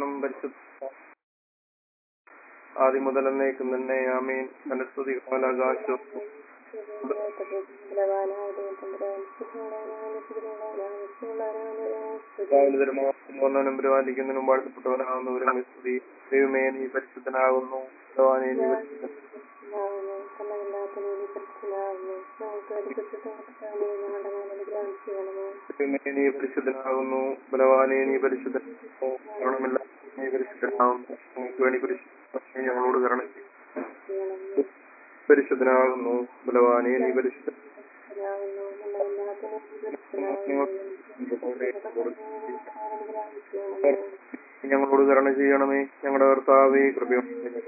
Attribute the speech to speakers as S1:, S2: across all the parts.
S1: പുത്രനും പരിശുദ്ധ ആദ്യം മുതൽ എന്നേക്കും തന്നെ ആമീൻ തന്റെ സ്തുതി കാലാകാശവും ഒന്നനും പരിപാലിക്കുന്നതിനും വാഴ്ത്തപ്പെട്ടവനാകുന്നവരും സ്തുതി ദൈവമേ നീ പരിശുദ്ധനാകുന്നു ഭഗവാനേ നീ പരിശുദ്ധൻ ദൈവമേ നീ പരിശുദ്ധനാകുന്നു ബലവാനെ നീ പരിശുദ്ധൻ ഗുണമില്ല നീ പരിശുദ്ധനാകുന്നു നമുക്ക് വേണ്ടി പരിശുദ്ധ ഞങ്ങളോട് കരണം ചെയ്യ്. പരിശുദ്ധനാകുന്നു ബലവാനെ നീ പരിശുദ്ധൻ ഞങ്ങളോട് കരുണ ചെയ്യണമേ ഞങ്ങളുടെ കർത്താവേ കൃപയും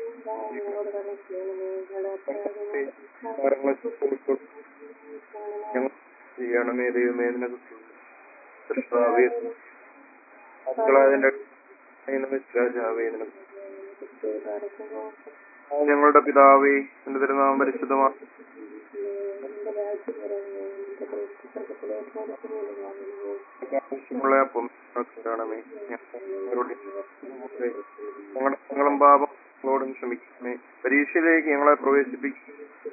S1: ഞങ്ങൾ ചെയ്യണമേ ദൈവമേ നിനക്ക് കർത്താവേ മക്കളായതിന്റെ രാജാവേ നിനക്ക് ഞങ്ങളുടെ പിതാവേ എന്റെ തിരുനാമം പരിശുദ്ധമാക്കി ആവശ്യമുള്ള അപ്പം കാണമേ ഞങ്ങളുടെ ഞങ്ങളും പാപം ഞങ്ങളോടും ക്ഷമിക്കണമേ പരീക്ഷയിലേക്ക് ഞങ്ങളെ പ്രവേശിപ്പിക്കും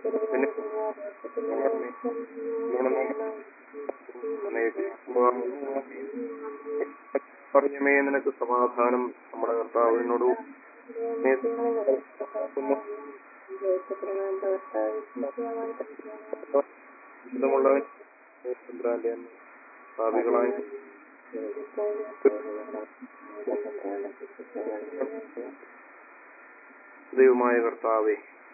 S1: പറഞ്ഞമേ നിനക്ക് സമാധാനം നമ്മുടെ കർത്താവിനോട് വിശുദ്ധമുള്ളവൻ ചന്ദ്രാന്റെ ഭാവികളായി ദൈവമായ കർത്താവേ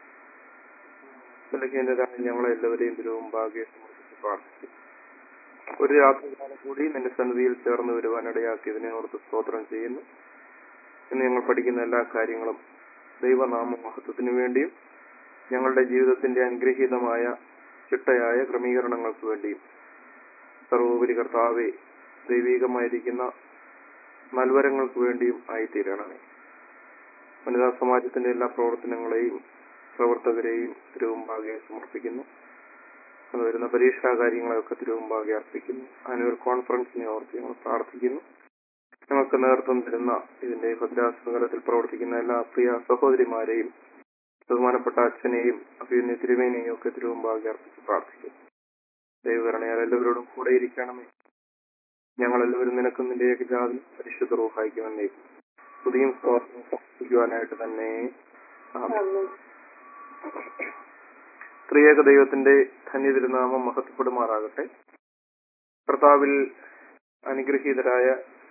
S1: ബലഹീനരായ ഞങ്ങളെ എല്ലാവരെയും തിരുവുമ്പാകെ സമർപ്പിച്ച് പ്രാർത്ഥിക്കും ഒരു രാത്രികാലം കൂടി നിന്റെ സന്നിധിയിൽ ചേർന്ന് വരുവാൻ ഇടയാക്കിയതിനെ ഓർത്ത് സ്തോത്രം ചെയ്യുന്നു ഇന്ന് ഞങ്ങൾ പഠിക്കുന്ന എല്ലാ കാര്യങ്ങളും ദൈവനാമ മഹത്വത്തിനു വേണ്ടിയും ഞങ്ങളുടെ ജീവിതത്തിന്റെ അനുഗ്രഹീതമായ ചിട്ടയായ ക്രമീകരണങ്ങൾക്ക് വേണ്ടിയും സർവോപരി കർത്താവെ ദൈവീകമായിരിക്കുന്ന നൽവരങ്ങൾക്ക് വേണ്ടിയും ആയിത്തീരണമേ വനിതാ സമാജത്തിന്റെ എല്ലാ പ്രവർത്തനങ്ങളെയും പ്രവർത്തകരെയും തിരുവുമ്പാകെ സമർപ്പിക്കുന്നു അത് വരുന്ന പരീക്ഷാ കാര്യങ്ങളെയൊക്കെ തിരുവുമ്പാകെ അർപ്പിക്കുന്നു ആനുവൽ കോൺഫറൻസിനെ ഓർത്ത് ഞങ്ങൾ പ്രാർത്ഥിക്കുന്നു ഞങ്ങൾക്ക് നേതൃത്വം തരുന്ന ഇതിന്റെ ഭദ്രാസനതലത്തിൽ പ്രവർത്തിക്കുന്ന എല്ലാ പ്രിയ സഹോദരിമാരെയും ബഹുമാനപ്പെട്ട അച്ഛനെയും അഭിയുന്ന തിരുമേനെയും ഒക്കെ തിരുവുമ്പാകെ അർപ്പിച്ച് പ്രാർത്ഥിക്കുന്നു ദൈവകരണയാൽ എല്ലാവരോടും കൂടെ ഇരിക്കണമേ ഞങ്ങൾ എല്ലാവരും നിനക്കും നിന്റെ ഏകജാതി പരിശുദ്ധ റൂഹായിക്കുമെന്നേ പുതിയ സമർപ്പിക്കുവാനായിട്ട് തന്നെ ആമേൻ. ത്രിയേക ദൈവത്തിന്റെ ധന്യതിരുനാമം മഹത്വപ്പെടുമാറാകട്ടെ കർത്താവിൽ അനുഗ്രഹീതരായ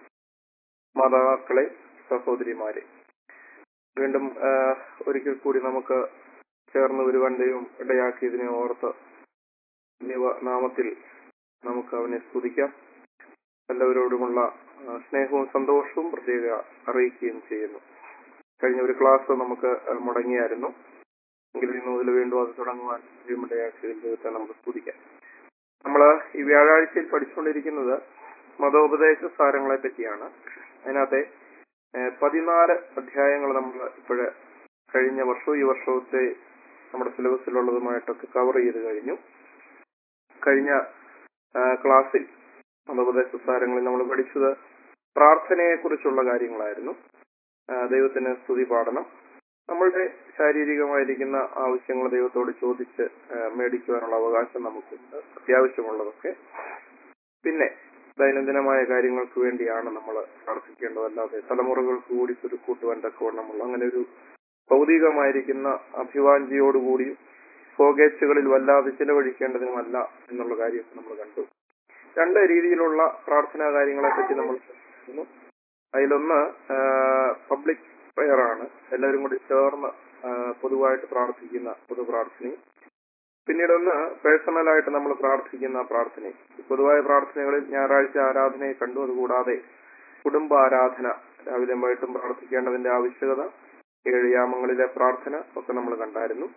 S1: മാതാക്കളെ സഹോദരിമാരെ വീണ്ടും ആ, ഒരിക്കൽ കൂടി നമുക്ക് ചേർന്ന് വരുവാൻ ദൈവം ഇടയാക്കിയതിനെ ഓർത്ത് ദൈവനാമത്തിൽ നമുക്ക് അവനെ സ്തുതിക്കാം എല്ലാവരോടുമുള്ള ആ, സ്നേഹവും സന്തോഷവും പ്രത്യേക അറിയിക്കുകയും ചെയ്യുന്നു കഴിഞ്ഞ ഒരു ക്ലാസ് നമുക്ക് മുടങ്ങിയായിരുന്നു എങ്കിലും ഇന്ന് മുതൽ വീണ്ടും അത് തുടങ്ങുവാൻ ദൈവമിടയാക്കിയതിൽ ദൈവത്തെ നമുക്ക് സ്തുതിക്കാം നമ്മൾ ഈ വ്യാഴാഴ്ചയിൽ പഠിച്ചുകൊണ്ടിരിക്കുന്നത് മതോപദേശ സാരങ്ങളെ പറ്റിയാണ് അതിനകത്തെ ഏഹ്, പതിനാല് അധ്യായങ്ങൾ നമ്മൾ ഇപ്പോഴ് കഴിഞ്ഞ വർഷവും ഈ വർഷത്തെ നമ്മുടെ സിലബസിലുള്ളതുമായിട്ടൊക്കെ കവർ ചെയ്ത് കഴിഞ്ഞു കഴിഞ്ഞ ആ, ക്ലാസ്സിൽ മതോപദേശ സാരങ്ങളിൽ നമ്മൾ പഠിച്ചത് പ്രാർത്ഥനയെ കുറിച്ചുള്ള കാര്യങ്ങളായിരുന്നു ആ, ദൈവത്തിന് സ്തുതി പാടണം നമ്മളുടെ ശാരീരികമായിരിക്കുന്ന ആവശ്യങ്ങൾ ദൈവത്തോട് ചോദിച്ച് ആ, മേടിക്കുവാനുള്ള അവകാശം നമുക്കുണ്ട് അത്യാവശ്യമുള്ളതൊക്കെ പിന്നെ ദൈനംദിനമായ കാര്യങ്ങൾക്ക് വേണ്ടിയാണ് നമ്മൾ പ്രാർത്ഥിക്കേണ്ടതല്ലാതെ തലമുറകൾക്ക് കൂടി ചുരുക്കൂട്ടുവാൻ തക്കവണ്ണമുള്ള അങ്ങനെ ഒരു ഭൗതികമായിരിക്കുന്ന അഭിവാഞ്ചിയോടുകൂടിയും ഫോഗേച്ചുകളിൽ വല്ലാതെ ചിലവഴിക്കേണ്ടതിനുമല്ല എന്നുള്ള കാര്യം നമ്മൾ കണ്ടു രണ്ട് രീതിയിലുള്ള പ്രാർത്ഥനാ കാര്യങ്ങളെ പറ്റി നമ്മൾ ചർച്ച അതിലൊന്ന് പബ്ലിക് പ്രെയർ ആണ് എല്ലാവരും കൂടി ചേർന്ന് ആ, പൊതുവായിട്ട് പ്രാർത്ഥിക്കുന്ന പൊതു പ്രാർത്ഥനയും പിന്നീട് ഒന്ന് പേഴ്സണൽ ആയിട്ട് നമ്മൾ പ്രാർത്ഥിക്കുന്ന പ്രാർത്ഥനയും ഈ പൊതുവായ പ്രാർത്ഥനകളിൽ ഞായറാഴ്ച ആരാധനയെ കണ്ടു അതുകൂടാതെ കുടുംബ ആരാധന രാവിലെ വൈകിട്ടും പ്രാർത്ഥിക്കേണ്ടതിന്റെ ആവശ്യകത ഏഴ് യാമങ്ങളിലെ പ്രാർത്ഥന ഒക്കെ നമ്മൾ കണ്ടായിരുന്നു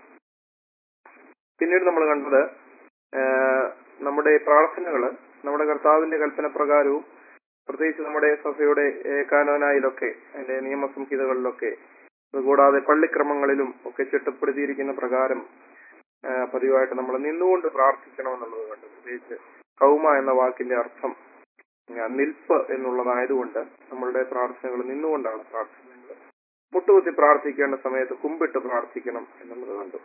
S1: പിന്നീട് നമ്മൾ കണ്ടത് ആ, നമ്മുടെ പ്രാർത്ഥനകള് നമ്മുടെ കർത്താവിന്റെ കൽപ്പന പ്രകാരവും പ്രത്യേകിച്ച് നമ്മുടെ സഭയുടെ ഏ, കാനോനായിലൊക്കെ അതിന്റെ നിയമസംഹിതകളിലൊക്കെ അതുകൂടാതെ പള്ളിക്രമങ്ങളിലും ഒക്കെ ചിട്ടപ്പെടുത്തിയിരിക്കുന്ന പ്രകാരം ആ, പതിവായിട്ട് നമ്മൾ നിന്നുകൊണ്ട് പ്രാർത്ഥിക്കണമെന്നുള്ളത് കണ്ടു പ്രത്യേകിച്ച് കൗമ എന്ന വാക്കിന്റെ അർത്ഥം ആ, നിൽപ്പ് എന്നുള്ളതായതുകൊണ്ട് നമ്മളുടെ പ്രാർത്ഥനകൾ നിന്നുകൊണ്ടാണ് പ്രാർത്ഥിക്കുന്നത് മുട്ടുകുത്തി പ്രാർത്ഥിക്കേണ്ട സമയത്ത് കുമ്പിട്ട് പ്രാർത്ഥിക്കണം എന്നുള്ളത് കണ്ടു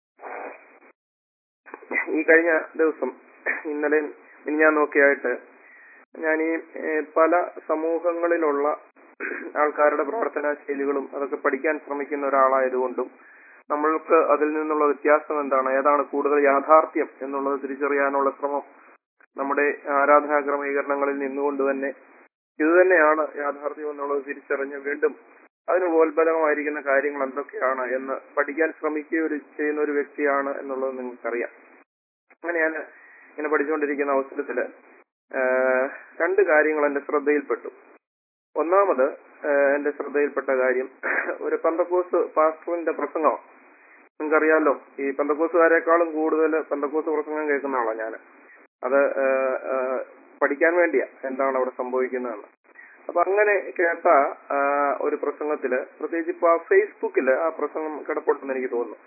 S1: ഈ കഴിഞ്ഞ ദിവസം ഇന്നലെ ഞാൻ നോക്കിയായിട്ട് ഞാൻ ഈ ഏഹ്, പല സമൂഹങ്ങളിലുള്ള ആൾക്കാരുടെ പ്രാർത്ഥനാ ശൈലികളും അതൊക്കെ പഠിക്കാൻ ശ്രമിക്കുന്ന ഒരാളായതുകൊണ്ടും നമ്മൾക്ക് അതിൽ നിന്നുള്ള വ്യത്യാസം എന്താണ് ഏതാണ് കൂടുതൽ യാഥാർത്ഥ്യം എന്നുള്ളത് തിരിച്ചറിയാനുള്ള ശ്രമം നമ്മുടെ ആരാധനാ ക്രമീകരണങ്ങളിൽ നിന്നുകൊണ്ട് തന്നെ ഇത് തന്നെയാണ് യാഥാർത്ഥ്യം എന്നുള്ളത് തിരിച്ചറിഞ്ഞ് വീണ്ടും അതിന് ഉപോത്ബലമായിരിക്കുന്ന കാര്യങ്ങൾ എന്തൊക്കെയാണ് എന്ന് പഠിക്കാൻ ശ്രമിക്കുക ഒരു ചെയ്യുന്ന ഒരു വ്യക്തിയാണ് എന്നുള്ളത് നിങ്ങൾക്കറിയാം അങ്ങനെ ഞാൻ ഇങ്ങനെ പഠിച്ചുകൊണ്ടിരിക്കുന്ന അവസരത്തില് ആഹ്, രണ്ട് കാര്യങ്ങൾ എന്റെ ശ്രദ്ധയിൽപ്പെട്ടു ഒന്നാമത് ആഹ്, എന്റെ ശ്രദ്ധയിൽപ്പെട്ട കാര്യം ഒരു പന്തക്കോസ് പാസ്റ്ററിന്റെ പ്രസംഗം നിങ്ങൾക്കറിയാലോ ഈ പന്തക്കോസുകാരെക്കാളും കൂടുതൽ പന്തക്കോസ് പ്രസംഗം കേൾക്കുന്ന ആളാണ് ഞാൻ അത് ആഹ്, ആഹ്, പഠിക്കാൻ വേണ്ടിയാ എന്താണ് അവിടെ സംഭവിക്കുന്നതെന്ന് അപ്പൊ അങ്ങനെ കേട്ട ആഹ്, ഒരു പ്രസംഗത്തില് പ്രത്യേകിച്ച് ഇപ്പൊ ആ ഫേസ്ബുക്കില് ആ പ്രസംഗം കിടപ്പുണ്ടെന്ന് എനിക്ക് തോന്നുന്നു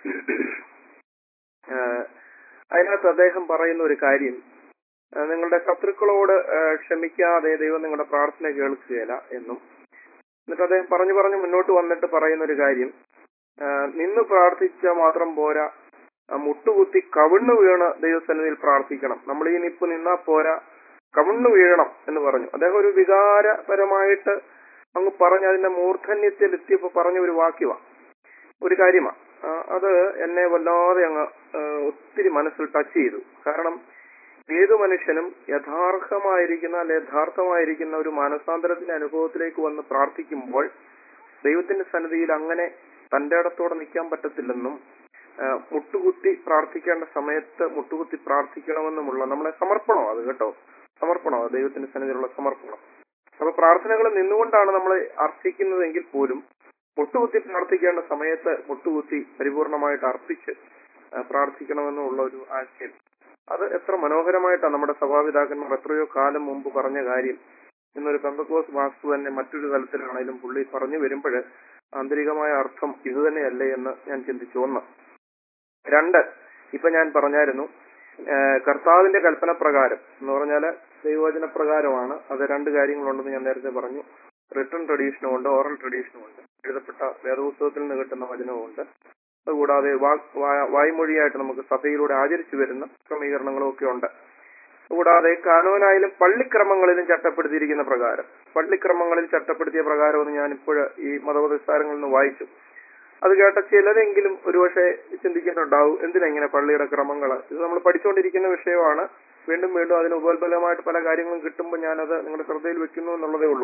S1: ആഹ്, അതിനകത്ത് അദ്ദേഹം പറയുന്ന ഒരു കാര്യം ആഹ്, നിങ്ങളുടെ ശത്രുക്കളോട് ആഹ്, ക്ഷമിക്കാതെ ദൈവം നിങ്ങളുടെ പ്രാർത്ഥന കേൾക്കുകയില്ല എന്നും എന്നിട്ട് അദ്ദേഹം പറഞ്ഞു പറഞ്ഞു മുന്നോട്ട് വന്നിട്ട് പറയുന്ന ഒരു കാര്യം ആഹ്, നിന്ന് പ്രാർത്ഥിച്ചാൽ മാത്രം പോരാ ആ മുട്ടുകുത്തി കവിണ്ണു വീണ് ദൈവസന്നിധിയിൽ പ്രാർത്ഥിക്കണം നമ്മൾ ഈ നിപ്പ് നിന്നാ പോരാ കവിണ്ണു വീഴണം എന്ന് പറഞ്ഞു അദ്ദേഹം ഒരു വികാരപരമായിട്ട് അങ്ങ് പറഞ്ഞ് അതിന്റെ മൂർധന്യത്തിൽ എത്തിയപ്പോ പറഞ്ഞ ഒരു വാക്യമാണ് ഒരു കാര്യമാണ് അത് എന്നെ വല്ലാതെ അങ്ങ് ആ, ഒത്തിരി മനസ്സിൽ ടച്ച് ചെയ്തു കാരണം ഏതു മനുഷ്യനും യഥാർത്ഥമായിരിക്കുന്ന അല്ലെ യഥാർത്ഥമായിരിക്കുന്ന ഒരു മാനസാന്തരത്തിന്റെ അനുഭവത്തിലേക്ക് വന്ന് പ്രാർത്ഥിക്കുമ്പോൾ ദൈവത്തിന്റെ സന്നിധിയിൽ അങ്ങനെ തന്റെ ഇടത്തോടെ നിൽക്കാൻ പറ്റത്തില്ലെന്നും ആ, മുട്ടുകുത്തി പ്രാർത്ഥിക്കേണ്ട സമയത്ത് മുട്ടുകുത്തി പ്രാർത്ഥിക്കണമെന്നുമുള്ള നമ്മുടെ സമർപ്പണം അത് കേട്ടോ സമർപ്പണം അത് ദൈവത്തിന്റെ സന്നിധിയിലുള്ള സമർപ്പണം അപ്പൊ പ്രാർത്ഥനകൾ നിന്നുകൊണ്ടാണ് നമ്മൾ അർപ്പിക്കുന്നതെങ്കിൽ പോലും മുട്ടുകുത്തി പ്രാർത്ഥിക്കേണ്ട സമയത്ത് മുട്ടുകുത്തി പരിപൂർണമായിട്ട് അർപ്പിച്ച് ആ, പ്രാർത്ഥിക്കണമെന്നുള്ള ഒരു ആശയം അത് എത്ര മനോഹരമായിട്ടാണ് നമ്മുടെ സഭാപിതാക്കന്മാർ എത്രയോ കാലം മുമ്പ് പറഞ്ഞ കാര്യം ഇന്നൊരു പെന്തക്കോസ് വാസ്തു തന്നെ മറ്റൊരു തലത്തിലാണെങ്കിലും പുള്ളി പറഞ്ഞു വരുമ്പോൾ ആന്തരികമായ അർത്ഥം ഇത് തന്നെയല്ലേ എന്ന് ഞാൻ ചിന്തിച്ചു ഒന്ന് രണ്ട് ഇപ്പൊ ഞാൻ പറഞ്ഞായിരുന്നു ആ, കർത്താവിന്റെ കൽപ്പന പ്രകാരം എന്ന് പറഞ്ഞാല് ദൈവവചന പ്രകാരമാണ് അത് രണ്ട് കാര്യങ്ങളുണ്ടെന്ന് ഞാൻ നേരത്തെ പറഞ്ഞു റിട്ടേൺ ട്രഡീഷനും ഉണ്ട് ഓറൽ ട്രഡീഷനും ഉണ്ട് എഴുതപ്പെട്ട വേദപുസ്തകത്തിൽ നിന്ന് കിട്ടുന്ന വചനവും ഉണ്ട് അതുകൂടാതെ വാ- വാ- വായ്മൊഴിയായിട്ട് നമുക്ക് സഭയിലൂടെ ആചരിച്ചു വരുന്ന ക്രമീകരണങ്ങളും ഒക്കെ ഉണ്ട് കൂടാതെ കാനോനായാലും പള്ളിക്രമങ്ങളിലും ചട്ടപ്പെടുത്തിയിരിക്കുന്ന പ്രകാരം പള്ളിക്രമങ്ങളിൽ ചട്ടപ്പെടുത്തിയ പ്രകാരം എന്ന് ഞാൻ ഇപ്പോൾ ഈ മതപുരസ്കാരങ്ങളിൽ നിന്ന് വായിച്ചു അത് കേട്ട ചിലരെങ്കിലും ഒരുപക്ഷെ ചിന്തിക്കുന്നുണ്ടാവും എന്തിനാ ഇങ്ങനെ പള്ളിയുടെ ക്രമങ്ങൾ ഇത് നമ്മൾ പഠിച്ചുകൊണ്ടിരിക്കുന്ന വിഷയമാണ് വീണ്ടും വീണ്ടും അതിന് ഉപോത്ബലമായിട്ട് പല കാര്യങ്ങളും കിട്ടുമ്പോൾ ഞാനത് നിങ്ങളുടെ ശ്രദ്ധയിൽ വെക്കുന്നു എന്നുള്ളതേ ഉള്ളൂ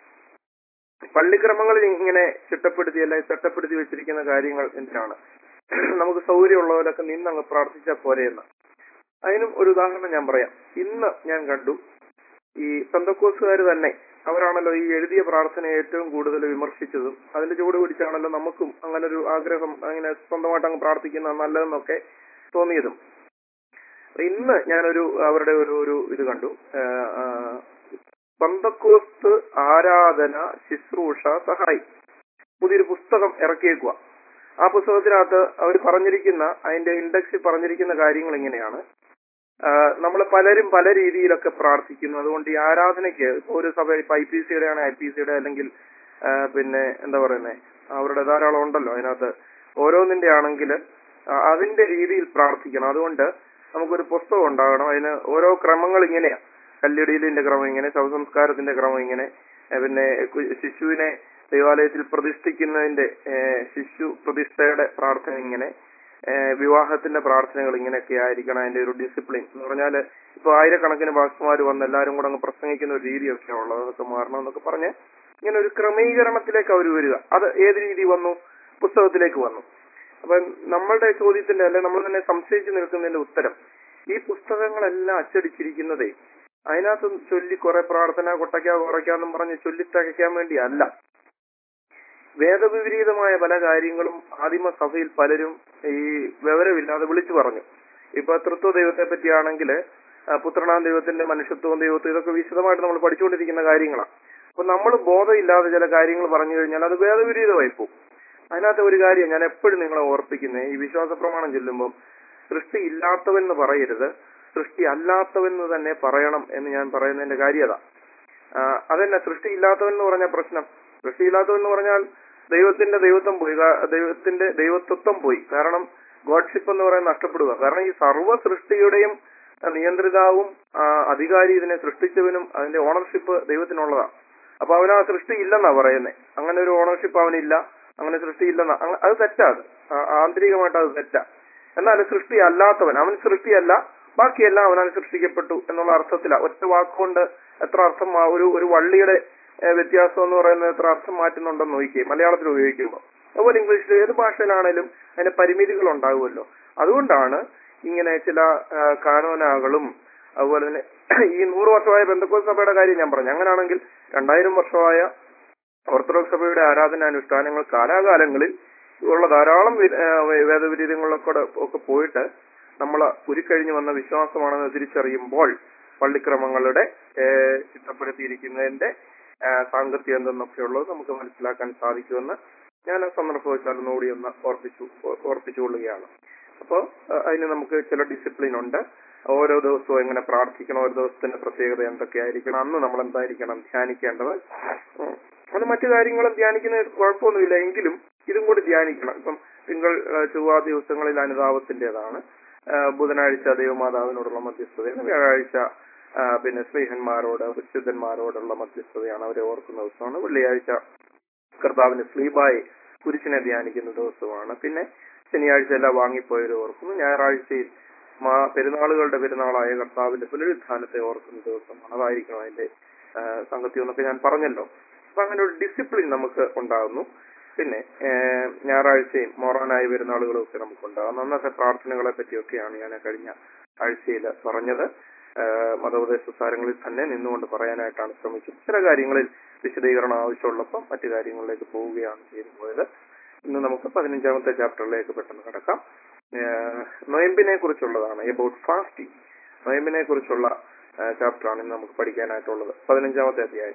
S1: പള്ളിക്രമങ്ങളിൽ ഇങ്ങനെ ചിട്ടപ്പെടുത്തി അല്ലെങ്കിൽ ചട്ടപ്പെടുത്തി വെച്ചിരിക്കുന്ന കാര്യങ്ങൾ എന്തിനാണ് നമുക്ക് സൗകര്യമുള്ളവരൊക്കെ നിന്ന് അങ്ങ് പ്രാർത്ഥിച്ചാൽ പോരെയെന്ന് അതിനും ഒരു ഉദാഹരണം ഞാൻ പറയാം ഇന്ന് ഞാൻ കണ്ടു ഈ പെന്തക്കോസുകാർ തന്നെ അവരാണല്ലോ ഈ എഴുതിയ പ്രാർത്ഥന ഏറ്റവും കൂടുതൽ വിമർശിച്ചതും അതിന്റെ ചുവട് പിടിച്ചാണല്ലോ നമുക്കും അങ്ങനെ ഒരു ആഗ്രഹം അങ്ങനെ സ്വന്തമായിട്ട് അങ്ങ് പ്രാർത്ഥിക്കുന്ന നല്ലതെന്നൊക്കെ തോന്നിയതും ഇന്ന് ഞാനൊരു അവരുടെ ഒരു ഒരു ഇത് കണ്ടു ആഹ് ആഹ് പന്തക്കോസ്ത് ആരാധന ശുശ്രൂഷ സഹായി പുതിയൊരു പുസ്തകം ഇറക്കിയേക്കുക ആ പുസ്തകത്തിനകത്ത് അവർ പറഞ്ഞിരിക്കുന്ന അതിന്റെ ഇൻഡെക്സിൽ പറഞ്ഞിരിക്കുന്ന കാര്യങ്ങൾ ഇങ്ങനെയാണ് നമ്മൾ പലരും പല രീതിയിലൊക്കെ പ്രാർത്ഥിക്കുന്നു അതുകൊണ്ട് ഈ ആരാധനയ്ക്ക് ഇപ്പൊ ഒരു സഭ ഇപ്പൊ ഐ പി സിയുടെ ആണ് ഐ പി സിയുടെ അല്ലെങ്കിൽ ആ, പിന്നെ എന്താ പറയുന്നത് അവരുടെ ധാരാളം ഉണ്ടല്ലോ അതിനകത്ത് ഓരോന്നിന്റെ ആണെങ്കിൽ അതിന്റെ രീതിയിൽ പ്രാർത്ഥിക്കണം അതുകൊണ്ട് നമുക്കൊരു പുസ്തകം ഉണ്ടാകണം അതിന് ഓരോ ക്രമങ്ങൾ ഇങ്ങനെയാ കല്ലിടിയിലിന്റെ ക്രമം ഇങ്ങനെ ശവസംസ്കാരത്തിന്റെ ക്രമം ഇങ്ങനെ ഏ, പിന്നെ കു- ശിശുവിനെ ദൈവാലയത്തിൽ പ്രതിഷ്ഠിക്കുന്നതിന്റെ ഏ, ശിശു പ്രതിഷ്ഠയുടെ പ്രാർത്ഥന ഇങ്ങനെ ഏ, വിവാഹത്തിന്റെ പ്രാർത്ഥനകൾ ഇങ്ങനെയൊക്കെ ആയിരിക്കണം അതിന്റെ ഒരു ഡിസിപ്ലിൻ എന്ന് പറഞ്ഞാല് ഇപ്പൊ ആയിരക്കണക്കിന് ഭാഷമാർ വന്ന് എല്ലാവരും കൂടെ അങ്ങ് പ്രസംഗിക്കുന്ന ഒരു രീതിയൊക്കെ ഉള്ളത് അതൊക്കെ മാറണം എന്നൊക്കെ പറഞ്ഞ് ഇങ്ങനെ ഒരു ക്രമീകരണത്തിലേക്ക് അവർ വരിക അത് ഏത് രീതി വന്നു പുസ്തകത്തിലേക്ക് വന്നു അപ്പൊ നമ്മളുടെ ചോദ്യത്തിന്റെ അല്ലെ നമ്മൾ തന്നെ സംശയിച്ചു നിൽക്കുന്നതിന്റെ ഉത്തരം ഈ പുസ്തകങ്ങളെല്ലാം അച്ചടിച്ചിരിക്കുന്നതേ അതിനകത്ത് ചൊല്ലി കുറെ പ്രാർത്ഥന കൊട്ടയ്ക്ക കുറയ്ക്കാന്നും പറഞ്ഞ് ചൊല്ലിത്തകയ്ക്കാൻ വേണ്ടിയല്ല വേദവിപരീതമായ പല കാര്യങ്ങളും ആദിമ സഭയിൽ പലരും ഈ വിവരമില്ലാതെ വിളിച്ചു പറഞ്ഞു ഇപ്പൊ തൃത്വ ദൈവത്തെ പറ്റിയാണെങ്കിൽ പുത്രനാം ദൈവത്തിന്റെ മനുഷ്യത്വവും ദൈവത്വം ഇതൊക്കെ വിശദമായിട്ട് നമ്മൾ പഠിച്ചുകൊണ്ടിരിക്കുന്ന കാര്യങ്ങളാണ് അപ്പൊ നമ്മൾ ബോധമില്ലാതെ ചില കാര്യങ്ങൾ പറഞ്ഞു കഴിഞ്ഞാൽ അത് വേദവിപരീതമായി പോകും അതിനകത്ത് ഒരു കാര്യം ഞാൻ എപ്പോഴും നിങ്ങളെ ഓർപ്പിക്കുന്നത് ഈ വിശ്വാസ പ്രമാണം ചെല്ലുമ്പോൾ സൃഷ്ടി ഇല്ലാത്തവൻ എന്ന് പറയരുത് സൃഷ്ടി അല്ലാത്തവെന്ന് തന്നെ പറയണം എന്ന് ഞാൻ പറയുന്നതിന്റെ കാര്യത ആ, അതന്നെ സൃഷ്ടി ഇല്ലാത്തവൻ എന്ന് പറഞ്ഞ പ്രശ്നം സൃഷ്ടി ഇല്ലാത്തവൻ എന്ന് പറഞ്ഞാൽ ദൈവത്തിന്റെ ദൈവത്വം പോയി കാ- ദൈവത്തിന്റെ ദൈവത്വത്വം പോയി കാരണം ഗോഡ്ഷിപ്പ് എന്ന് പറയുന്നത് നഷ്ടപ്പെടുക കാരണം ഈ സർവ്വ സൃഷ്ടിയുടെയും ആ, നിയന്ത്രിതാവും ആ, അധികാരി ഇതിനെ സൃഷ്ടിച്ചവനും അതിന്റെ ഓണർഷിപ്പ് ദൈവത്തിനുള്ളതാണ് അപ്പൊ അവൻ ആ സൃഷ്ടി ഇല്ലെന്നാ പറയുന്നത് അങ്ങനെ ഒരു ഓണർഷിപ്പ് അവനില്ല അങ്ങനെ സൃഷ്ടി ഇല്ലെന്നാ അങ്ങ- അത് തെറ്റാ അത് ആ- ആന്തരികമായിട്ട് അത് തെറ്റാ എന്നാൽ സൃഷ്ടി അല്ലാത്തവൻ അവൻ സൃഷ്ടിയല്ല ബാക്കിയെല്ലാം അവനാൽ സൃഷ്ടിക്കപ്പെട്ടു എന്നുള്ള അർത്ഥത്തില ഒറ്റ വാക്കുകൊണ്ട് എത്ര അർത്ഥം മാ- ഒരു ഒരു വള്ളിയുടെ ഏഹ്, വ്യത്യാസം എന്ന് പറയുന്നത് എത്ര അർത്ഥം മാറ്റുന്നുണ്ടെന്ന് നോക്കിയേ മലയാളത്തിൽ ഉപയോഗിക്കുമ്പോൾ അതുപോലെ ഇംഗ്ലീഷിൽ ഏത് ഭാഷയിലാണേലും അതിന് പരിമിതികൾ ഉണ്ടാകുമല്ലോ അതുകൊണ്ടാണ് ഇങ്ങനെ ചില ആ, കാനോനാകളും അതുപോലെ തന്നെ ഈ നൂറ് വർഷമായ ബന്ധക്കോസ് സഭയുടെ കാര്യം ഞാൻ പറഞ്ഞു അങ്ങനെയാണെങ്കിൽ രണ്ടായിരം വർഷമായ ഓർത്തഡോക്സ് സഭയുടെ ആരാധനാനുഷ്ഠാനങ്ങൾ കാലാകാലങ്ങളിൽ ഉള്ള ധാരാളം വി- ആ, വേ- വേദവിരീതങ്ങളിലൊക്കെ ഒക്കെ പോയിട്ട് നമ്മൾ ഉരുക്കഴിഞ്ഞു വന്ന വിശ്വാസമാണെന്ന് തിരിച്ചറിയുമ്പോൾ പള്ളിക്രമങ്ങളുടെ ഏഹ്, ചിട്ടപ്പെടുത്തിയിരിക്കുന്നതിന്റെ ആ, സാങ്കത്യം എന്തെന്നൊക്കെയുള്ളത് നമുക്ക് മനസ്സിലാക്കാൻ സാധിക്കുമെന്ന് ഞാൻ ആ സന്ദർഭവശാൽ ഒന്നുകൂടി ഒന്ന് ഓർപ്പിച്ചു ഓ- ഓർപ്പിച്ചുകൊള്ളുകയാണ് അപ്പോൾ അതിന് നമുക്ക് ചില ഡിസിപ്ലിൻ ഉണ്ട് ഓരോ ദിവസവും എങ്ങനെ പ്രാർത്ഥിക്കണം ഓരോ ദിവസത്തിന്റെ പ്രത്യേകത എന്തൊക്കെയായിരിക്കണം അന്ന് നമ്മൾ എന്തായിരിക്കണം ധ്യാനിക്കേണ്ടത് ഉം. അത് മറ്റു കാര്യങ്ങളും ധ്യാനിക്കുന്നത് കുഴപ്പമൊന്നുമില്ല എങ്കിലും ഇതും കൂടി ധ്യാനിക്കണം ഇപ്പം തിങ്കൾ ആ, ചൊവ്വ ദിവസങ്ങളിൽ അനുതാപത്തിന്റേതാണ് ആ, ബുധനാഴ്ച ദൈവമാതാവിനോടുള്ള മധ്യസ്ഥതയാണ് വ്യാഴാഴ്ച ആ, പിന്നെ സ്നേഹന്മാരോട് വിശുദ്ധന്മാരോടുള്ള മധ്യസ്ഥതയാണ് അവരെ ഓർക്കുന്ന ദിവസമാണ് വെള്ളിയാഴ്ച കർത്താവിന്റെ സ്ലീബായി കുരിശിനെ ധ്യാനിക്കുന്ന ദിവസമാണ് പിന്നെ ശനിയാഴ്ച എല്ലാം വാങ്ങിപ്പോയവരെ ഓർക്കുന്നു ഞായറാഴ്ചയിൽ മാ പെരുന്നാളുകളുടെ പെരുന്നാളായ കർത്താവിന്റെ പുനരുത്ഥാനത്തെ ഓർക്കുന്ന ദിവസമാണ് അതായിരിക്കണം അതിന്റെ ആ, സംഗതി എന്നൊക്കെ ഞാൻ പറഞ്ഞല്ലോ അപ്പൊ അങ്ങനെ ഒരു ഡിസിപ്ലിൻ നമുക്ക് ഉണ്ടാകുന്നു പിന്നെ ഏഹ്, ഞായറാഴ്ചയും മൊറാനായ പെരുന്നാളുകളും ഒക്കെ നമുക്കുണ്ടാകും അന്നത്തെ പ്രാർത്ഥനകളെ പറ്റിയൊക്കെയാണ് ഞാൻ കഴിഞ്ഞ ആഴ്ചയിൽ പറഞ്ഞത് ഏഹ്, മതോപദേശ സാരങ്ങളിൽ തന്നെ നിന്നുകൊണ്ട് പറയാനായിട്ടാണ് ശ്രമിച്ചത് ചില കാര്യങ്ങളിൽ വിശദീകരണം ആവശ്യമുള്ളപ്പോൾ മറ്റു കാര്യങ്ങളിലേക്ക് പോവുകയാണ് ചെയ്തു പോയത് ഇന്ന് നമുക്ക് പതിനഞ്ചാമത്തെ ചാപ്റ്ററിലേക്ക് പെട്ടെന്ന് കിടക്കാം നൊയമ്പിനെ കുറിച്ചുള്ളതാണ് എബൌട്ട് ഫാസ്റ്റിംഗ് നൊയമ്പിനെ കുറിച്ചുള്ള ചാപ്റ്ററാണ് ഇന്ന് നമുക്ക് പഠിക്കാനായിട്ടുള്ളത് പതിനഞ്ചാമത്തെ അധ്യായം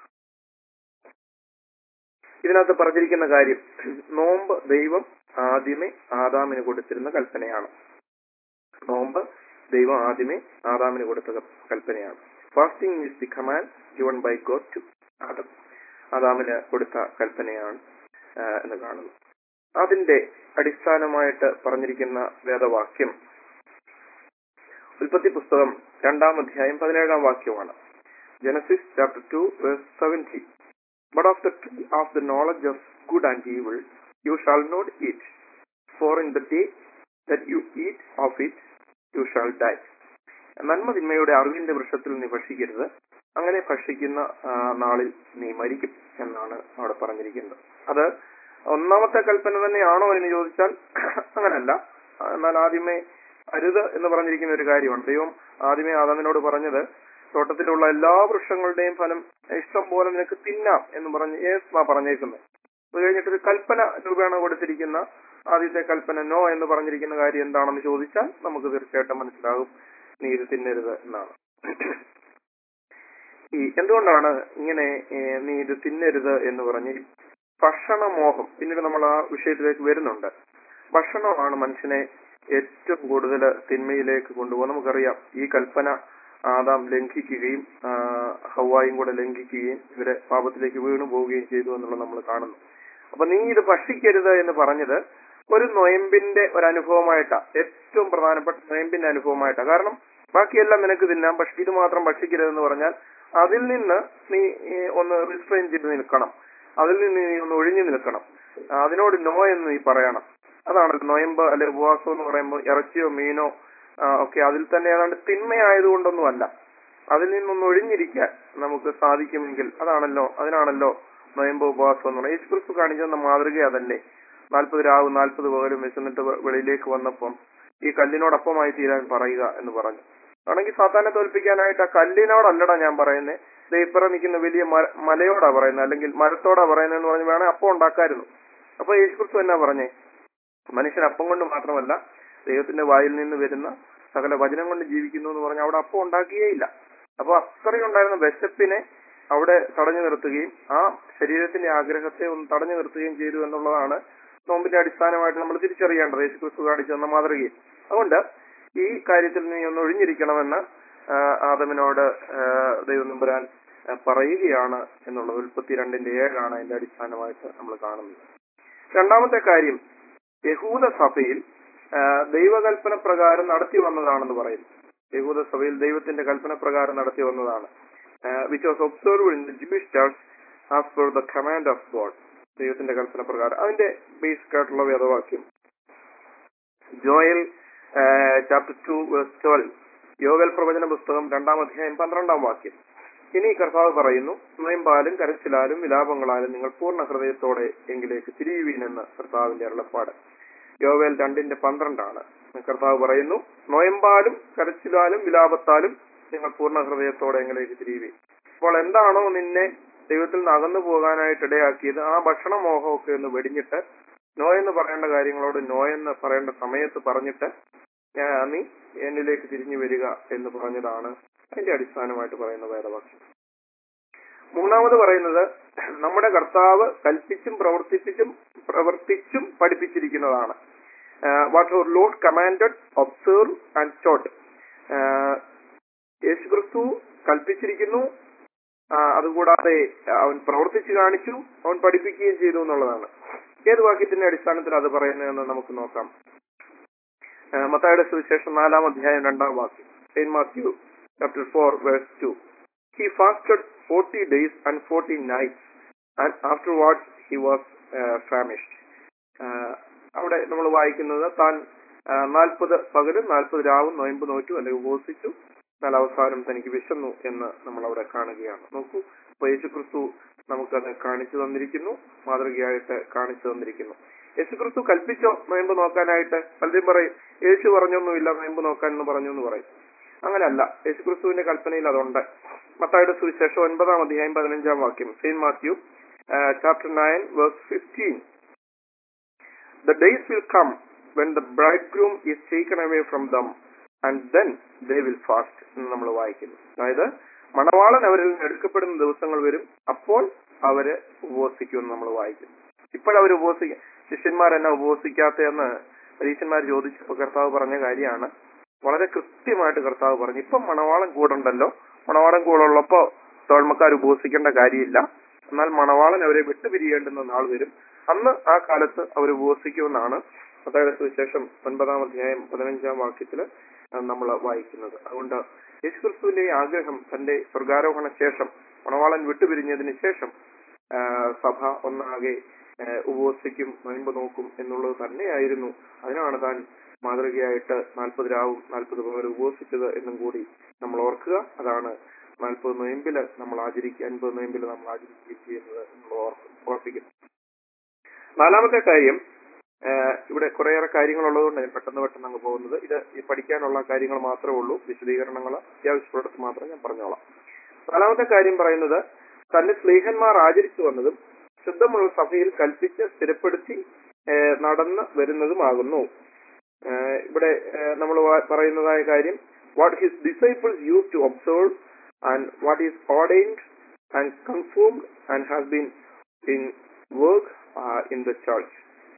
S1: ഇതിനകത്ത് പറഞ്ഞിരിക്കുന്ന കാര്യം നോമ്പ് ദൈവം ആദ്യമേ ആദാമിന് കൊടുത്തിരുന്ന കൽപ്പനയാണ് നോമ്പ് ദൈവം ആദ്യമേ ആദാമിന് കൊടുത്ത ക- കൽപ്പനയാണ് fasting is the command given by God to Adam ആദാമിന് കൊടുത്ത കൽപ്പനയാണ് ആ, എന്ന് കാണുന്നു അതിന്റെ അടിസ്ഥാനമായിട്ട് പറഞ്ഞിരിക്കുന്ന വേദവാക്യം ഉൽപ്പത്തി പുസ്തകം രണ്ടാം അധ്യായം പതിനേഴാം വാക്യമാണ് Genesis chapter two seventy But of the tree of the knowledge of good and evil you shall not eat, for in the day that you eat of it you shall die. നന്മ തിന്മയുടെ അറിവിന്റെ വൃക്ഷത്തിൽ നീ ഭക്ഷിക്കരുത് അങ്ങനെ ഭക്ഷിക്കുന്ന ആ, നാളിൽ നീ മരിക്കും എന്നാണ് അവിടെ പറഞ്ഞിരിക്കുന്നത് അത് ഒന്നാമത്തെ കൽപ്പന തന്നെയാണോ എന്ന് ചോദിച്ചാൽ അങ്ങനല്ല എന്നാൽ ആദ്യമേ അരുത് എന്ന് പറഞ്ഞിരിക്കുന്ന ഒരു കാര്യമാണ് ദൈവം ആദ്യമേ ആദാമിനോട് പറഞ്ഞത് തോട്ടത്തിലുള്ള എല്ലാ വൃക്ഷങ്ങളുടെയും ഫലം ഇഷ്ടം പോലെ നിനക്ക് തിന്നാം എന്ന് പറഞ്ഞ് ഏസ്മാ പറഞ്ഞേക്കുന്നത് അത് കഴിഞ്ഞിട്ട് ഒരു കൽപ്പന രൂപേണ കൊടുത്തിരിക്കുന്ന ആദ്യത്തെ കൽപ്പന നോ എന്ന് പറഞ്ഞിരിക്കുന്ന കാര്യം എന്താണെന്ന് ചോദിച്ചാൽ നമുക്ക് തീർച്ചയായിട്ടും മനസ്സിലാകും നീ ഇത് തിന്നരുത് എന്നാണ് ഈ എന്തുകൊണ്ടാണ് ഇങ്ങനെ ഏ, നീ ഇത് തിന്നരുത് എന്ന് പറഞ്ഞ് ഈ ഭക്ഷണമോഹം പിന്നീട് നമ്മൾ ആ വിഷയത്തിലേക്ക് വരുന്നുണ്ട് ഭക്ഷണമാണ് മനുഷ്യനെ ഏറ്റവും കൂടുതൽ തിന്മയിലേക്ക് കൊണ്ടുപോകുന്നത് നമുക്കറിയാം ഈ കൽപ്പന ആദാം ലംഘിക്കുകയും ആ, ഹവ്വായും കൂടെ ലംഘിക്കുകയും ഇവരെ പാപത്തിലേക്ക് വീണു പോവുകയും ചെയ്തു എന്നുള്ളത് നമ്മൾ കാണുന്നു അപ്പൊ നീ ഇത് ഭക്ഷിക്കരുത് എന്ന് പറഞ്ഞത് ഒരു നൊയമ്പിന്റെ ഒരു അനുഭവമായിട്ടാ ഏറ്റവും പ്രധാനപ്പെട്ട നൊയമ്പിന്റെ അനുഭവമായിട്ടാ കാരണം ബാക്കിയെല്ലാം നിനക്ക് തിന്നാം പക്ഷെ ഇത് മാത്രം ഭക്ഷിക്കരുതെന്ന് പറഞ്ഞാൽ അതിൽ നിന്ന് നീ ഏ, ഒന്ന് റിസ്ട്രെയിൻ ചെയ്ത് നിൽക്കണം അതിൽ നിന്ന് നീ ഒന്ന് ഒഴിഞ്ഞു നിൽക്കണം ആ, അതിനോട് നോ എന്ന് നീ പറയണം അതാണ് നൊയമ്പ് അല്ലെ ഉപവാസം എന്ന് പറയുമ്പോൾ ഇറച്ചിയോ മീനോ ആ, ഒക്കെ അതിൽ തന്നെ ഏതാണ്ട് തിന്മയായതുകൊണ്ടൊന്നും അല്ല അതിൽ നിന്നൊന്ന് ഒഴിഞ്ഞിരിക്കാൻ നമുക്ക് സാധിക്കുമെങ്കിൽ അതാണല്ലോ അതിനാണല്ലോ നൊയമ്പ് ഉപവാസം എന്ന് പറയുന്നത് യേശുക്രിസ്തു കാണിച്ചു തന്ന മാതൃക അതല്ലേ നാൽപ്പത് രാവും നാൽപ്പത് പകലും വിശന്നിട്ട് വെ- വെളിയിലേക്ക് വന്നപ്പം ഈ കല്ലിനോടൊപ്പമായി തീരാൻ പറയുക എന്ന് പറഞ്ഞു ആണെങ്കിൽ സാത്താനെ തോൽപ്പിക്കാനായിട്ട് ആ കല്ലിനോടല്ലടാ ഞാൻ പറയുന്നത് ദേ ഇപ്പുറം നിൽക്കുന്ന വലിയ മര- മലയോടാ പറയുന്നത് അല്ലെങ്കിൽ മരത്തോടാ പറയുന്നത് എന്ന് പറഞ്ഞ് വേണേ അപ്പം ഉണ്ടാക്കായിരുന്നു അപ്പൊ യേശുക്രിസ്തു എന്നാ പറഞ്ഞേ മനുഷ്യൻ അപ്പം കൊണ്ട് മാത്രമല്ല ദൈവത്തിന്റെ വായിൽ നിന്ന് വരുന്ന സകല വചനം കൊണ്ട് ജീവിക്കുന്നു എന്ന് പറഞ്ഞാൽ അവിടെ അപ്പം ഉണ്ടാക്കുകയില്ല അപ്പൊ അത്രയും ഉണ്ടായിരുന്ന വിശപ്പിനെ അവിടെ തടഞ്ഞു നിർത്തുകയും ആ ശരീരത്തിന്റെ ആഗ്രഹത്തെ ഒന്ന് തടഞ്ഞു നിർത്തുകയും ചെയ്തു എന്നുള്ളതാണ് നോമ്പിന്റെ അടിസ്ഥാനമായിട്ട് നമ്മൾ തിരിച്ചറിയേണ്ടത് യേശുക്രിസ്തു കാണിച്ചു തന്ന മാതൃകയിൽ അതുകൊണ്ട് ഈ കാര്യത്തിൽ നീ ഒന്ന് ഒഴിഞ്ഞിരിക്കണമെന്ന് ആ, ആദമിനോട് ആ, ദൈവം നമ്പുരാൻ ആ, പറയുകയാണ് എന്നുള്ളത് ഉൽപ്പത്തി രണ്ടിന്റെ ഏഴാണ് അതിന്റെ അടിസ്ഥാനമായിട്ട് നമ്മൾ കാണുന്നത് രണ്ടാമത്തെ കാര്യം യഹൂദ സഭയിൽ ആ, ദൈവകൽപ്പന പ്രകാരം നടത്തി വന്നതാണെന്ന് പറയുന്നു യഹൂദ സഭയിൽ ദൈവത്തിന്റെ കൽപ്പന പ്രകാരം നടത്തി വന്നതാണ് which was observe in the Jewish church as per the command of God ദൈവത്തിന്റെ കൽപ്പന പ്രകാരം അതിന്റെ ബേസിക് ആയിട്ടുള്ള വേദവാക്യം Joel chapter two verse twelve യോഗൽ പ്രവചന പുസ്തകം രണ്ടാം അധ്യായം പന്ത്രണ്ടാം വാക്യം ഇനി കർത്താവ് പറയുന്നു നോയമ്പാലും കരച്ചിലാലും വിലാപങ്ങളാലും നിങ്ങൾ പൂർണ്ണ ഹൃദയത്തോടെ എങ്കിലേക്ക് തിരിയുവീനെന്ന് കർത്താവിന്റെ അരുളപ്പാട് യോവേൽ രണ്ടിന്റെ പന്ത്രണ്ടാണ് കർത്താവ് പറയുന്നു നോയമ്പാലും കരച്ചിലാലും വിലാപത്താലും നിങ്ങൾ പൂർണ്ണ ഹൃദയത്തോടെ എങ്കിലേക്ക് തിരിയുവീൻ അപ്പോൾ എന്താണോ നിന്നെ ദൈവത്തിൽ നിന്ന് അകന്നു പോകാനായിട്ട് ഇടയാക്കിയത് ആ ഭക്ഷണമോഹമൊക്കെ ഒന്ന് വെടിഞ്ഞിട്ട് നോയെന്ന് പറയേണ്ട കാര്യങ്ങളോട് നോയെന്ന് പറയേണ്ട സമയത്ത് പറഞ്ഞിട്ട് ഞാൻ നീ എന്നിലേക്ക് തിരിഞ്ഞു വരിക എന്ന് പറഞ്ഞതാണ് അതിന്റെ അടിസ്ഥാനമായിട്ട് പറയുന്ന വേദവാക്യം മൂന്നാമത് പറയുന്നത് നമ്മുടെ കർത്താവ് കൽപ്പിച്ചും പ്രവർത്തിപ്പിച്ചും പ്രവർത്തിച്ചും പഠിപ്പിച്ചിരിക്കുന്നതാണ് what our Lord commanded observe and taught യേശുക്രിസ്തു കൽപ്പിച്ചിരിക്കുന്നു ആ, അതുകൂടാതെ അവൻ പ്രവർത്തിച്ചു കാണിച്ചു അവൻ പഠിപ്പിക്കുകയും ചെയ്തു എന്നുള്ളതാണ് ഏത് വാക്യത്തിന്റെ അടിസ്ഥാനത്തിൽ അത് പറയുന്നതെന്ന് നമുക്ക് നോക്കാം ആ, മത്തായിയുടെ സുവിശേഷം നാലാം അധ്യായം രണ്ടാം വാക്യം Saint Matthew chapter four verse two he fasted forty days and forty nights and afterwards he was famished അവിടെ നമ്മൾ വായിക്കുന്നത് താൻ നാൽപ്പത് പകലും നാൽപ്പത് രാവും നൊയമ്പ് നോറ്റു അല്ലെങ്കിൽ ഉപവസിച്ചു എന്നാൽ അവസാനം തനിക്ക് വിശന്നു എന്ന് നമ്മൾ അവിടെ കാണുകയാണ് നോക്കൂ അപ്പൊ യേശുക്രിസ്തു നമുക്കത് കാണിച്ചു തന്നിരിക്കുന്നു മാതൃകയായിട്ട് കാണിച്ചു തന്നിരിക്കുന്നു യേശുക്രിസ്തു കൽപ്പിച്ചോ നോയമ്പ് നോക്കാനായിട്ട് പലരും പറയും യേശു പറഞ്ഞൊന്നുമില്ല നോയമ്പ് നോക്കാൻ എന്ന് പറഞ്ഞു എന്ന് പറയും അങ്ങനെയല്ല യേശുക്രിസ്തുവിന്റെ കൽപ്പനയിൽ അതുണ്ട് മത്തായുടെ സുവിശേഷം ഒൻപതാം അധ്യായം പതിനഞ്ചാം വാക്യം Saint Matthew chapter nine verse fifteen The days will come when the bridegroom is taken away from them and then they will fast എന്ന് നമ്മൾ വായിക്കുന്നു അതായത് മണവാളൻ അവരിൽ നിന്ന് എടുക്കപ്പെടുന്ന ദിവസങ്ങൾ വരും അപ്പോൾ അവര് ഉപവസിക്കുമെന്ന് നമ്മൾ വായിക്കുന്നു ഇപ്പോഴവർ ഉപവസിക്കും ശിഷ്യന്മാർ എന്നാ ഉപവസിക്കാത്തതെന്ന് പരീക്ഷന്മാർ ചോദിച്ചപ്പോൾ കർത്താവ് പറഞ്ഞ കാര്യമാണ് വളരെ കൃത്യമായിട്ട് കർത്താവ് പറഞ്ഞു ഇപ്പം മണവാളൻ കൂടുണ്ടല്ലോ മണവാളൻ കൂടുള്ളപ്പോ തോഴ്മക്കാർ ഉപവസിക്കേണ്ട കാര്യമില്ല എന്നാൽ മണവാളൻ അവരെ വിട്ടുപിരിയേണ്ടുന്ന നാൾ വരും അന്ന് ആ കാലത്ത് അവർ ഉപവസിക്കുമെന്നാണ് അതായത് സുവിശേഷം ഒൻപതാം അധ്യായം പതിനഞ്ചാം വാക്യത്തിൽ നമ്മൾ വായിക്കുന്നത് അതുകൊണ്ട് യേശുക്രിസ്തുവിന്റെ ഈ ആഗ്രഹം തന്റെ സ്വർഗാരോഹണ ശേഷം മണവാളൻ വിട്ടുപിരിഞ്ഞതിന് ശേഷം ആ, സഭ ഒന്നാകെ ആ, ഉപവസിക്കും നോയമ്പ് നോക്കും എന്നുള്ളത് തന്നെയായിരുന്നു അതിനാണ് താൻ മാതൃകയായിട്ട് നാൽപ്പത് രാവും നാൽപ്പത് പകരം ഉപവസിച്ചത് എന്നും കൂടി നമ്മൾ ഓർക്കുക അതാണ് നാൽപ്പത് നൊയമ്പില് നമ്മൾ ആചരിക്കുക അൻപത് നൊയമ്പില് നമ്മൾ ആചരിക്കുകയും ചെയ്യുന്നത് നമ്മൾ ഓർക്കും ഓർപ്പിക്കുന്നു നാലാമത്തെ കാര്യം ആ, ഇവിടെ കുറേയേറെ കാര്യങ്ങളുള്ളതുകൊണ്ട് ഞാൻ പെട്ടെന്ന് പെട്ടെന്ന് അങ്ങ് പോകുന്നത് ഇത് ഈ പഠിക്കാനുള്ള കാര്യങ്ങൾ മാത്രമേ ഉള്ളൂ വിശദീകരണങ്ങൾ അത്യാവശ്യപ്പെടുത്ത് മാത്രം ഞാൻ പറഞ്ഞോളാം നാലാമത്തെ കാര്യം പറയുന്നത് തന്റെ സ്നേഹന്മാർ ആചരിച്ചു വന്നതും ശുദ്ധമുള്ള സഭയിൽ കൽപ്പിച്ച് സ്ഥിരപ്പെടുത്തി ആ, നടന്ന് വരുന്നതുമാകുന്നു ആ, ഇവിടെ നമ്മൾ പറയുന്നതായ കാര്യം what his disciples use to observe and what is ordained and confirmed and has been in work in the church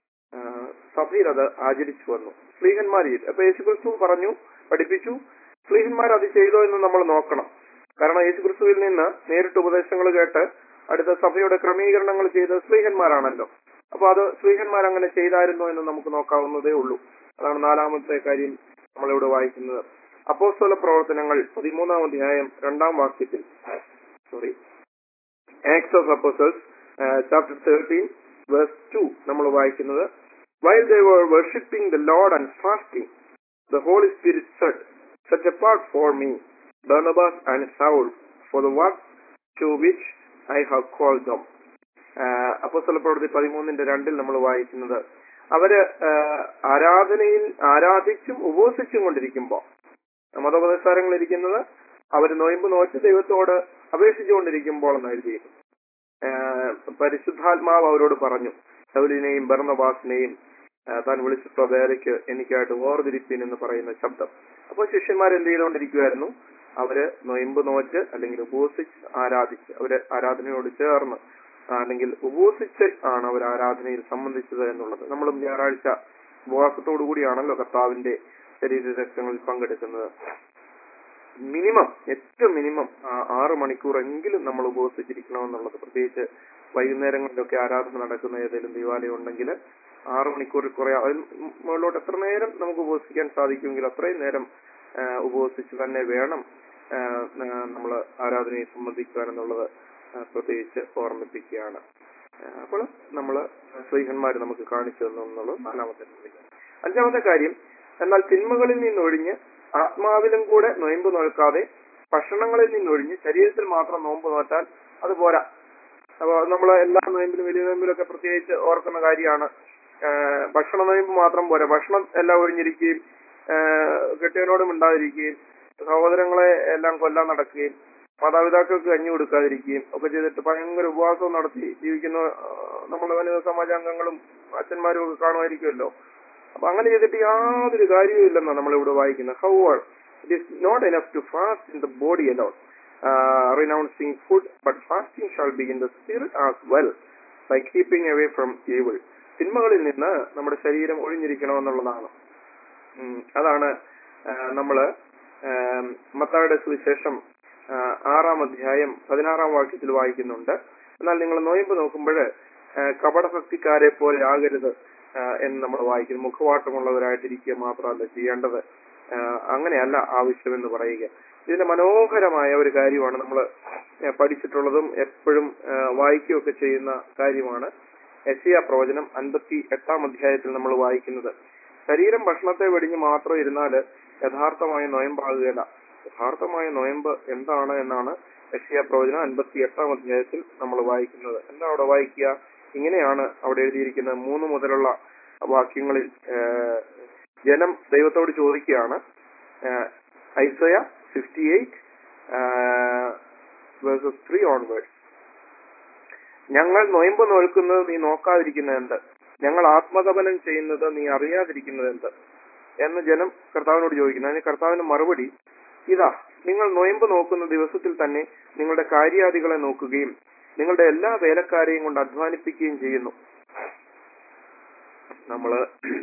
S1: സഭയിൽ അത് ആചരിച്ചു വന്നു സ്ത്രീഹന്മാർ ചെയ്തു അപ്പൊ യേശുക്രിസ്തു പറഞ്ഞു പഠിപ്പിച്ചു സ്ത്രീഹന്മാർ അത് ചെയ്തോ എന്ന് നമ്മൾ നോക്കണം കാരണം യേശുക്രിസ്തുവിൽ നിന്ന് നേരിട്ട് ഉപദേശങ്ങൾ കേട്ട് അടുത്ത സഭയുടെ ക്രമീകരണങ്ങൾ ചെയ്ത സ്ത്രീഹന്മാരാണല്ലോ അപ്പൊ അത് സ്ത്രീഹന്മാർ അങ്ങനെ ചെയ്തായിരുന്നോ എന്ന് നമുക്ക് നോക്കാവുന്നതേ ഉള്ളൂ അതാണ് നാലാമത്തെ കാര്യം നമ്മളിവിടെ വായിക്കുന്നത് അപ്പോസ്തല പ്രവർത്തനങ്ങൾ പതിമൂന്നാം അധ്യായം രണ്ടാം വാക്യത്തിൽ sorry Acts of Apostles chapter thirteen verse two നമ്മൾ വായിക്കുന്നത് while they were worshipping the Lord and fasting the Holy Spirit said set apart for me Barnabas and Saul for the work to which I have call them അപ്പോസ്തല പ്രവൃത്തി പതിമൂന്നിന്റെ രണ്ടിൽ നമ്മൾ വായിക്കുന്നത് അവര് ആഹ്, ആരാധനയിൽ ആരാധിച്ചും ഉപവസിച്ചും കൊണ്ടിരിക്കുമ്പോ മതോപദേശാരങ്ങൾ ഇരിക്കുന്നത് അവർ നോയമ്പ് നോറ്റ് ദൈവത്തോട് അപേക്ഷിച്ചുകൊണ്ടിരിക്കുമ്പോൾ എന്ന് എഴുതിയിരുന്നു ആഹ് പരിശുദ്ധാത്മാവ് അവരോട് പറഞ്ഞു ശൗലിനെയും ഭരണവാസിനെയും താൻ വിളിച്ചിട്ടുള്ള വേലയ്ക്ക് എനിക്കായിട്ട് വേർതിരിപ്പീൻ എന്ന് പറയുന്ന ശബ്ദം അപ്പോൾ ശിഷ്യന്മാർ എന്ത് ചെയ്തുകൊണ്ടിരിക്കുമായിരുന്നു അവര് നൊയമ്പ് നോറ്റ് അല്ലെങ്കിൽ ഉപവസിച്ച് ആരാധിച്ച് അവര് ആരാധനയോട് ചേർന്ന് അല്ലെങ്കിൽ ഉപവസിച്ച് ആണ് അവർ ആരാധനയിൽ സംബന്ധിച്ചത് എന്നുള്ളത് നമ്മളും ഞായറാഴ്ച ഉപവാസത്തോടു കൂടിയാണല്ലോ കർത്താവിന്റെ ശരീര രക്തങ്ങളിൽ പങ്കെടുക്കുന്നത് മിനിമം ഏറ്റവും മിനിമം ആറ് മണിക്കൂറെങ്കിലും നമ്മൾ ഉപവസിച്ചിരിക്കണമെന്നുള്ളത് പ്രത്യേകിച്ച് വൈകുന്നേരങ്ങളിലൊക്കെ ആരാധന നടക്കുന്ന ഏതെങ്കിലും ദേവാലയം ഉണ്ടെങ്കിൽ ആറ് മണിക്കൂറിൽ കുറെ അതിൽ മുകളിലോട്ട് എത്ര നേരം നമുക്ക് ഉപവസിക്കാൻ സാധിക്കുമെങ്കിൽ അത്രയും നേരം ആ, ഉപവസിച്ച് തന്നെ വേണം നമ്മൾ ആരാധനയെ സംബന്ധിക്കുവാൻ എന്നുള്ളത് ആ, പ്രത്യേകിച്ച് ഓർമ്മിപ്പിക്കുകയാണ് അപ്പോൾ നമ്മൾ സ്ത്രീഹന്മാർ നമുക്ക് കാണിച്ചു തന്നു എന്നുള്ളത് നാലാമത്തെ കാര്യം അഞ്ചാമത്തെ കാര്യം എന്നാൽ തിന്മകളിൽ നിന്നൊഴിഞ്ഞ് ആത്മാവിലും കൂടെ നൊയമ്പ് നോൽക്കാതെ ഭക്ഷണങ്ങളിൽ നിന്നൊഴിഞ്ഞ് ശരീരത്തിൽ മാത്രം നോമ്പ് നോറ്റാൽ അത് പോരാ അപ്പൊ നമ്മൾ എല്ലാ നോയമ്പിലും വലിയ നോയമ്പിലൊക്കെ പ്രത്യേകിച്ച് ഓർക്കുന്ന കാര്യമാണ് ആഹ് ഭക്ഷണ നോയമ്പ് മാത്രം പോരാ ഭക്ഷണം എല്ലാം ഒഴിഞ്ഞിരിക്കുകയും ആഹ് കെട്ടിയവനോടും ഉണ്ടാതിരിക്കുകയും സഹോദരങ്ങളെ എല്ലാം കൊല്ലാൻ നടക്കുകയും മാതാപിതാക്കൾക്ക് കഞ്ഞി കൊടുക്കാതിരിക്കുകയും ഒക്കെ ചെയ്തിട്ട് ഭയങ്കര ഉപവാസവും നടത്തി ജീവിക്കുന്ന ആഹ് നമ്മുടെ വനിതാ സമാജാംഗങ്ങളും അച്ഛന്മാരും ഒക്കെ കാണുമായിരിക്കുമല്ലോ അപ്പൊ അങ്ങനെ ചെയ്തിട്ട് യാതൊരു കാര്യവും ഇല്ലെന്നാണ് നമ്മളിവിടെ വായിക്കുന്നത് how it is not enough to fast in the body a lot renouncing food but fasting shall be in the spirit as well by keeping away from evil തിന്മകളിൽ നിന്ന് നമ്മുടെ ശരീരം ഒഴിഞ്ഞിരിക്കണമെന്നുള്ളതാണ് ഉം, അതാണ് ആ, നമ്മള് ആ, മത്തായുടെ സുവിശേഷം ആ, ആറാം അധ്യായം പതിനാറാം വാക്യത്തിൽ വായിക്കുന്നുണ്ട് എന്നാൽ നിങ്ങൾ നോയമ്പ് നോക്കുമ്പോൾ കപടഭക്തിക്കാരെ പോലെ ആകരുത് ആ, എന്ന് നമ്മൾ വായിക്കുന്നു മുഖവാട്ടമുള്ളവരായിട്ടിരിക്കുക മാത്രമല്ല ചെയ്യേണ്ടത് ആ, അങ്ങനെയല്ല ആവശ്യമെന്ന് പറയുക ഇതിന്റെ മനോഹരമായ ഒരു കാര്യമാണ് നമ്മൾ പഠിച്ചിട്ടുള്ളതും എപ്പോഴും ആ, വായിക്കുകയൊക്കെ ചെയ്യുന്ന കാര്യമാണ് എസിയ പ്രവചനം അൻപത്തി എട്ടാം അധ്യായത്തിൽ നമ്മൾ വായിക്കുന്നത് ശരീരം ഭക്ഷണത്തെ വെടിഞ്ഞ് മാത്രം ഇരുന്നാൽ യഥാർത്ഥമായ നോയമ്പാകുകയില്ല യഥാർത്ഥമായ നോയമ്പ് എന്താണ് എന്നാണ് യശിയ പ്രവചനം അൻപത്തി എട്ടാം അധ്യായത്തിൽ നമ്മൾ വായിക്കുന്നത് എന്താ അവിടെ വായിക്കുക ഇങ്ങനെയാണ് അവിടെ എഴുതിയിരിക്കുന്നത് മൂന്ന് മുതലുള്ള വാക്യങ്ങളിൽ ആ, ജനം ദൈവത്തോട് ചോദിക്കുകയാണ് Isaiah fifty eight verses three onwards ഞങ്ങൾ നൊയമ്പ് നോൽക്കുന്നത് നീ നോക്കാതിരിക്കുന്നത് എന്ത് ഞങ്ങൾ ആത്മകപനം ചെയ്യുന്നത് നീ അറിയാതിരിക്കുന്നത് എന്ത് എന്ന് ജനം കർത്താവിനോട് ചോദിക്കുന്നു അതിന് കർത്താവിന് മറുപടി ഇതാ നിങ്ങൾ നൊയമ്പ് നോക്കുന്ന ദിവസത്തിൽ തന്നെ നിങ്ങളുടെ കാര്യാദികളെ നോക്കുകയും നിങ്ങളുടെ എല്ലാ വേലക്കാരെയും കൊണ്ട് അധ്വാനിപ്പിക്കുകയും ചെയ്യുന്നു നമ്മള്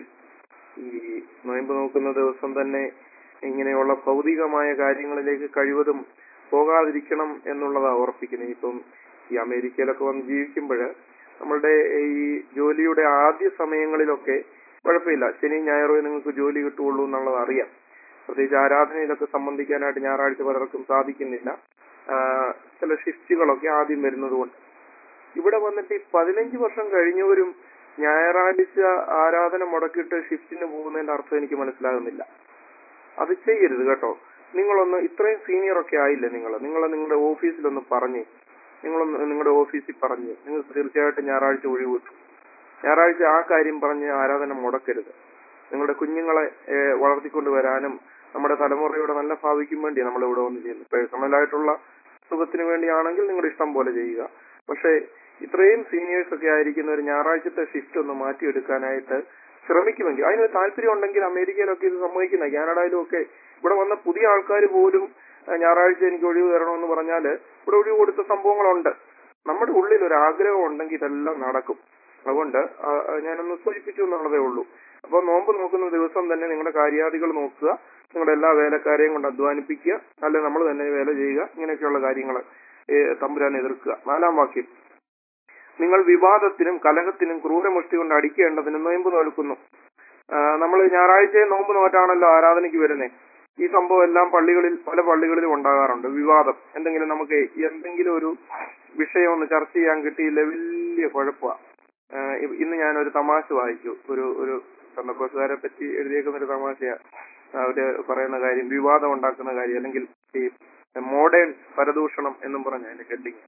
S1: ഈ നൊയമ്പ് നോക്കുന്ന ദിവസം തന്നെ ഇങ്ങനെയുള്ള ഭൗതികമായ കാര്യങ്ങളിലേക്ക് കഴിവതും പോകാതിരിക്കണം എന്നുള്ളതാ ഓർപ്പിക്കുന്നത് ഇപ്പം ഈ അമേരിക്കയിലൊക്കെ വന്ന് ജീവിക്കുമ്പോൾ നമ്മളുടെ ഈ ജോലിയുടെ ആദ്യ സമയങ്ങളിലൊക്കെ കുഴപ്പമില്ല ശനി ഞായറേ നിങ്ങൾക്ക് ജോലി കിട്ടുള്ളൂ എന്നുള്ളത് അറിയാം പ്രത്യേകിച്ച് ആരാധനയിലൊക്കെ സംബന്ധിക്കാനായിട്ട് ഞായറാഴ്ച പലർക്കും സാധിക്കുന്നില്ല ആഹ് ചില ഷിഫ്റ്റുകളൊക്കെ ആദ്യം വരുന്നത് കൊണ്ട് ഇവിടെ വന്നിട്ട് ഈ പതിനഞ്ച് വർഷം കഴിഞ്ഞവരും ഞായറാഴ്ച ആരാധന മുടക്കിയിട്ട് ഷിഫ്റ്റിന് പോകുന്നതിന്റെ അർത്ഥം എനിക്ക് മനസ്സിലാകുന്നില്ല അത് ചെയ്യരുത് കേട്ടോ നിങ്ങളൊന്ന് ഇത്രയും സീനിയർ ഒക്കെ ആയില്ലേ നിങ്ങൾ നിങ്ങൾ നിങ്ങളുടെ ഓഫീസിലൊന്ന് പറഞ്ഞ് നിങ്ങളൊന്ന് നിങ്ങളുടെ ഓഫീസിൽ പറഞ്ഞ് നിങ്ങൾ തീർച്ചയായിട്ടും ഞായറാഴ്ച ഒഴിവ് കിട്ടും ഞായറാഴ്ച ആ കാര്യം പറഞ്ഞ് ആരാധന മുടക്കരുത് നിങ്ങളുടെ കുഞ്ഞുങ്ങളെ ഏഹ്, വളർത്തിക്കൊണ്ട് വരാനും നമ്മുടെ തലമുറയുടെ നല്ല ഭാവിക്കും വേണ്ടി നമ്മൾ ഇവിടെ വന്ന് ചെയ്യുന്നത് പേഴ്സണലായിട്ടുള്ള സുഖത്തിന് വേണ്ടിയാണെങ്കിൽ നിങ്ങളുടെ ഇഷ്ടം പോലെ ചെയ്യുക പക്ഷേ ഇത്രയും സീനിയേഴ്സ് ഒക്കെ ആയിരിക്കുന്ന ഒരു ഞായറാഴ്ചത്തെ ഷിഫ്റ്റ് ഒന്ന് മാറ്റിയെടുക്കാനായിട്ട് ശ്രമിക്കുമെങ്കിൽ അതിന് താല്പര്യം ഉണ്ടെങ്കിൽ അമേരിക്കയിലൊക്കെ ഇത് സമ്മതിക്കുന്ന കാനഡയിലും ഒക്കെ ഇവിടെ വന്ന പുതിയ ആൾക്കാർ പോലും ആ, ഞായറാഴ്ച എനിക്ക് ഒഴിവ് തരണമെന്ന് പറഞ്ഞാല് ഇവിടെ ഒഴിവ് കൊടുത്ത സംഭവങ്ങളുണ്ട് നമ്മുടെ ഉള്ളിൽ ഒരു ആഗ്രഹം ഉണ്ടെങ്കിൽ ഇതെല്ലാം നടക്കും അതുകൊണ്ട് ആ, ആ, ഞാനൊന്ന് സൂചിപ്പിച്ചു എന്നുള്ളതേ ഉള്ളൂ അപ്പോൾ നോമ്പ് നോക്കുന്ന ദിവസം തന്നെ നിങ്ങളുടെ കാര്യാദികൾ നോക്കുക നിങ്ങളുടെ എല്ലാ വേലക്കാരെയും കൊണ്ട് അധ്വാനിപ്പിക്കുക അല്ലെ നമ്മൾ തന്നെ വേല ചെയ്യുക ഇങ്ങനെയൊക്കെയുള്ള കാര്യങ്ങൾ തമ്പുരാൻ എതിർക്കുക നാലാം വാക്യം നിങ്ങൾ വിവാദത്തിനും കലഹത്തിനും ക്രൂരമുഷ്ടി കൊണ്ട് അടിക്കേണ്ടതിനും നോയമ്പ് നോൽക്കുന്നു നമ്മൾ ഞായറാഴ്ച നോമ്പ് നോറ്റാണല്ലോ ആരാധനയ്ക്ക് വരുന്നേ ഈ സംഭവം എല്ലാം പള്ളികളിൽ പല പള്ളികളിലും ഉണ്ടാകാറുണ്ട് വിവാദം എന്തെങ്കിലും നമുക്ക് എന്തെങ്കിലും ഒരു വിഷയം ഒന്ന് ചർച്ച ചെയ്യാൻ കിട്ടിയില്ല വലിയ കുഴപ്പമാണ് ഇന്ന് ഞാൻ ഒരു തമാശ വായിച്ചു ഒരു ഒരു സന്ദർഭക്കാരെ പറ്റി എഴുതിയേക്കുന്ന ഒരു തമാശയാ അവര് പറയുന്ന കാര്യം വിവാദം ഉണ്ടാക്കുന്ന കാര്യം അല്ലെങ്കിൽ ഈ മോഡേൺ പരദൂഷണം എന്നും പറഞ്ഞ അതിന്റെ ഹെഡിങ്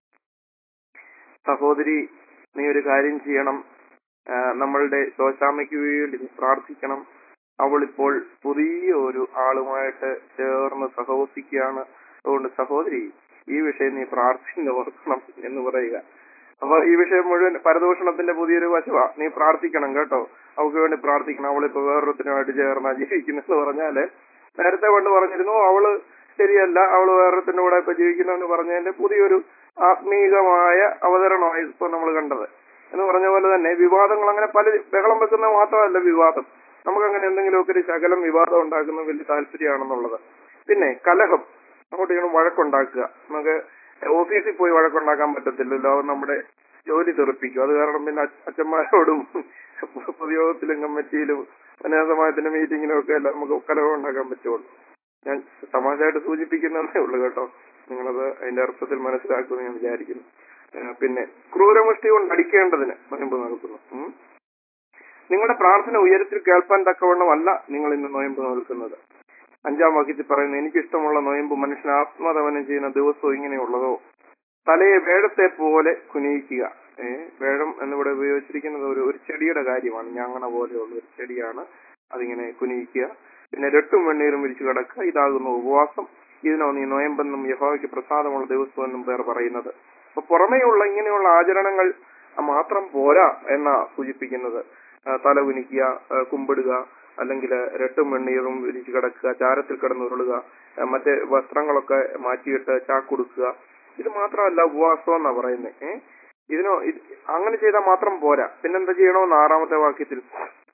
S1: സഹോദരി നീ ഒരു കാര്യം ചെയ്യണം ആ, നമ്മളുടെ ശോശാമയ്ക്ക് വേണ്ടി നീ പ്രാർത്ഥിക്കണം അവൾ ഇപ്പോൾ പുതിയ ഒരു ആളുമായിട്ട് ചേർന്ന് സഹവസിക്കുകയാണ് അതുകൊണ്ട് സഹോദരി ഈ വിഷയം നീ പ്രാർത്ഥിച്ച് ഓർക്കണം എന്ന് പറയുക അപ്പൊ ഈ വിഷയം മുഴുവൻ പരദൂഷണത്തിന്റെ പുതിയൊരു വശമാ നീ പ്രാർത്ഥിക്കണം കേട്ടോ അവൾക്ക് വേണ്ടി പ്രാർത്ഥിക്കണം അവളിപ്പോ വേറൊരുത്തിനുമായിട്ട് ചേർന്നാ ജീവിക്കുന്നെന്ന് പറഞ്ഞാല് നേരത്തെ പണ്ട് പറഞ്ഞിരുന്നു അവള് ശരിയല്ല അവള് വേറൊരുത്തിന്റെ കൂടെ ഇപ്പൊ ജീവിക്കുന്നു പറഞ്ഞതിന്റെ പുതിയൊരു ആത്മീകമായ അവതരണമാണ് ഇപ്പൊ നമ്മൾ കണ്ടത് എന്ന് പറഞ്ഞ പോലെ തന്നെ വിവാദങ്ങൾ അങ്ങനെ പല ബഹളം വെക്കുന്ന മാത്രമല്ല വിവാദം നമുക്ക് അങ്ങനെ എന്തെങ്കിലുമൊക്കെ ഒരു ശകലം വിവാദം ഉണ്ടാക്കുന്ന വലിയ താല്പര്യമാണെന്നുള്ളത് പിന്നെ കലഹം അങ്ങോട്ട് ഇങ്ങനെ വഴക്കുണ്ടാക്കുക നമുക്ക് ഓഫീസിൽ പോയി വഴക്കുണ്ടാക്കാൻ പറ്റത്തില്ലല്ലോ അത് നമ്മുടെ ജോലി തെറിപ്പിക്കും അത് കാരണം പിന്നെ അച്ഛ- അച്ഛന്മാരോടും പൊതുയോഗത്തിലും കമ്മിറ്റിയിലും വനിതാ സമാജത്തിന്റെ മീറ്റിങ്ങിലും ഒക്കെ എല്ലാം നമുക്ക് കലഹം ഉണ്ടാക്കാൻ പറ്റുള്ളൂ ഞാൻ തമാശയായിട്ട് സൂചിപ്പിക്കുന്നതേ ഉള്ളൂ കേട്ടോ നിങ്ങളത് അതിന്റെ അർത്ഥത്തിൽ മനസ്സിലാക്കുമെന്ന് ഞാൻ വിചാരിക്കുന്നു ആ, പിന്നെ ക്രൂരമുഷ്ടി കൊണ്ട് അടിക്കേണ്ടതിന് നോയമ്പ് നടക്കുന്നു ഉം. നിങ്ങളുടെ പ്രാർത്ഥന ഉയരത്തിൽ കേൾപ്പാൻ തക്കവണ്ണമല്ല നിങ്ങൾ ഇന്ന് നോയമ്പ് നോൽക്കുന്നത് അഞ്ചാം വാക്യത്തിൽ പറയുന്നു എനിക്കിഷ്ടമുള്ള നോയമ്പ് മനുഷ്യൻ ആത്മതവനം ചെയ്യുന്ന ദിവസവും ഇങ്ങനെയുള്ളതോ തലയെ വേഴത്തെ പോലെ കുനിയിക്കുക ഏ വേഴം എന്നിവിടെ ഉപയോഗിച്ചിരിക്കുന്നത് ഒരു ഒരു ചെടിയുടെ കാര്യമാണ് ഞാങ്ങണ പോലെയുള്ള ഒരു ചെടിയാണ് അതിങ്ങനെ കുനിയിക്കുക പിന്നെ രട്ടും വെണ്ണീരും വിരിച്ചു കിടക്കുക ഇതാകുന്നു ഉപവാസം ഇതിനോ നീ നോയമ്പെന്നും യഹോവയ്ക്ക് പ്രസാദമുള്ള ദിവസമെന്നും പേർ പറയുന്നത് അപ്പൊ പുറമേയുള്ള ഇങ്ങനെയുള്ള ആചരണങ്ങൾ മാത്രം പോരാ എന്നാ സൂചിപ്പിക്കുന്നത് ആ, തല കുനിക്കുക ആ, കുമ്പിടുക അല്ലെങ്കിൽ രട്ടും വെണ്ണീറും വിരിച്ചു കിടക്കുക ചാരത്തിൽ കിടന്ന് ഉരുളുക ആ, മറ്റേ വസ്ത്രങ്ങളൊക്കെ മാറ്റിയിട്ട് ചാക്കൊടുക്കുക ഇത് മാത്രമല്ല ഉപവാസം എന്നാ പറയുന്നത് ഏഹ് ഇതിനോ ഇത് അങ്ങനെ ചെയ്താൽ മാത്രം പോരാ പിന്നെന്താ ചെയ്യണമെന്ന് ആറാമത്തെ വാക്യത്തിൽ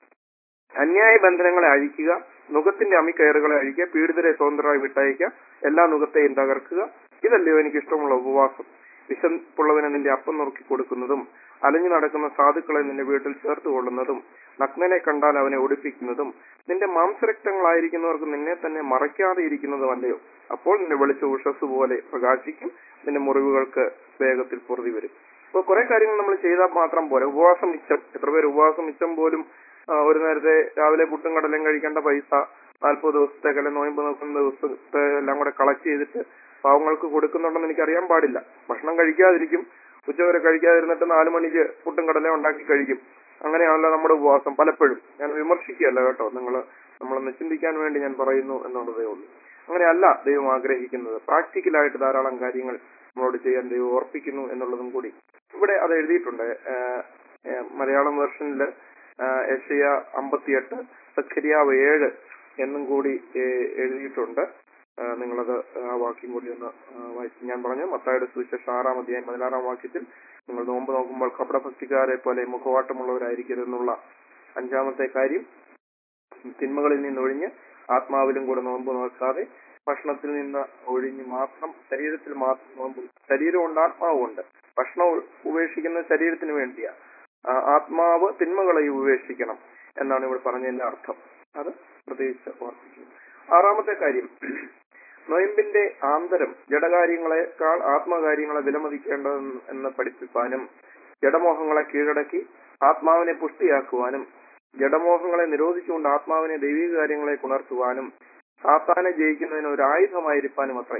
S1: അന്യായ ബന്ധനങ്ങളെ അഴിക്കുക നുഖത്തിന്റെ അമിക്കയറുകളെ അഴിക്കുക പീഡിതരെ സ്വതന്ത്രമായി വിട്ടയക്കുക എല്ലാ നുഖത്തെയും തകർക്കുക ഇതല്ലയോ എനിക്ക് ഇഷ്ടമുള്ള ഉപവാസം വിശപ്പുള്ളവന് നിന്റെ അപ്പം നുറുക്കി കൊടുക്കുന്നതും അലഞ്ഞു നടക്കുന്ന സാധുക്കളെ നിന്റെ വീട്ടിൽ ചേർത്ത് കൊള്ളുന്നതും നഗ്നനെ കണ്ടാൽ അവനെ ഒടിപ്പിക്കുന്നതും നിന്റെ മാംസരക്തങ്ങളായിരിക്കുന്നവർക്ക് നിന്നെ തന്നെ മറയ്ക്കാതെ ഇരിക്കുന്നതും അല്ലയോ അപ്പോൾ നിന്റെ വെളിച്ച ഉഷസ് പോലെ പ്രകാശിക്കും നിന്റെ മുറിവുകൾക്ക് വേഗത്തിൽ പൊറുതി വരും അപ്പൊ കുറെ കാര്യങ്ങൾ നമ്മൾ ചെയ്താൽ മാത്രം പോരാ ഉപവാസം മിച്ചം എത്ര പേര് ഉപവാസം മിച്ചം പോലും ആ, ഒരു നേരത്തെ രാവിലെ പുട്ടും കടലയും കഴിക്കേണ്ട പൈസ നാൽപ്പത് ദിവസത്തേക്ക് അല്ലെങ്കിൽ നോയമ്പ് നോക്കുന്ന ദിവസത്തെ എല്ലാം കൂടെ കളക്ട് ചെയ്തിട്ട് പാവങ്ങൾക്ക് കൊടുക്കുന്നുണ്ടെന്ന് എനിക്ക് അറിയാൻ പാടില്ല ഭക്ഷണം കഴിക്കാതിരിക്കും ഉച്ചവരെ കഴിക്കാതിരുന്നിട്ട് നാലു മണിക്ക് പുട്ടും കടലയും ഉണ്ടാക്കി കഴിക്കും അങ്ങനെയാണല്ലോ നമ്മുടെ ഉപവാസം പലപ്പോഴും ഞാൻ വിമർശിക്കുകയല്ല കേട്ടോ നിങ്ങൾ നമ്മളൊന്ന് ചിന്തിക്കാൻ വേണ്ടി ഞാൻ പറയുന്നു എന്നുള്ളതേ ഉള്ളൂ അങ്ങനെയല്ല ദൈവം ആഗ്രഹിക്കുന്നത് പ്രാക്ടിക്കലായിട്ട് ധാരാളം കാര്യങ്ങൾ നമ്മളോട് ചെയ്യാൻ ദൈവം ഓർപ്പിക്കുന്നു എന്നുള്ളതും കൂടി ഇവിടെ അത് എഴുതിയിട്ടുണ്ട് ഏഹ്, ഏഹ്, മലയാളം വെർഷനിൽ എഷയ അമ്പത്തിയെട്ട് സഖരിയാവ് ഏഴ് എന്നും കൂടി ഏഹ്, എഴുതിയിട്ടുണ്ട് ഏഹ്, നിങ്ങളത് ആ വാക്യം കൂടി ഒന്ന് ആ, വായിച്ച് ഞാൻ പറഞ്ഞു മത്തായുടെ സുവിശേഷം ആറാം അധ്യായം പതിനാറാം വാക്യത്തിൽ നിങ്ങൾ നോമ്പ് നോക്കുമ്പോൾ കപടഭക്തിക്കാരെ പോലെ മുഖവാട്ടമുള്ളവരായിരിക്കരുതെന്നുള്ള അഞ്ചാമത്തെ കാര്യം തിന്മകളിൽ നിന്ന് ഒഴിഞ്ഞ് ആത്മാവിലും കൂടെ നോമ്പ് നോക്കാതെ ഭക്ഷണത്തിൽ നിന്ന് ഒഴിഞ്ഞ് മാത്രം ശരീരത്തിൽ മാത്രം നോമ്പ് ശരീരം ഉണ്ട് ആത്മാവും ഉണ്ട് ഭക്ഷണം ഉ- ഉപേക്ഷിക്കുന്നത് ശരീരത്തിന് വേണ്ടിയാ ആ, ആത്മാവ് തിന്മകളെ ഉപേക്ഷിക്കണം എന്നാണ് ഇവിടെ പറഞ്ഞതിന്റെ അർത്ഥം അത് പ്രത്യേകിച്ച് ഓർപ്പിക്കുന്നു ആറാമത്തെ കാര്യം നൊയമ്പിന്റെ ആന്തരം ജഡകാര്യങ്ങളെക്കാൾ ആത്മകാര്യങ്ങളെ വിലമതിക്കേണ്ടതെന്ന് എന്ന് പഠിപ്പിക്കാനും ജഡമോഹങ്ങളെ കീഴടക്കി ആത്മാവിനെ പുഷ്ടിയാക്കുവാനും ജഡമോഹങ്ങളെ നിരോധിച്ചുകൊണ്ട് ആത്മാവിനെ ദൈവിക കാര്യങ്ങളെ ഉണർത്തുവാനും സാത്താനെ ജയിക്കുന്നതിന് ഒരു ആയുധമായിരിക്കാനും അത്രേ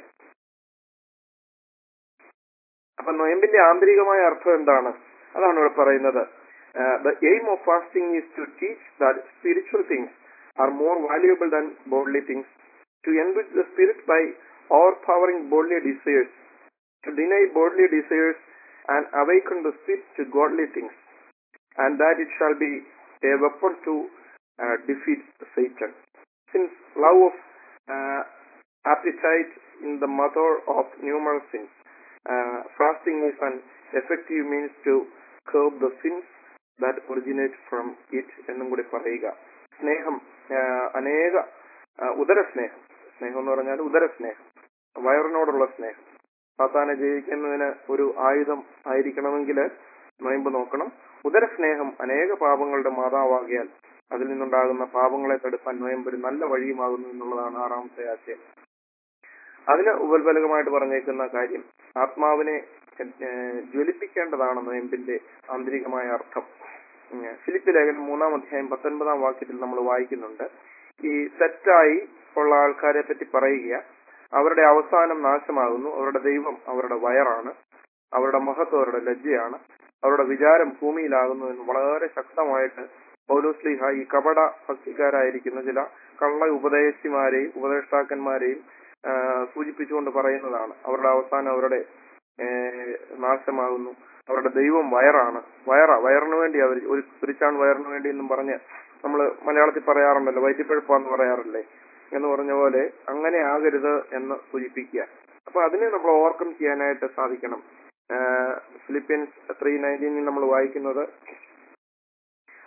S1: അപ്പൊ നൊയമ്പിന്റെ ആന്തരികമായ അർത്ഥം എന്താണ് അതാണ് ഇവിടെ പറയുന്നത് the aim of fasting is to teach that spiritual things are more valuable than bodily things to enrich the spirit by overpowering bodily desires to deny bodily desires and awaken the spirit to godly things, and that it shall be a weapon to uh, defeat Satan. Since love of uh, appetite in the mother of numerous sins, uh, fasting is an effective means to curb the sins that originate from it എന്നും കൂടി പറയുക സ്നേഹം ആ, അനേക ആ, ഉദരസ്നേഹം സ്നേഹം എന്ന് പറഞ്ഞാൽ ഉദരസ്നേഹം വയറിനോടുള്ള സ്നേഹം സാത്താനെ ജയിക്കുന്നതിന് ഒരു ആയുധം ആയിരിക്കണമെങ്കിൽ നൊയമ്പ് നോക്കണം ഉദരസ്നേഹം അനേക പാപങ്ങളുടെ മാതാവാകിയാൽ അതിൽ നിന്നുണ്ടാകുന്ന പാപങ്ങളെ തടുക്കാൻ നൊയമ്പ് ഒരു നല്ല വഴിയുമാകുന്നു എന്നുള്ളതാണ് ആറാമത്തെ ആശയം അതിന് ഉപൽബലകമായിട്ട് പറഞ്ഞേക്കുന്ന കാര്യം ആത്മാവിനെ ഏഹ്, ജ്വലിപ്പിക്കേണ്ടതാണ് നൊയമ്പിന്റെ ആന്തരികമായ അർത്ഥം ഉം, ഫിലിപ്പ് ലേഖനം മൂന്നാം അധ്യായം പത്തൊൻപതാം വാക്യത്തിൽ നമ്മൾ വായിക്കുന്നുണ്ട് ഈ തെറ്റായി ഉള്ള ആൾക്കാരെ പറ്റി പറയുക അവരുടെ അവസാനം നാശമാകുന്നു അവരുടെ ദൈവം അവരുടെ വയറാണ് അവരുടെ മഹത്വം അവരുടെ ലജ്ജയാണ് അവരുടെ വിചാരം ഭൂമിയിലാകുന്നു എന്ന് വളരെ ശക്തമായിട്ട് പൗലോസ്ലിഹ ഈ കപട ഭക്തിക്കാരായിരിക്കുന്ന ചില കള്ള ഉപദേശിമാരെയും ഉപദേഷ്ടാക്കന്മാരെയും ആ, സൂചിപ്പിച്ചുകൊണ്ട് പറയുന്നതാണ് അവരുടെ അവസാനം അവരുടെ ഏ, നാശമാകുന്നു അവരുടെ ദൈവം വയറാണ് വയറ വയറിന് വേണ്ടി അവർ ഒരു പിരിച്ചാൺ വയറിന് വേണ്ടി എന്നും പറഞ്ഞ് നമ്മൾ മലയാളത്തിൽ പറയാറുണ്ടല്ലോ വൈദ്യപ്പഴുപ്പാന്ന് പറയാറില്ലേ എന്ന് പറഞ്ഞ പോലെ അങ്ങനെ ആകരുത് എന്ന് സൂചിപ്പിക്കുക അപ്പൊ അതിനെ നമ്മൾ ഓവർകം ചെയ്യാനായിട്ട് സാധിക്കണം ഫിലിപ്പീൻസ് ത്രീ നയൻറ്റീനിൽ നമ്മൾ വായിക്കുന്നത്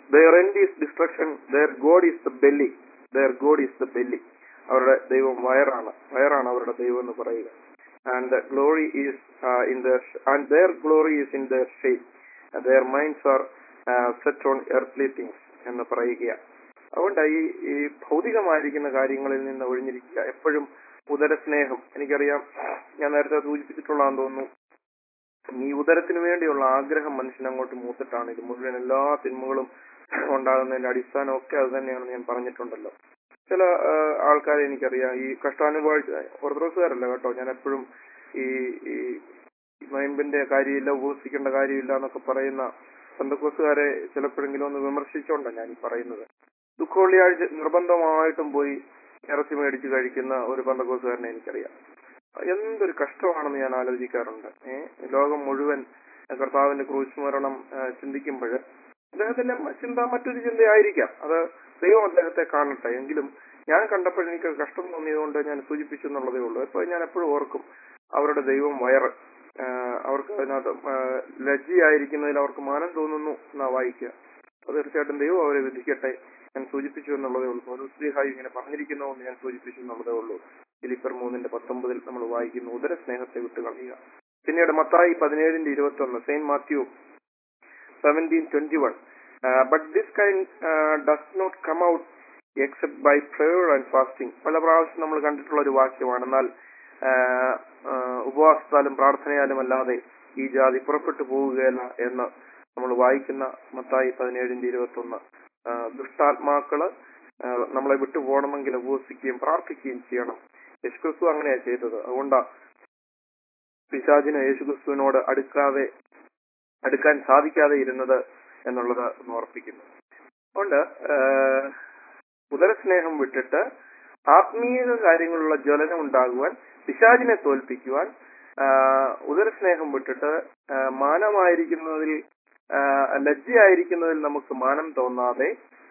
S1: their end is destruction their god is the belly their god is the belly അവരുടെ ദൈവം വയറാണ് വയറാണ് അവരുടെ ദൈവം എന്ന് പറയുക and glory is in their and their glory is in their shame their minds are set on earthly things എന്ന് പറയുക അതുകൊണ്ട് ഈ ഈ ഭൗതികമായിരിക്കുന്ന കാര്യങ്ങളിൽ നിന്ന് ഒഴിഞ്ഞിരിക്കുക എപ്പോഴും ഉദരസ്നേഹം എനിക്കറിയാം ഞാൻ നേരത്തെ സൂചിപ്പിച്ചിട്ടുള്ളതാന്ന് തോന്നുന്നു ഈ ഉദരത്തിന് വേണ്ടിയുള്ള ആഗ്രഹം മനുഷ്യൻ അങ്ങോട്ട് മൂത്തിട്ടാണ് ഇത് മുഴുവൻ എല്ലാ തിന്മകളും ഉണ്ടാകുന്നതിന്റെ അടിസ്ഥാനം ഒക്കെ അത് തന്നെയാണെന്ന് ഞാൻ പറഞ്ഞിട്ടുണ്ടല്ലോ ചില ആൾക്കാരെ എനിക്കറിയാം ഈ കഷ്ടാനുഭവ ഓർത്തഡോക്സുകാരല്ല കേട്ടോ ഞാൻ എപ്പോഴും ഈ ഈ നൊയമ്പിന്റെ കാര്യമില്ല ഉപവസിക്കേണ്ട കാര്യമില്ല എന്നൊക്കെ പറയുന്ന ബന്ധക്കോസുകാരെ ചിലപ്പോഴെങ്കിലും ഒന്ന് വിമർശിച്ചോണ്ടാണ് ഞാൻ ഈ പറയുന്നത് ദുഃഖവെള്ളിയാഴ്ച നിർബന്ധമായിട്ടും പോയി ഇറച്ചി മേടിച്ച് കഴിക്കുന്ന ഒരു ബന്ധക്കോസുകാരനെ എനിക്കറിയാം എന്തൊരു കഷ്ടമാണെന്ന് ഞാൻ ആലോചിക്കാറുണ്ട് ഏഹ് ലോകം മുഴുവൻ കർത്താവിന്റെ ക്രൂശ് മരണം ചിന്തിക്കുമ്പോൾ അദ്ദേഹത്തിന്റെ ചിന്ത മറ്റൊരു ചിന്തയായിരിക്കാം അത് ദൈവം അദ്ദേഹത്തെ കാണട്ടെ എങ്കിലും ഞാൻ കണ്ടപ്പോൾ എനിക്ക് കഷ്ടം തോന്നിയതുകൊണ്ട് ഞാൻ സൂചിപ്പിച്ചു എന്നുള്ളതേ ഉള്ളൂ ഇപ്പൊ ഞാൻ എപ്പോഴും ഓർക്കും അവരുടെ ദൈവം വയറ് അവർക്ക് അതിനകത്ത് ലജ്ജയായിരിക്കുന്നതിൽ അവർക്ക് മാനം തോന്നുന്നു എന്നാ വായിക്കുക അപ്പൊ തീർച്ചയായിട്ടും ദൈവം അവരെ വിധിക്കട്ടെ ഞാൻ സൂചിപ്പിച്ചു എന്നുള്ളതേ ഉള്ളൂ പൗരസ്ത്രീഹായി ഇങ്ങനെ പറഞ്ഞിരിക്കുന്നതുകൊണ്ട് ഞാൻ സൂചിപ്പിച്ചു എന്നുള്ളതേ ഉള്ളൂ ഫിലിപ്പർ മൂന്നിന്റെ പത്തൊമ്പതിൽ നമ്മൾ വായിക്കുന്നു ഉദര സ്നേഹത്തെ വിട്ട് കളയുക പിന്നീട് മത്തായി പതിനേഴിന്റെ ഇരുപത്തി ഒന്ന് Saint Matthew seventeen twenty one but this kind does not come out except by prayer and fasting പല പ്രാവശ്യം നമ്മൾ കണ്ടിട്ടുള്ള ഒരു വാക്യമാണ് എന്നാൽ ഉപവാസത്താലും പ്രാർത്ഥനയാലും അല്ലാതെ ഈ ജാതി പുറപ്പെട്ടു പോവുകയല്ല എന്ന് നമ്മൾ വായിക്കുന്ന മത്തായി പതിനേഴിന്റെ ഇരുപത്തി ഒന്ന് ദുഷ്ടാത്മാക്കള് നമ്മളെ വിട്ടു പോകണമെങ്കിൽ ഉപവസിക്കുകയും പ്രാർത്ഥിക്കുകയും ചെയ്യണം യേശുക്രിസ്തു അങ്ങനെയാ ചെയ്തത് അതുകൊണ്ടാ പിശാചിന് യേശുക്രിസ്തുവിനോട് അടുക്കാതെ അടുക്കാൻ സാധിക്കാതെ ഇരുന്നത് എന്നുള്ളത് ഓർപ്പിക്കുന്നു അതുകൊണ്ട് ഉദരസ്നേഹം വിട്ടിട്ട് ആത്മീയ കാര്യങ്ങളുള്ള ജ്വലനം ഉണ്ടാകുവാൻ പിശാചിനെ തോൽപ്പിക്കുവാൻ ഉദരസ്നേഹം വിട്ടിട്ട് മാനമായിരിക്കുന്നതിൽ ലജ്ജയായിരിക്കുന്നതിൽ നമുക്ക് മാനം തോന്നാതെ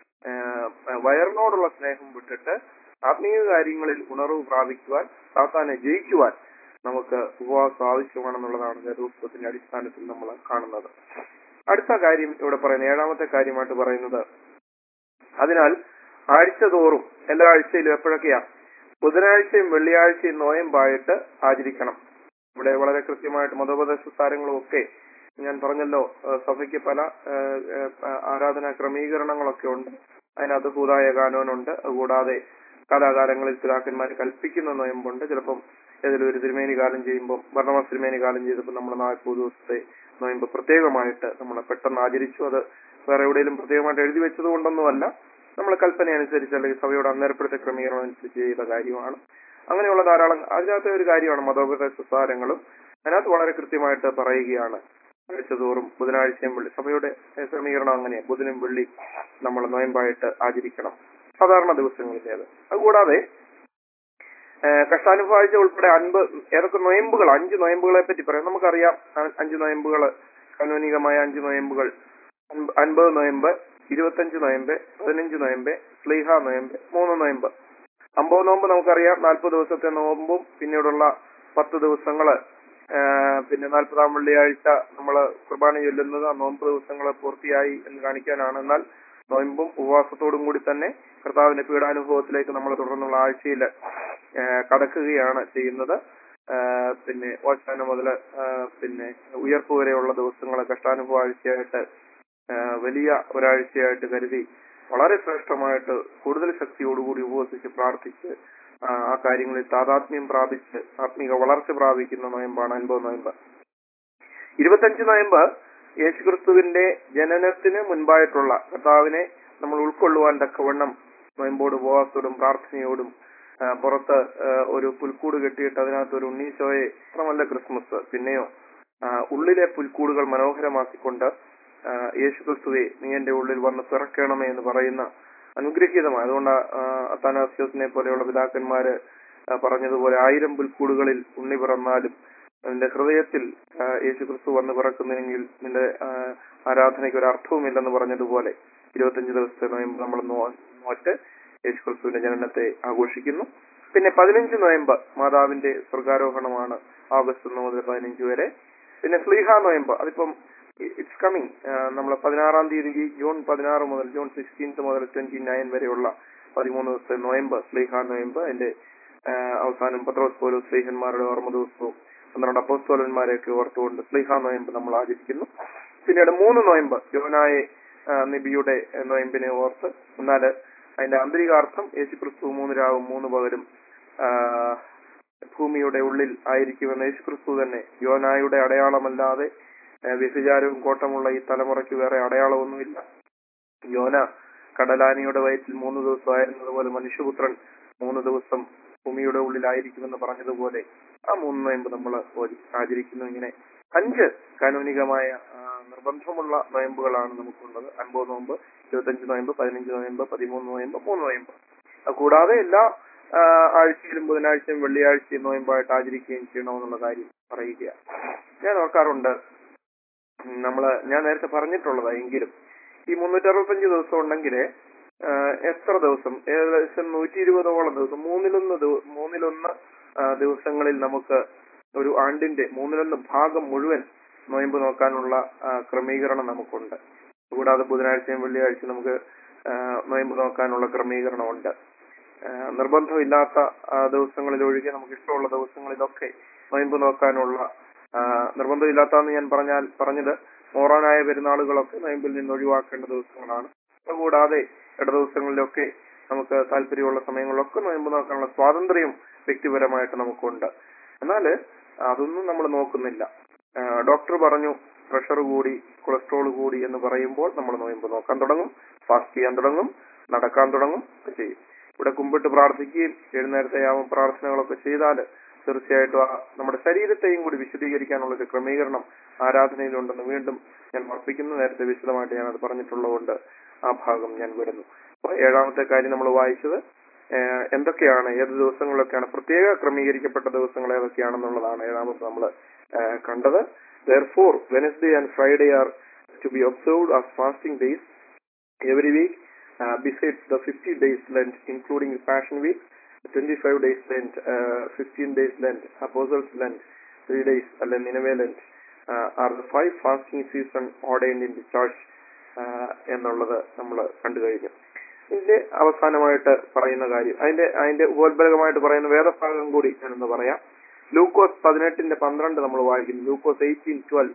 S1: വയറിനോടുള്ള സ്നേഹം വിട്ടിട്ട് ആത്മീയ കാര്യങ്ങളിൽ ഉണർവ് പ്രാപിക്കുവാൻ സാത്താനെ ജയിക്കുവാൻ നമുക്ക് ഉപവാസം ആവശ്യമാണെന്നുള്ളതാണ് വേദോത്സവത്തിന്റെ അടിസ്ഥാനത്തിൽ നമ്മൾ കാണുന്നത് അടുത്ത കാര്യം ഇവിടെ പറയുന്നത് ഏഴാമത്തെ കാര്യമായിട്ട് പറയുന്നത് അതിനാൽ ആഴ്ച തോറും എല്ലാ ആഴ്ചയിലും എപ്പോഴൊക്കെയാ ബുധനാഴ്ചയും വെള്ളിയാഴ്ചയും നോയമ്പായിട്ട് ആചരിക്കണം ഇവിടെ വളരെ കൃത്യമായിട്ട് മതോപദേശ സാരങ്ങളും ഒക്കെ ഞാൻ പറഞ്ഞല്ലോ സഭയ്ക്ക് പല ആരാധനാ ക്രമീകരണങ്ങളൊക്കെ ഉണ്ട് അതിനകത്ത് കൂതായ കാനോനുണ്ട് കൂടാതെ കാലാകാലങ്ങളിൽ പിതാക്കന്മാർ കൽപ്പിക്കുന്ന നോയമ്പുണ്ട് ചിലപ്പം ഏതെങ്കിലും ഒരു തിരുമേനി കാലം ചെയ്യുമ്പോൾ ഭരണമാസ തിരുമേനി കാലം ചെയ്തപ്പോൾ നമ്മൾ നാൽപ്പത് ദിവസത്തെ നോയമ്പ് പ്രത്യേകമായിട്ട് നമ്മൾ പെട്ടെന്ന് ആചരിച്ചു അത് വേറെ എവിടെയെങ്കിലും പ്രത്യേകമായിട്ട് എഴുതി വെച്ചത് കൊണ്ടൊന്നുമല്ല നമ്മൾ കൽപ്പന അനുസരിച്ച് അല്ലെങ്കിൽ സഭയുടെ അന്നേരപ്പെടുത്ത ക്രമീകരണം അനുസരിച്ച് ചെയ്ത കാര്യമാണ് അങ്ങനെയുള്ള ധാരാളം അതിനകത്തെ ഒരു കാര്യമാണ് മതോപദേശ സാരങ്ങളും അതിനകത്ത് വളരെ കൃത്യമായിട്ട് പറയുകയാണ് ആഴ്ചതോറും ബുധനാഴ്ചയും വെള്ളി സഭയുടെ ക്രമീകരണം അങ്ങനെയാണ് ബുധനും വെള്ളി നമ്മൾ നോയമ്പായിട്ട് ആചരിക്കണം സാധാരണ ദിവസങ്ങളിലേത് അതുകൂടാതെ കഷ്ടാനുഭവാഴ്ച ഉൾപ്പെടെ അൻപത് ഏതൊക്കെ നൊയമ്പുകൾ അഞ്ച് നൊയമ്പുകളെ പറ്റി പറയാം നമുക്കറിയാം അഞ്ച് നൊയമ്പുകൾ കാനൂനികമായ അഞ്ച് നൊയമ്പുകൾ അൻപത് നൊയമ്പ് ഇരുപത്തഞ്ച് നൊയമ്പ് പതിനഞ്ച് നൊയമ്പ് സ്ലീഹ നൊയമ്പ് മൂന്ന് നൊയമ്പ് അമ്പത് നോമ്പ് നമുക്കറിയാം നാൽപ്പത് ദിവസത്തെ നോമ്പും പിന്നീടുള്ള പത്ത് ദിവസങ്ങള് പിന്നെ നാൽപ്പതാം വെള്ളിയാഴ്ച നമ്മൾ കുർബാന ചൊല്ലുന്നത് ആ നോമ്പ് ദിവസങ്ങൾ പൂർത്തിയായി എന്ന് കാണിക്കാനാണ് എന്നാൽ നോയമ്പും ഉപവാസത്തോടും കൂടി തന്നെ കർത്താവിന്റെ പീഡാനുഭവത്തിലേക്ക് നമ്മൾ തുടർന്നുള്ള ആഴ്ചയിൽ കടക്കുകയാണ് ചെയ്യുന്നത് പിന്നെ ഓശാന മുതൽ പിന്നെ ഉയർപ്പ് വരെയുള്ള ദിവസങ്ങൾ കഷ്ടാനുഭവ ആഴ്ചയായിട്ട് വലിയ ഒരാഴ്ചയായിട്ട് കരുതി വളരെ ശ്രേഷ്ഠമായിട്ട് കൂടുതൽ ശക്തിയോടുകൂടി ഉപവസിച്ച് പ്രാർത്ഥിച്ച് ആ കാര്യങ്ങളിൽ താതാത്മ്യം പ്രാപിച്ച് ആത്മീക വളർച്ച പ്രാപിക്കുന്ന നോയമ്പാണ് അൻപത് നോയമ്പ് ഇരുപത്തഞ്ച് നോയമ്പ് യേശുക്രിസ്തുവിന്റെ ജനനത്തിന് മുൻപായിട്ടുള്ള കർത്താവിനെ നമ്മൾ ഉൾക്കൊള്ളുവാൻ തക്കവണ്ണം നോയമ്പോട് ഉപവാസത്തോടും പ്രാർത്ഥനയോടും പുറത്ത് ഒരു പുൽക്കൂട് കെട്ടിയിട്ട് അതിനകത്ത് ഒരു ഉണ്ണീശോയെ മാത്രമല്ല ക്രിസ്മസ് പിന്നെയോ ഉള്ളിലെ പുൽക്കൂടുകൾ മനോഹരമാക്കിക്കൊണ്ട് യേശുക്രിസ്തുവെ നീ എന്റെ ഉള്ളിൽ വന്ന് പിറക്കണമേ എന്ന് പറയുന്ന അനുഗ്രഹീതമാണ് അതുകൊണ്ട് അത്താനാസ്യോസിനെ പോലെയുള്ള പിതാക്കന്മാര് പറഞ്ഞതുപോലെ ആയിരം പുൽക്കൂടുകളിൽ ഉണ്ണി പിറന്നാലും നിന്റെ ഹൃദയത്തിൽ യേശു ക്രിസ്തു വന്ന് പിറക്കുന്നെങ്കിൽ നിന്റെ ആരാധനയ്ക്ക് ഒരു അർത്ഥവുമില്ലെന്ന് പറഞ്ഞതുപോലെ ഇരുപത്തഞ്ച് ദിവസത്തെ നോയമ്പ് നമ്മൾ നോറ്റ് യേശു ക്രിസ്തുവിന്റെ ജനനത്തെ ആഘോഷിക്കുന്നു പിന്നെ പതിനഞ്ച് നോയമ്പ് മാതാവിന്റെ സ്വർഗാരോഹണമാണ് ആഗസ്റ്റ് ഒന്ന് മുതൽ പതിനഞ്ച് വരെ പിന്നെ സ്ലീഹ നോയമ്പ് അതിപ്പം ഇറ്റ്സ് കമ്മിങ് നമ്മൾ പതിനാറാം തീയതി ജൂൺ പതിനാറ് മുതൽ ജൂൺ സിക്സ്റ്റീൻത്ത് മുതൽ ട്വന്റി നയൻ വരെയുള്ള പതിമൂന്ന് ദിവസത്തെ നോയമ്പ് സ്ലീഹ നോയമ്പ് അതിന്റെ ആ, അവസാനം പത്രോസ് പോലും സ്ലീഹന്മാരുടെ ഓർമ്മ ദിവസവും പന്ത്രണ്ട് അപ്പോസ്തോലന്മാരെയൊക്കെ ഓർത്തുകൊണ്ട് സ്ലീഹ നോയമ്പ് നമ്മൾ ആചരിക്കുന്നു പിന്നീട് മൂന്ന് നോയമ്പ് യോനായെ ആ, നബിയുടെ ആ, നോയമ്പിനെ ഓർത്ത് എന്നാല് അതിന്റെ ആന്തരികാർത്ഥം യേശുക്രിസ്തു മൂന്ന് രാവും മൂന്ന് പകലും ആ, ഭൂമിയുടെ ഉള്ളിൽ ആയിരിക്കുമെന്ന് യേശുക്രിസ്തു തന്നെ യോനായുടെ അടയാളമല്ലാതെ ആ, വ്യഭിചാരവും കോട്ടമുള്ള ഈ തലമുറയ്ക്ക് വേറെ അടയാളമൊന്നുമില്ല യോന കടലാനിയുടെ വയറ്റിൽ മൂന്ന് ദിവസം ആയിരുന്നതുപോലെ മനുഷ്യപുത്രൻ മൂന്ന് ദിവസം ഭൂമിയുടെ ഉള്ളിലായിരിക്കുമെന്ന് പറഞ്ഞതുപോലെ ആ മൂന്ന് നോയമ്പ് നമ്മൾ ആചരിക്കുന്നു ഇങ്ങനെ അഞ്ച് കാനൂനികമായ ആ, നിർബന്ധമുള്ള നോയമ്പുകളാണ് നമുക്കുള്ളത് അൻപത് നോയമ്പ് ഇരുപത്തഞ്ച് നോയമ്പ് പതിനഞ്ച് നോയമ്പ് പതിമൂന്ന് നോയമ്പ് മൂന്ന് നോയമ്പ് അത് കൂടാതെ എല്ലാ ആ, ആഴ്ചയിലും ബുധനാഴ്ചയും വെള്ളിയാഴ്ചയും നോയമ്പായിട്ട് ആചരിക്കുകയും ചെയ്യണമെന്നുള്ള കാര്യം പറയുക ഞാൻ ഓർക്കാറുണ്ട് ഉം, നമ്മള് ഞാൻ നേരത്തെ പറഞ്ഞിട്ടുള്ളതാ എങ്കിലും ഈ മുന്നൂറ്റി അറുപത്തഞ്ച് ദിവസം ഉണ്ടെങ്കിൽ എത്ര ദിവസം ഏകദേശം നൂറ്റി ഇരുപതോളം ദിവസം മൂന്നിലൊന്ന് ദിവ- മൂന്നിലൊന്ന് ആ, ദിവസങ്ങളിൽ നമുക്ക് ഒരു ആണ്ടിന്റെ മൂന്നിലൊന്ന് ഭാഗം മുഴുവൻ നോയമ്പ് നോക്കാനുള്ള ആ, ക്രമീകരണം നമുക്കുണ്ട് കൂടാതെ ബുധനാഴ്ചയും വെള്ളിയാഴ്ചയും നമുക്ക് ആ, നോയമ്പ് നോക്കാനുള്ള ക്രമീകരണമുണ്ട് ആ, നിർബന്ധമില്ലാത്ത ആ, ദിവസങ്ങളിൽ ഒഴികെ നമുക്ക് ഇഷ്ടമുള്ള ദിവസങ്ങളിലൊക്കെ നോയമ്പ് നോക്കാനുള്ള ആ, നിർബന്ധമില്ലാത്തതെന്ന് ഞാൻ പറഞ്ഞാൽ പറഞ്ഞത് മോറാനായ പെരുന്നാളുകളൊക്കെ നോയമ്പിൽ നിന്ന് ഒഴിവാക്കേണ്ട ദിവസങ്ങളാണ് അതുകൂടാതെ ഇട ദിവസങ്ങളിലൊക്കെ നമുക്ക് താല്പര്യമുള്ള സമയങ്ങളിലൊക്കെ നോയമ്പ് നോക്കാനുള്ള സ്വാതന്ത്ര്യം വ്യക്തിപരമായിട്ട് നമുക്കുണ്ട് എന്നാല് അതൊന്നും നമ്മൾ നോക്കുന്നില്ല ആ, ഡോക്ടർ പറഞ്ഞു പ്രഷർ കൂടി കൊളസ്ട്രോൾ കൂടി എന്ന് പറയുമ്പോൾ നമ്മൾ നോയമ്പ് നോക്കാൻ തുടങ്ങും ഫാസ്റ്റ് ചെയ്യാൻ തുടങ്ങും നടക്കാൻ തുടങ്ങും ഒക്കെ ചെയ്യും ഇവിടെ കുമ്പിട്ട് പ്രാർത്ഥിക്കുകയും എഴുന്നേരത്തെ യാമം പ്രാർത്ഥനകളൊക്കെ ചെയ്താൽ തീർച്ചയായിട്ടും ആ നമ്മുടെ ശരീരത്തെയും കൂടി വിശദീകരിക്കാനുള്ള ഒരു ക്രമീകരണം ആരാധനയിലുണ്ടെന്ന് വീണ്ടും ഞാൻ ഉറപ്പിക്കുന്നു നേരത്തെ വിശദമായിട്ട് ഞാൻ അത് പറഞ്ഞിട്ടുള്ളതുകൊണ്ട് ആ ഭാഗം ഞാൻ വിടുന്നു അപ്പൊ ഏഴാമത്തെ കാര്യം നമ്മൾ വായിച്ചത് ഏഹ്, എന്തൊക്കെയാണ് ഏത് ദിവസങ്ങളിലൊക്കെയാണ് പ്രത്യേക ക്രമീകരിക്കപ്പെട്ട ദിവസങ്ങൾ ഏതൊക്കെയാണെന്നുള്ളതാണ് ഏഴാമത് നമ്മൾ കണ്ടത് therefore Wednesday and Friday are to be observed as fasting days every week uh, besides the 50 days Lent, including Passion Week, 25 days Lent, uh, 15 days Lent, Apostles Lent, 3 days uh, Nineveh Lent, uh, are the five fasting season ordained in the church uh, എന്നുള്ളത് നമ്മൾ കണ്ടു കഴിഞ്ഞു ഇതിന്റെ അവസാനമായിട്ട് പറയുന്ന കാര്യം അതിന്റെ അതിന്റെ ഉപോത്ബലകമായിട്ട് പറയുന്ന വേദഭാഗം കൂടി ഞാനൊന്ന് പറയാം ലൂക്കോസ് പതിനെട്ടിന്റെ പന്ത്രണ്ട് നമ്മൾ വായിക്കുന്നു ലൂക്കോസ് എയ്റ്റീൻ ട്വൽവ്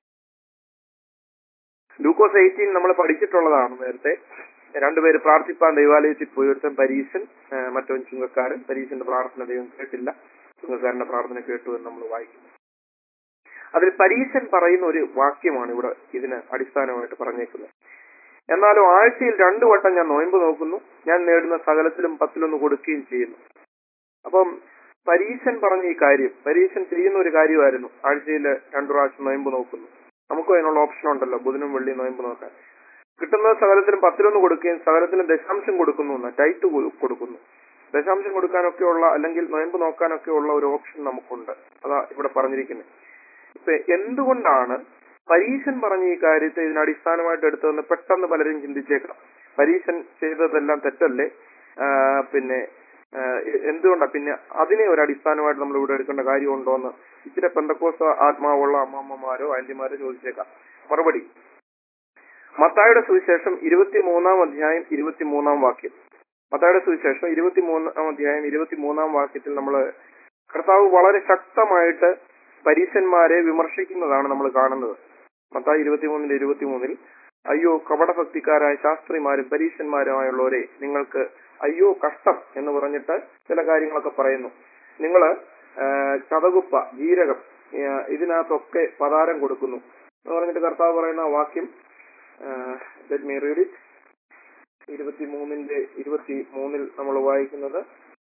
S1: ലൂക്കോസ് എയ്റ്റീൻ നമ്മൾ പഠിച്ചിട്ടുള്ളതാണ് നേരത്തെ രണ്ടുപേര് പ്രാർത്ഥിപ്പാൻ ദൈവാലയത്തിൽ പോയി ഒരുത്തൻ പരീശൻ ആ, മറ്റവൻ ചുങ്കക്കാരൻ പരീശന്റെ പ്രാർത്ഥന ദൈവം കേട്ടില്ല ചുങ്കക്കാരന്റെ പ്രാർത്ഥന കേട്ടു എന്ന് നമ്മൾ വായിക്കുന്നു അതിൽ പരീശൻ പറയുന്ന ഒരു വാക്യമാണ് ഇവിടെ ഇതിന് അടിസ്ഥാനമായിട്ട് പറഞ്ഞേക്കുന്നത് എന്നാലും ആഴ്ചയിൽ രണ്ടു വട്ടം ഞാൻ നോയമ്പ് നോക്കുന്നു ഞാൻ നേടുന്ന സകലത്തിലും പത്തിലൊന്ന് കൊടുക്കുകയും ചെയ്യുന്നു അപ്പം പരീശൻ പറഞ്ഞ ഈ കാര്യം പരീശൻ ചെയ്യുന്ന ഒരു കാര്യമായിരുന്നു ആഴ്ചയിൽ രണ്ടു പ്രാവശ്യം നോയമ്പ് നോക്കുന്നു നമുക്കും അതിനുള്ള ഓപ്ഷൻ ഉണ്ടല്ലോ ബുധനും വെള്ളിയും നോയമ്പ് നോക്കാൻ കിട്ടുന്ന സകലത്തിലും പത്തിലൊന്ന് കൊടുക്കുകയും സകലത്തിലും ദശാംശം കൊടുക്കുന്നു എന്ന് ടൈറ്റ് കൊ- കൊടുക്കുന്നു ദശാംശം കൊടുക്കാനൊക്കെ ഉള്ള അല്ലെങ്കിൽ നോയമ്പ് നോക്കാനൊക്കെ ഉള്ള ഒരു ഓപ്ഷൻ നമുക്കുണ്ട് അതാ ഇവിടെ പറഞ്ഞിരിക്കുന്നത് ഇപ്പൊ എന്തുകൊണ്ടാണ് പരീശൻ പറഞ്ഞ ഈ കാര്യത്തെ ഇതിന് അടിസ്ഥാനമായിട്ട് എടുത്തതെന്ന് പെട്ടെന്ന് പലരും ചിന്തിച്ചേക്കണം പരീശൻ ചെയ്തതെല്ലാം തെറ്റല്ലേ ആ, പിന്നെ ആ, എന്തുകൊണ്ടാ പിന്നെ അതിനെ ഒരു അടിസ്ഥാനമായിട്ട് നമ്മൾ ഇവിടെ എടുക്കേണ്ട കാര്യമുണ്ടോ എന്ന് ഇച്ചിരി പെന്തക്കോസ ആത്മാവുള്ള അമ്മമ്മമാരോ ആന്റിമാരോ ചോദിച്ചേക്കാം മറുപടി മത്തായുടെ സുവിശേഷം ഇരുപത്തിമൂന്നാം അധ്യായം ഇരുപത്തിമൂന്നാം വാക്യം മത്തായുടെ സുവിശേഷം ഇരുപത്തിമൂന്നാം അധ്യായം ഇരുപത്തിമൂന്നാം വാക്യത്തിൽ നമ്മൾ കർത്താവ് വളരെ ശക്തമായിട്ട് പരീശന്മാരെ വിമർശിക്കുന്നതാണ് നമ്മൾ കാണുന്നത് മത്തായി ഇരുപത്തിമൂന്നിന്റെ ഇരുപത്തിമൂന്നിൽ അയ്യോ കപടഭക്തിക്കാരായ ശാസ്ത്രിമാരും പരീശന്മാരുമായുള്ളവരെ നിങ്ങൾക്ക് അയ്യോ കഷ്ടം എന്ന് പറഞ്ഞിട്ട് ചില കാര്യങ്ങളൊക്കെ പറയുന്നു നിങ്ങള് ആ, ചതകുപ്പ ജീരകം ആ, ഇതിനകത്തൊക്കെ പതാരം കൊടുക്കുന്നു എന്ന് പറഞ്ഞിട്ട് കർത്താവ് പറയുന്ന ആ വാക്യം ലെറ്റ് മീ റീഡ് ഇറ്റ് ഇരുപത്തിമൂന്നിന്റെ ഇരുപത്തി മൂന്നിൽ നമ്മൾ വായിക്കുന്നത്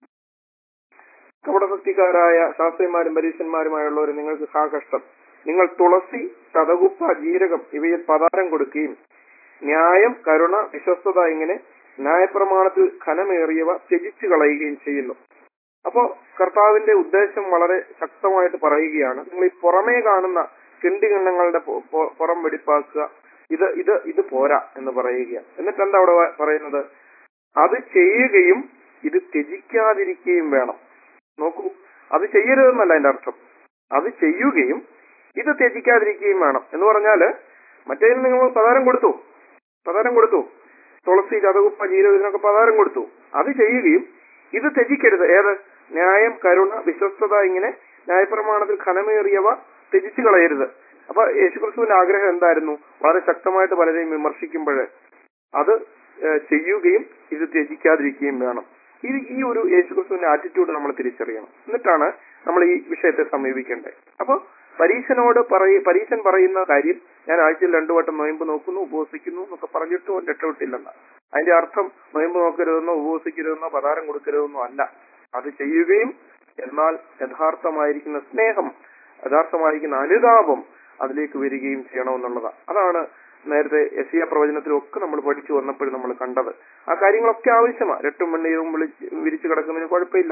S1: കപടഭക്തിക്കാരായ ശാസ്ത്രിമാരും പരീശന്മാരുമായുള്ളവർ നിങ്ങൾക്ക് ഹാ കഷ്ടം നിങ്ങൾ തുളസി ശതകുപ്പ ജീരകം ഇവയിൽ പതാരം കൊടുക്കുകയും ന്യായം കരുണ വിശ്വസ്തത ഇങ്ങനെ ന്യായപ്രമാണത്തിൽ ഘനമേറിയവ ത്യജിച്ചു കളയുകയും ചെയ്യുന്നു അപ്പോ കർത്താവിന്റെ ഉദ്ദേശം വളരെ ശക്തമായിട്ട് പറയുകയാണ് നിങ്ങൾ ഈ പുറമേ കാണുന്ന കിണ്ടികിണ്ണങ്ങളുടെ പൊ- പൊ- പുറം വെടിപ്പാക്കുക ഇത് ഇത് ഇത് പോരാ എന്ന് പറയുകയാണ് എന്നിട്ട് എന്താ അവിടെ വ- പറയുന്നത് അത് ചെയ്യുകയും ഇത് ത്യജിക്കാതിരിക്കുകയും വേണം നോക്കൂ അത് ചെയ്യരുതെന്നല്ല അതിന്റെ അർത്ഥം അത് ചെയ്യുകയും ഇത് ത്യജിക്കാതിരിക്കുകയും വേണം എന്ന് പറഞ്ഞാല് മറ്റേതിന് നിങ്ങൾ പതാരം കൊടുത്തു പതാരം കൊടുത്തു തുളസി ചതകുപ്പ ജീരകം ഇതിനൊക്കെ പതാരം കൊടുത്തു അത് ചെയ്യുകയും ഇത് ത്യജിക്കരുത് ഏത് ന്യായം കരുണ വിശ്വസ്തത ഇങ്ങനെ ന്യായപ്രമാണത്തിൽ ഘനമേറിയവ ത്യജിച്ചു കളയരുത് അപ്പൊ യേശുക്രിസ്തുവിന്റെ ആഗ്രഹം എന്തായിരുന്നു വളരെ ശക്തമായിട്ട് പലരെയും വിമർശിക്കുമ്പോൾ അത് ഏഹ്, ചെയ്യുകയും ഇത് ത്യജിക്കാതിരിക്കുകയും വേണം ഈ ഈ ഒരു യേശുക്രിസ്തുവിന്റെ ആറ്റിറ്റ്യൂഡ് നമ്മൾ തിരിച്ചറിയണം എന്നിട്ടാണ് നമ്മൾ ഈ വിഷയത്തെ സമീപിക്കേണ്ടത് അപ്പൊ പരീക്ഷനോട് പറയ പരീക്ഷൻ പറയുന്ന കാര്യം ഞാൻ ആഴ്ചയിൽ രണ്ടു വട്ടം നൊയമ്പ് നോക്കുന്നു ഉപവസിക്കുന്നു എന്നൊക്കെ പറഞ്ഞിട്ടും അവൻ രക്ഷപ്പെട്ടില്ലെന്ന അതിന്റെ അർത്ഥം നൊയമ്പ് നോക്കരുതെന്നോ ഉപവസിക്കരുതെന്നോ പതാരം കൊടുക്കരുതെന്നോ അല്ല അത് ചെയ്യുകയും എന്നാൽ യഥാർത്ഥമായിരിക്കുന്ന സ്നേഹം യഥാർത്ഥമായിരിക്കുന്ന അനുതാപം അതിലേക്ക് വരികയും ചെയ്യണമെന്നുള്ളതാണ് അതാണ് നേരത്തെ എസിയ പ്രവചനത്തിലൊക്കെ നമ്മൾ പഠിച്ചു വന്നപ്പോൾ നമ്മൾ കണ്ടത് ആ കാര്യങ്ങളൊക്കെ ആവശ്യമാണ് രട്ടും വെണ്ണീരും വിളിച്ച് വിരിച്ചു കിടക്കുന്നതിന് കുഴപ്പമില്ല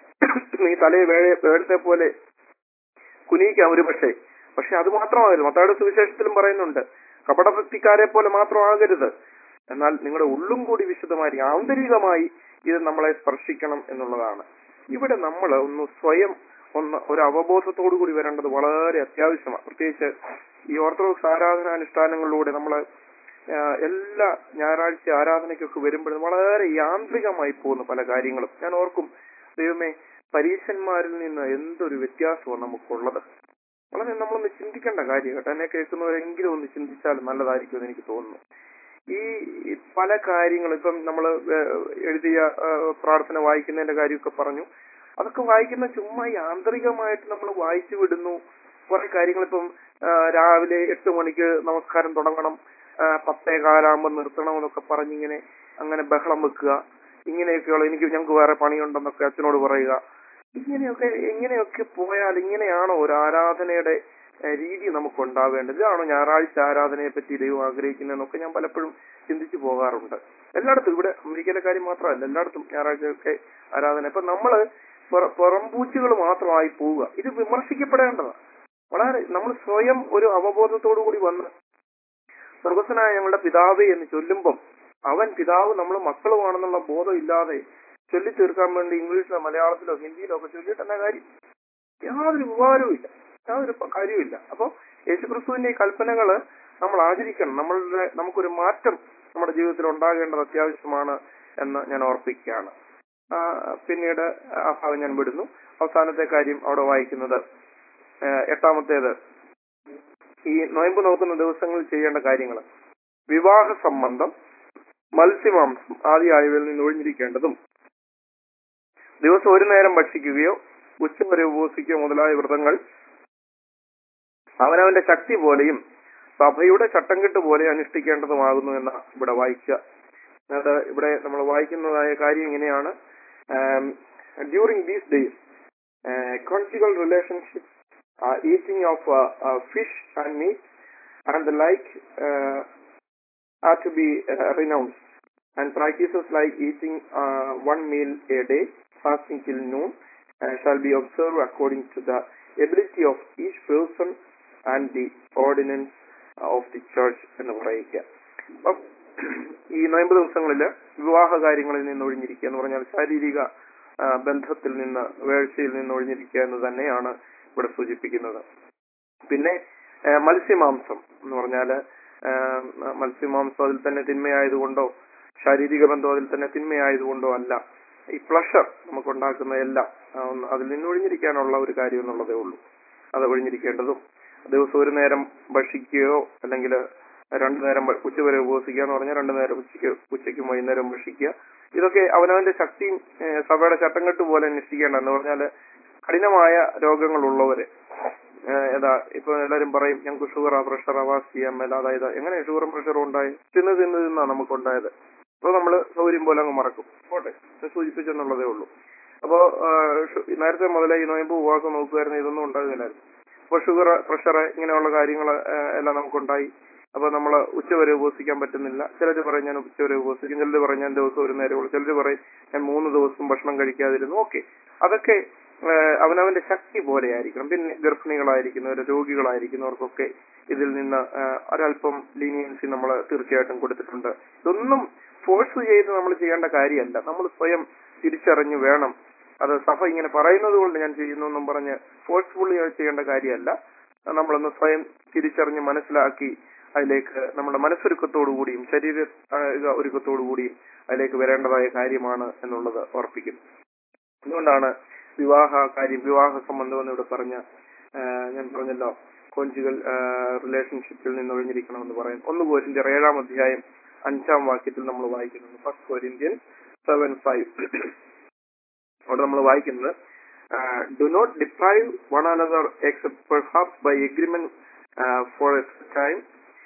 S1: നീ തലയെ വേഴ വേഴത്തെ പോലെ കുനിയിക്കാം ഒരു പക്ഷേ പക്ഷെ അത് മാത്രമാകരുത് മത്തായുടെ സുവിശേഷത്തിലും പറയുന്നുണ്ട് കപടഭക്തിക്കാരെ പോലെ മാത്രമാകരുത് എന്നാൽ നിങ്ങളുടെ ഉള്ളും കൂടി വിശുദ്ധമായി ആന്തരികമായി ഇത് നമ്മളെ സ്പർശിക്കണം എന്നുള്ളതാണ് ഇവിടെ നമ്മൾ ഒന്ന് സ്വയം ഒന്ന് ഒരു അവബോധത്തോടു കൂടി വരേണ്ടത് വളരെ അത്യാവശ്യമാണ് പ്രത്യേകിച്ച് ഈ ഓർത്തഡോക്സ് ആരാധനാനുഷ്ഠാനങ്ങളിലൂടെ നമ്മൾ എല്ലാ ഞായറാഴ്ച ആരാധനയ്ക്കൊക്കെ വരുമ്പോഴും വളരെ യാന്ത്രികമായി പോകുന്ന പല കാര്യങ്ങളും ഞാൻ ഓർക്കും ദൈവമേ പരീക്ഷന്മാരിൽ നിന്ന് എന്തൊരു വ്യത്യാസമാണ് നമുക്കുള്ളത് വളരെ നമ്മളൊന്ന് ചിന്തിക്കേണ്ട കാര്യം കേട്ടോ എന്നെ കേൾക്കുന്നവരെങ്കിലും ഒന്ന് ചിന്തിച്ചാൽ നല്ലതായിരിക്കും എന്ന് എനിക്ക് തോന്നുന്നു ഈ ഈ പല കാര്യങ്ങളും ഇപ്പം നമ്മൾ എഴുതിയ ആ, പ്രാർത്ഥന വായിക്കുന്നതിന്റെ കാര്യമൊക്കെ പറഞ്ഞു അതൊക്കെ വായിക്കുന്ന ചുമ്മാ യാന്ത്രികമായിട്ട് നമ്മൾ വായിച്ചു വിടുന്നു കുറെ കാര്യങ്ങൾ ഇപ്പം ആ, രാവിലെ എട്ട് മണിക്ക് നമസ്കാരം തുടങ്ങണം ആ, പത്തേ കാലാകുമ്പോൾ നിർത്തണം എന്നൊക്കെ പറഞ്ഞിങ്ങനെ അങ്ങനെ ബഹളം വെക്കുക ഇങ്ങനെയൊക്കെയുള്ള എനിക്ക് ഞങ്ങൾക്ക് വേറെ പണിയുണ്ടെന്നൊക്കെ അച്ഛനോട് പറയുക ഇങ്ങനെയൊക്കെ ഇങ്ങനെയൊക്കെ പോയാൽ ഇങ്ങനെയാണോ ഒരു ആരാധനയുടെ ഏഹ്, രീതി നമുക്ക് ഉണ്ടാവേണ്ടത് ഇതാണോ ഞായറാഴ്ച ആരാധനയെ പറ്റി ദൈവം ആഗ്രഹിക്കുന്നതെന്നൊക്കെ ഞാൻ പലപ്പോഴും ചിന്തിച്ചു പോകാറുണ്ട് എല്ലായിടത്തും ഇവിടെ അമേരിക്കയിലെ കാര്യം മാത്രമല്ല എല്ലായിടത്തും ഞായറാഴ്ചയൊക്കെ ആരാധന ഇപ്പൊ നമ്മള് പുറ- പുറംപൂച്ചുകൾ മാത്രമായി പോവുക ഇത് വിമർശിക്കപ്പെടേണ്ടതാണ് വളരെ നമ്മൾ സ്വയം ഒരു അവബോധത്തോടു കൂടി വന്ന് സ്വർഗസ്വനായ ഞങ്ങളുടെ പിതാവേ എന്ന് ചൊല്ലുമ്പം അവൻ പിതാവ് നമ്മൾ മക്കളുമാണെന്നുള്ള ബോധം ഇല്ലാതെ ചൊല്ലി തീർക്കാൻ വേണ്ടി ഇംഗ്ലീഷിലോ മലയാളത്തിലോ ഹിന്ദിയിലോ ഒക്കെ ചൊല്ലിയിട്ട് എന്നാ കാര്യം യാതൊരു ഉപകാരവും ഇല്ല യാതൊരു പ- കാര്യവുമില്ല അപ്പൊ യേശുക്രിസ്തുവിന്റെ ഈ കൽപ്പനകള് നമ്മൾ ആചരിക്കണം നമ്മളുടെ നമുക്കൊരു മാറ്റം നമ്മുടെ ജീവിതത്തിൽ ഉണ്ടാകേണ്ടത് അത്യാവശ്യമാണ് എന്ന് ഞാൻ ഓർപ്പിക്കുകയാണ് ആ, പിന്നീട് ആ ഭാഗം ഞാൻ വിടുന്നു അവസാനത്തെ കാര്യം അവിടെ വായിക്കുന്നത് ആ, എട്ടാമത്തേത് ഈ നോയമ്പ് നോക്കുന്ന ദിവസങ്ങളിൽ ചെയ്യേണ്ട കാര്യങ്ങൾ വിവാഹ സംബന്ധം മത്സ്യമാംസം ആദ്യമായവയിൽ നിന്ന് ഒഴിഞ്ഞിരിക്കേണ്ടതും ദിവസം ഒരു നേരം ഭക്ഷിക്കുകയോ ഉച്ചവരെ ഉപവസിക്കുകയോ മുതലായ വ്രതങ്ങൾ അവനവന്റെ ശക്തി പോലെയും സഭയുടെ ചട്ടംകെട്ട് പോലെ അനുഷ്ഠിക്കേണ്ടതുമാകുന്നു എന്ന ഇവിടെ വായിക്കുക അത് ഇവിടെ നമ്മൾ വായിക്കുന്നതായ കാര്യം ഇങ്ങനെയാണ് during these days conjugal relationship eating of fish and meat and the like are to be uh, renounced and practices like eating uh, one meal a day, fasting till noon, uh, shall be observed according to the ability of each person and the ordinance of the church എന്ന് പറയുക അപ്പം ഈ നോയമ്പ് ദിവസങ്ങളിൽ വിവാഹ കാര്യങ്ങളിൽ നിന്ന് ഒഴിഞ്ഞിരിക്കുക എന്ന് പറഞ്ഞാൽ ശാരീരിക ആ, ബന്ധത്തിൽ നിന്ന് വേഴ്ചയിൽ നിന്ന് ഒഴിഞ്ഞിരിക്കുക എന്ന് തന്നെയാണ് ഇവിടെ സൂചിപ്പിക്കുന്നത് പിന്നെ ആ, മത്സ്യമാംസം എന്ന് പറഞ്ഞാല് ആ, മത്സ്യമാംസം അതിൽ തന്നെ തിന്മയായതുകൊണ്ടോ ശാരീരിക ബന്ധം അതിൽ തന്നെ തിന്മയായതുകൊണ്ടോ അല്ല ഈ പ്ലഷർ നമുക്കുണ്ടാക്കുന്ന എല്ലാം ആ, ഒന്ന് അതിൽ നിന്ന് ഒഴിഞ്ഞിരിക്കാനുള്ള ഒരു കാര്യം എന്നുള്ളതേ ഉള്ളൂ അത് ഒഴിഞ്ഞിരിക്കേണ്ടതും ദിവസം ഒരു നേരം ഭക്ഷിക്കുകയോ അല്ലെങ്കിൽ രണ്ടു നേരം ഭ- ഉച്ചവരെ ഉപവസിക്കുക എന്ന് പറഞ്ഞാൽ രണ്ടു നേരം ഉച്ചയ്ക്ക് ഉച്ചയ്ക്കും വൈകുന്നേരം ഭക്ഷിക്കുക ഇതൊക്കെ അവനവന്റെ ശക്തിയും ഏഹ്, സഭയുടെ ചട്ടംകെട്ട് പോലെ നിശ്ചയിക്കേണ്ട എന്ന് പറഞ്ഞാൽ കഠിനമായ രോഗങ്ങളുള്ളവര് ഏഹ്, ഏതാ ഇപ്പൊ എല്ലാരും പറയും ഞങ്ങൾക്ക് ഷുഗറാ പ്രഷറാ വാസ് ചെയ്യാൻ മേല അതായത് എങ്ങനെ ഷുഗറും പ്രഷറും ഉണ്ടായി തിന്ന് തിന്ന് തിന്നാ നമുക്ക് ഉണ്ടായത് അപ്പൊ നമ്മള് സൗകര്യം പോലെ അങ്ങ് മറക്കും പോട്ടെ ഇത് സൂചിപ്പിച്ചെന്നുള്ളതേ ഉള്ളൂ അപ്പോ ആഹ്, ഷു- നേരത്തെ മുതലേ ഈ നോയമ്പ് ഉപവാസം നോക്കുമായിരുന്നു ഇതൊന്നും ഉണ്ടാകുന്നില്ലായിരുന്നു അപ്പൊ ഷുഗർ പ്രഷർ ഇങ്ങനെയുള്ള കാര്യങ്ങൾ എല്ലാം നമുക്കുണ്ടായി അപ്പൊ നമ്മൾ ഉച്ചവരെ ഉപവസിക്കാൻ പറ്റുന്നില്ല ചിലർ പറയും ഞാൻ ഉച്ചവരെ ഉപവസിക്കും ചിലർ പറയും ഞാൻ ദിവസം ഒരു നേരം ഉള്ളൂ ചിലർ പറയും ഞാൻ മൂന്ന് ദിവസം ഭക്ഷണം കഴിക്കാതിരുന്നു ഓക്കെ അതൊക്കെ ഏഹ്, അവനവന്റെ ശക്തി പോലെയായിരിക്കണം പിന്നെ ഗർഭിണികളായിരിക്കുന്നവർ രോഗികളായിരിക്കുന്നവർക്കൊക്കെ ഇതിൽ നിന്ന് ഏഹ്, ഒരല്പം ലീനിയൻസി നമ്മൾ തീർച്ചയായിട്ടും കൊടുത്തിട്ടുണ്ട് ഇതൊന്നും ഫോഴ്സ് ചെയ്ത് നമ്മൾ ചെയ്യേണ്ട കാര്യമല്ല നമ്മൾ സ്വയം തിരിച്ചറിഞ്ഞു വേണം അത് സഭ ഇങ്ങനെ പറയുന്നത് കൊണ്ട് ഞാൻ ചെയ്യുന്നു എന്നും പറഞ്ഞ് ഫോഴ്സ്ഫുള്ളി ചെയ്യേണ്ട കാര്യമല്ല നമ്മളൊന്ന് സ്വയം തിരിച്ചറിഞ്ഞ് മനസ്സിലാക്കി അതിലേക്ക് നമ്മുടെ മനസ്സൊരുക്കത്തോടു കൂടിയും ശരീര ആ, ഇത് ഒരുക്കത്തോടു കൂടിയും അതിലേക്ക് വരേണ്ടതായ കാര്യമാണ് എന്നുള്ളത് ഓർപ്പിക്കുന്നു അതുകൊണ്ടാണ് വിവാഹ കാര്യം വിവാഹ സംബന്ധം എന്ന് ഇവിടെ പറഞ്ഞ ആ, ഞാൻ പറഞ്ഞല്ലോ കോഞ്ചുകൾ റിലേഷൻഷിപ്പിൽ നിന്ന് ഒഴിഞ്ഞിരിക്കണമെന്ന് പറയും ഒന്ന് കോരിന്ത്യർ ഏഴാം അധ്യായം അഞ്ചാം വാക്യത്തിൽ നമ്മൾ വായിക്കുന്നുണ്ട് ഫസ്റ്റ് കോരിന്ത്യൻ സെവൻ ഫൈവ് അവിടെ നമ്മൾ വായിക്കുന്നത് do not deprive one another except perhaps by agreement for a time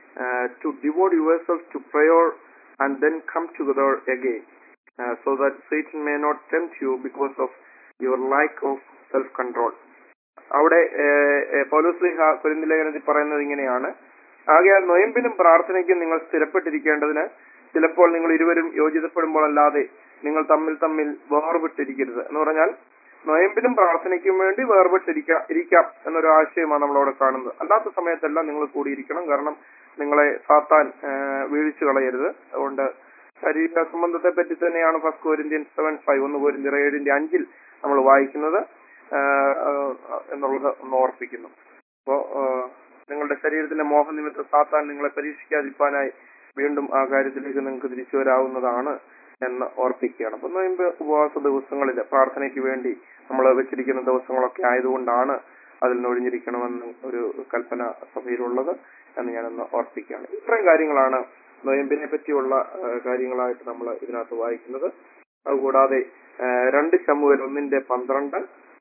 S1: to devote yourself to prayer and then come together again so that Satan may not tempt you because of your lack of self control അവിടെ പൗലോസ്ലിഹ കുരിന്തിലേഖനത്തിൽ പറയുന്നത് ഇങ്ങനെയാണ് ആകയാൽ നൊയമ്പിനും പ്രാർത്ഥനയ്ക്കും നിങ്ങൾ സ്ഥിരപ്പെട്ടിരിക്കേണ്ടതിന് ചിലപ്പോൾ നിങ്ങൾ ഇരുവരും യോജിതപ്പെടുമ്പോൾ അല്ലാതെ നിങ്ങൾ തമ്മിൽ തമ്മിൽ വേർപെട്ടിരിക്കരുത് എന്ന് പറഞ്ഞാൽ നൊയമ്പിനും പ്രാർത്ഥനയ്ക്കും വേണ്ടി വേർപെട്ടിരിക്കാം ഇരിക്കാം എന്നൊരു ആശയമാണ് നമ്മളവിടെ കാണുന്നത് അല്ലാത്ത സമയത്തെല്ലാം നിങ്ങൾ കൂടിയിരിക്കണം കാരണം നിങ്ങളെ സാത്താൻ ആ, വീഴ്ച കളയരുത് അതുകൊണ്ട് ശരീര സംബന്ധത്തെ പറ്റി തന്നെയാണ് ഫസ്റ്റ് കോരിന്ത്യൻ സെവൻ ഫൈവ് ഒന്ന് കോരിന്ത്യൻ ഏഴിന്റെ അഞ്ചിൽ നമ്മൾ വായിക്കുന്നത് ആ, ആ, എന്നുള്ളത് ഒന്ന് ഓർപ്പിക്കുന്നു അപ്പോ ആ, നിങ്ങളുടെ ശരീരത്തിന്റെ മോഹനിമിത്തം സാത്താൻ നിങ്ങളെ പരീക്ഷിക്കാതിരിക്കാനായി വീണ്ടും ആ കാര്യത്തിലേക്ക് നിങ്ങൾക്ക് തിരിച്ചു വരാവുന്നതാണ് എന്ന് ഓർപ്പിക്കുകയാണ് അപ്പൊ നോയമ്പ് ഉപവാസ ദിവസങ്ങളിൽ പ്രാർത്ഥനയ്ക്ക് വേണ്ടി നമ്മൾ വെച്ചിരിക്കുന്ന ദിവസങ്ങളൊക്കെ ആയതുകൊണ്ടാണ് അതിൽ നിന്ന് ഒഴിഞ്ഞിരിക്കണമെന്ന് ഒരു കൽപ്പന സഭയിലുള്ളത് എന്ന് ഞാനൊന്ന് ഓർപ്പിക്കുകയാണ് ഇത്രയും കാര്യങ്ങളാണ് നോയമ്പിനെ പറ്റിയുള്ള ആ, കാര്യങ്ങളായിട്ട് നമ്മൾ ഇതിനകത്ത് വായിക്കുന്നത് അതുകൂടാതെ ആ, രണ്ട് ശമുവൽ ഒന്നിന്റെ പന്ത്രണ്ട്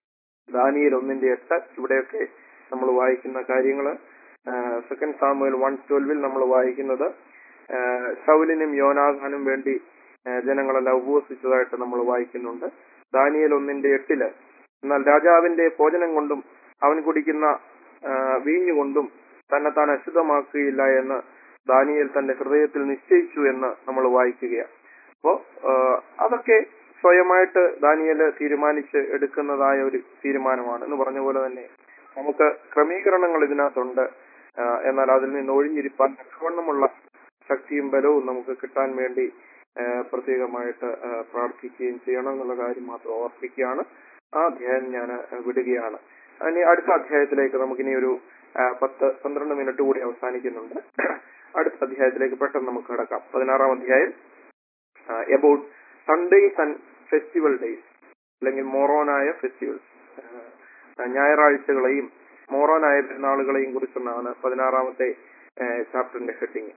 S1: ദാനിയൽ ഒന്നിന്റെ എട്ട് ഇവിടെയൊക്കെ നമ്മൾ വായിക്കുന്ന കാര്യങ്ങള് സെക്കൻഡ് സാമുവൽ വൺ ട്വൽവിൽ നമ്മൾ വായിക്കുന്നത് ആ, ശൗലിനും യോനാഥാനും വേണ്ടി ആ, ജനങ്ങളെല്ലാം ഉപവസിച്ചതായിട്ട് നമ്മൾ വായിക്കുന്നുണ്ട് ദാനിയൽ ഒന്നിന്റെ എട്ടില് എന്നാൽ രാജാവിന്റെ ഭോജനം കൊണ്ടും അവൻ കുടിക്കുന്ന ആ, വീഞ്ഞുകൊണ്ടും തന്നെ താൻ അശുദ്ധമാക്കുകയില്ല എന്ന് ദാനിയൽ തന്റെ ഹൃദയത്തിൽ നിശ്ചയിച്ചു എന്ന് നമ്മൾ വായിക്കുകയാണ് അപ്പോ ആ, അതൊക്കെ സ്വയമായിട്ട് ദാനിയല് തീരുമാനിച്ച് എടുക്കുന്നതായ ഒരു തീരുമാനമാണ് എന്ന് പറഞ്ഞ പോലെ തന്നെ നമുക്ക് ക്രമീകരണങ്ങൾ ഇതിനകത്തുണ്ട് ആ, എന്നാൽ അതിൽ നിന്ന് ഒഴിഞ്ഞിരിപ്പാൻ തക്കവണ്ണമുള്ള ശക്തിയും ബലവും നമുക്ക് കിട്ടാൻ വേണ്ടി ആ, പ്രത്യേകമായിട്ട് ആ, പ്രാർത്ഥിക്കുകയും ചെയ്യണം എന്നുള്ള കാര്യം മാത്രം ഓർപ്പിക്കുകയാണ് ആ അധ്യായം ഞാൻ വിടുകയാണ് ഇനി അടുത്ത അധ്യായത്തിലേക്ക് നമുക്കിനി ഒരു ആ, പത്ത് പന്ത്രണ്ട് മിനിറ്റ് കൂടി അവസാനിക്കുന്നുണ്ട് അടുത്ത അധ്യായത്തിലേക്ക് പെട്ടെന്ന് നമുക്ക് കിടക്കാം പതിനാറാം അധ്യായം about Sundays and festival days അല്ലെങ്കിൽ മോറോനായ ഫെസ്റ്റിവൽസ് ഞായറാഴ്ചകളെയും മോറോനായ പെരുന്നാളുകളെയും കുറിച്ചൊന്നാണ് പതിനാറാമത്തെ ചാപ്റ്ററിന്റെ ഹെഡിങ്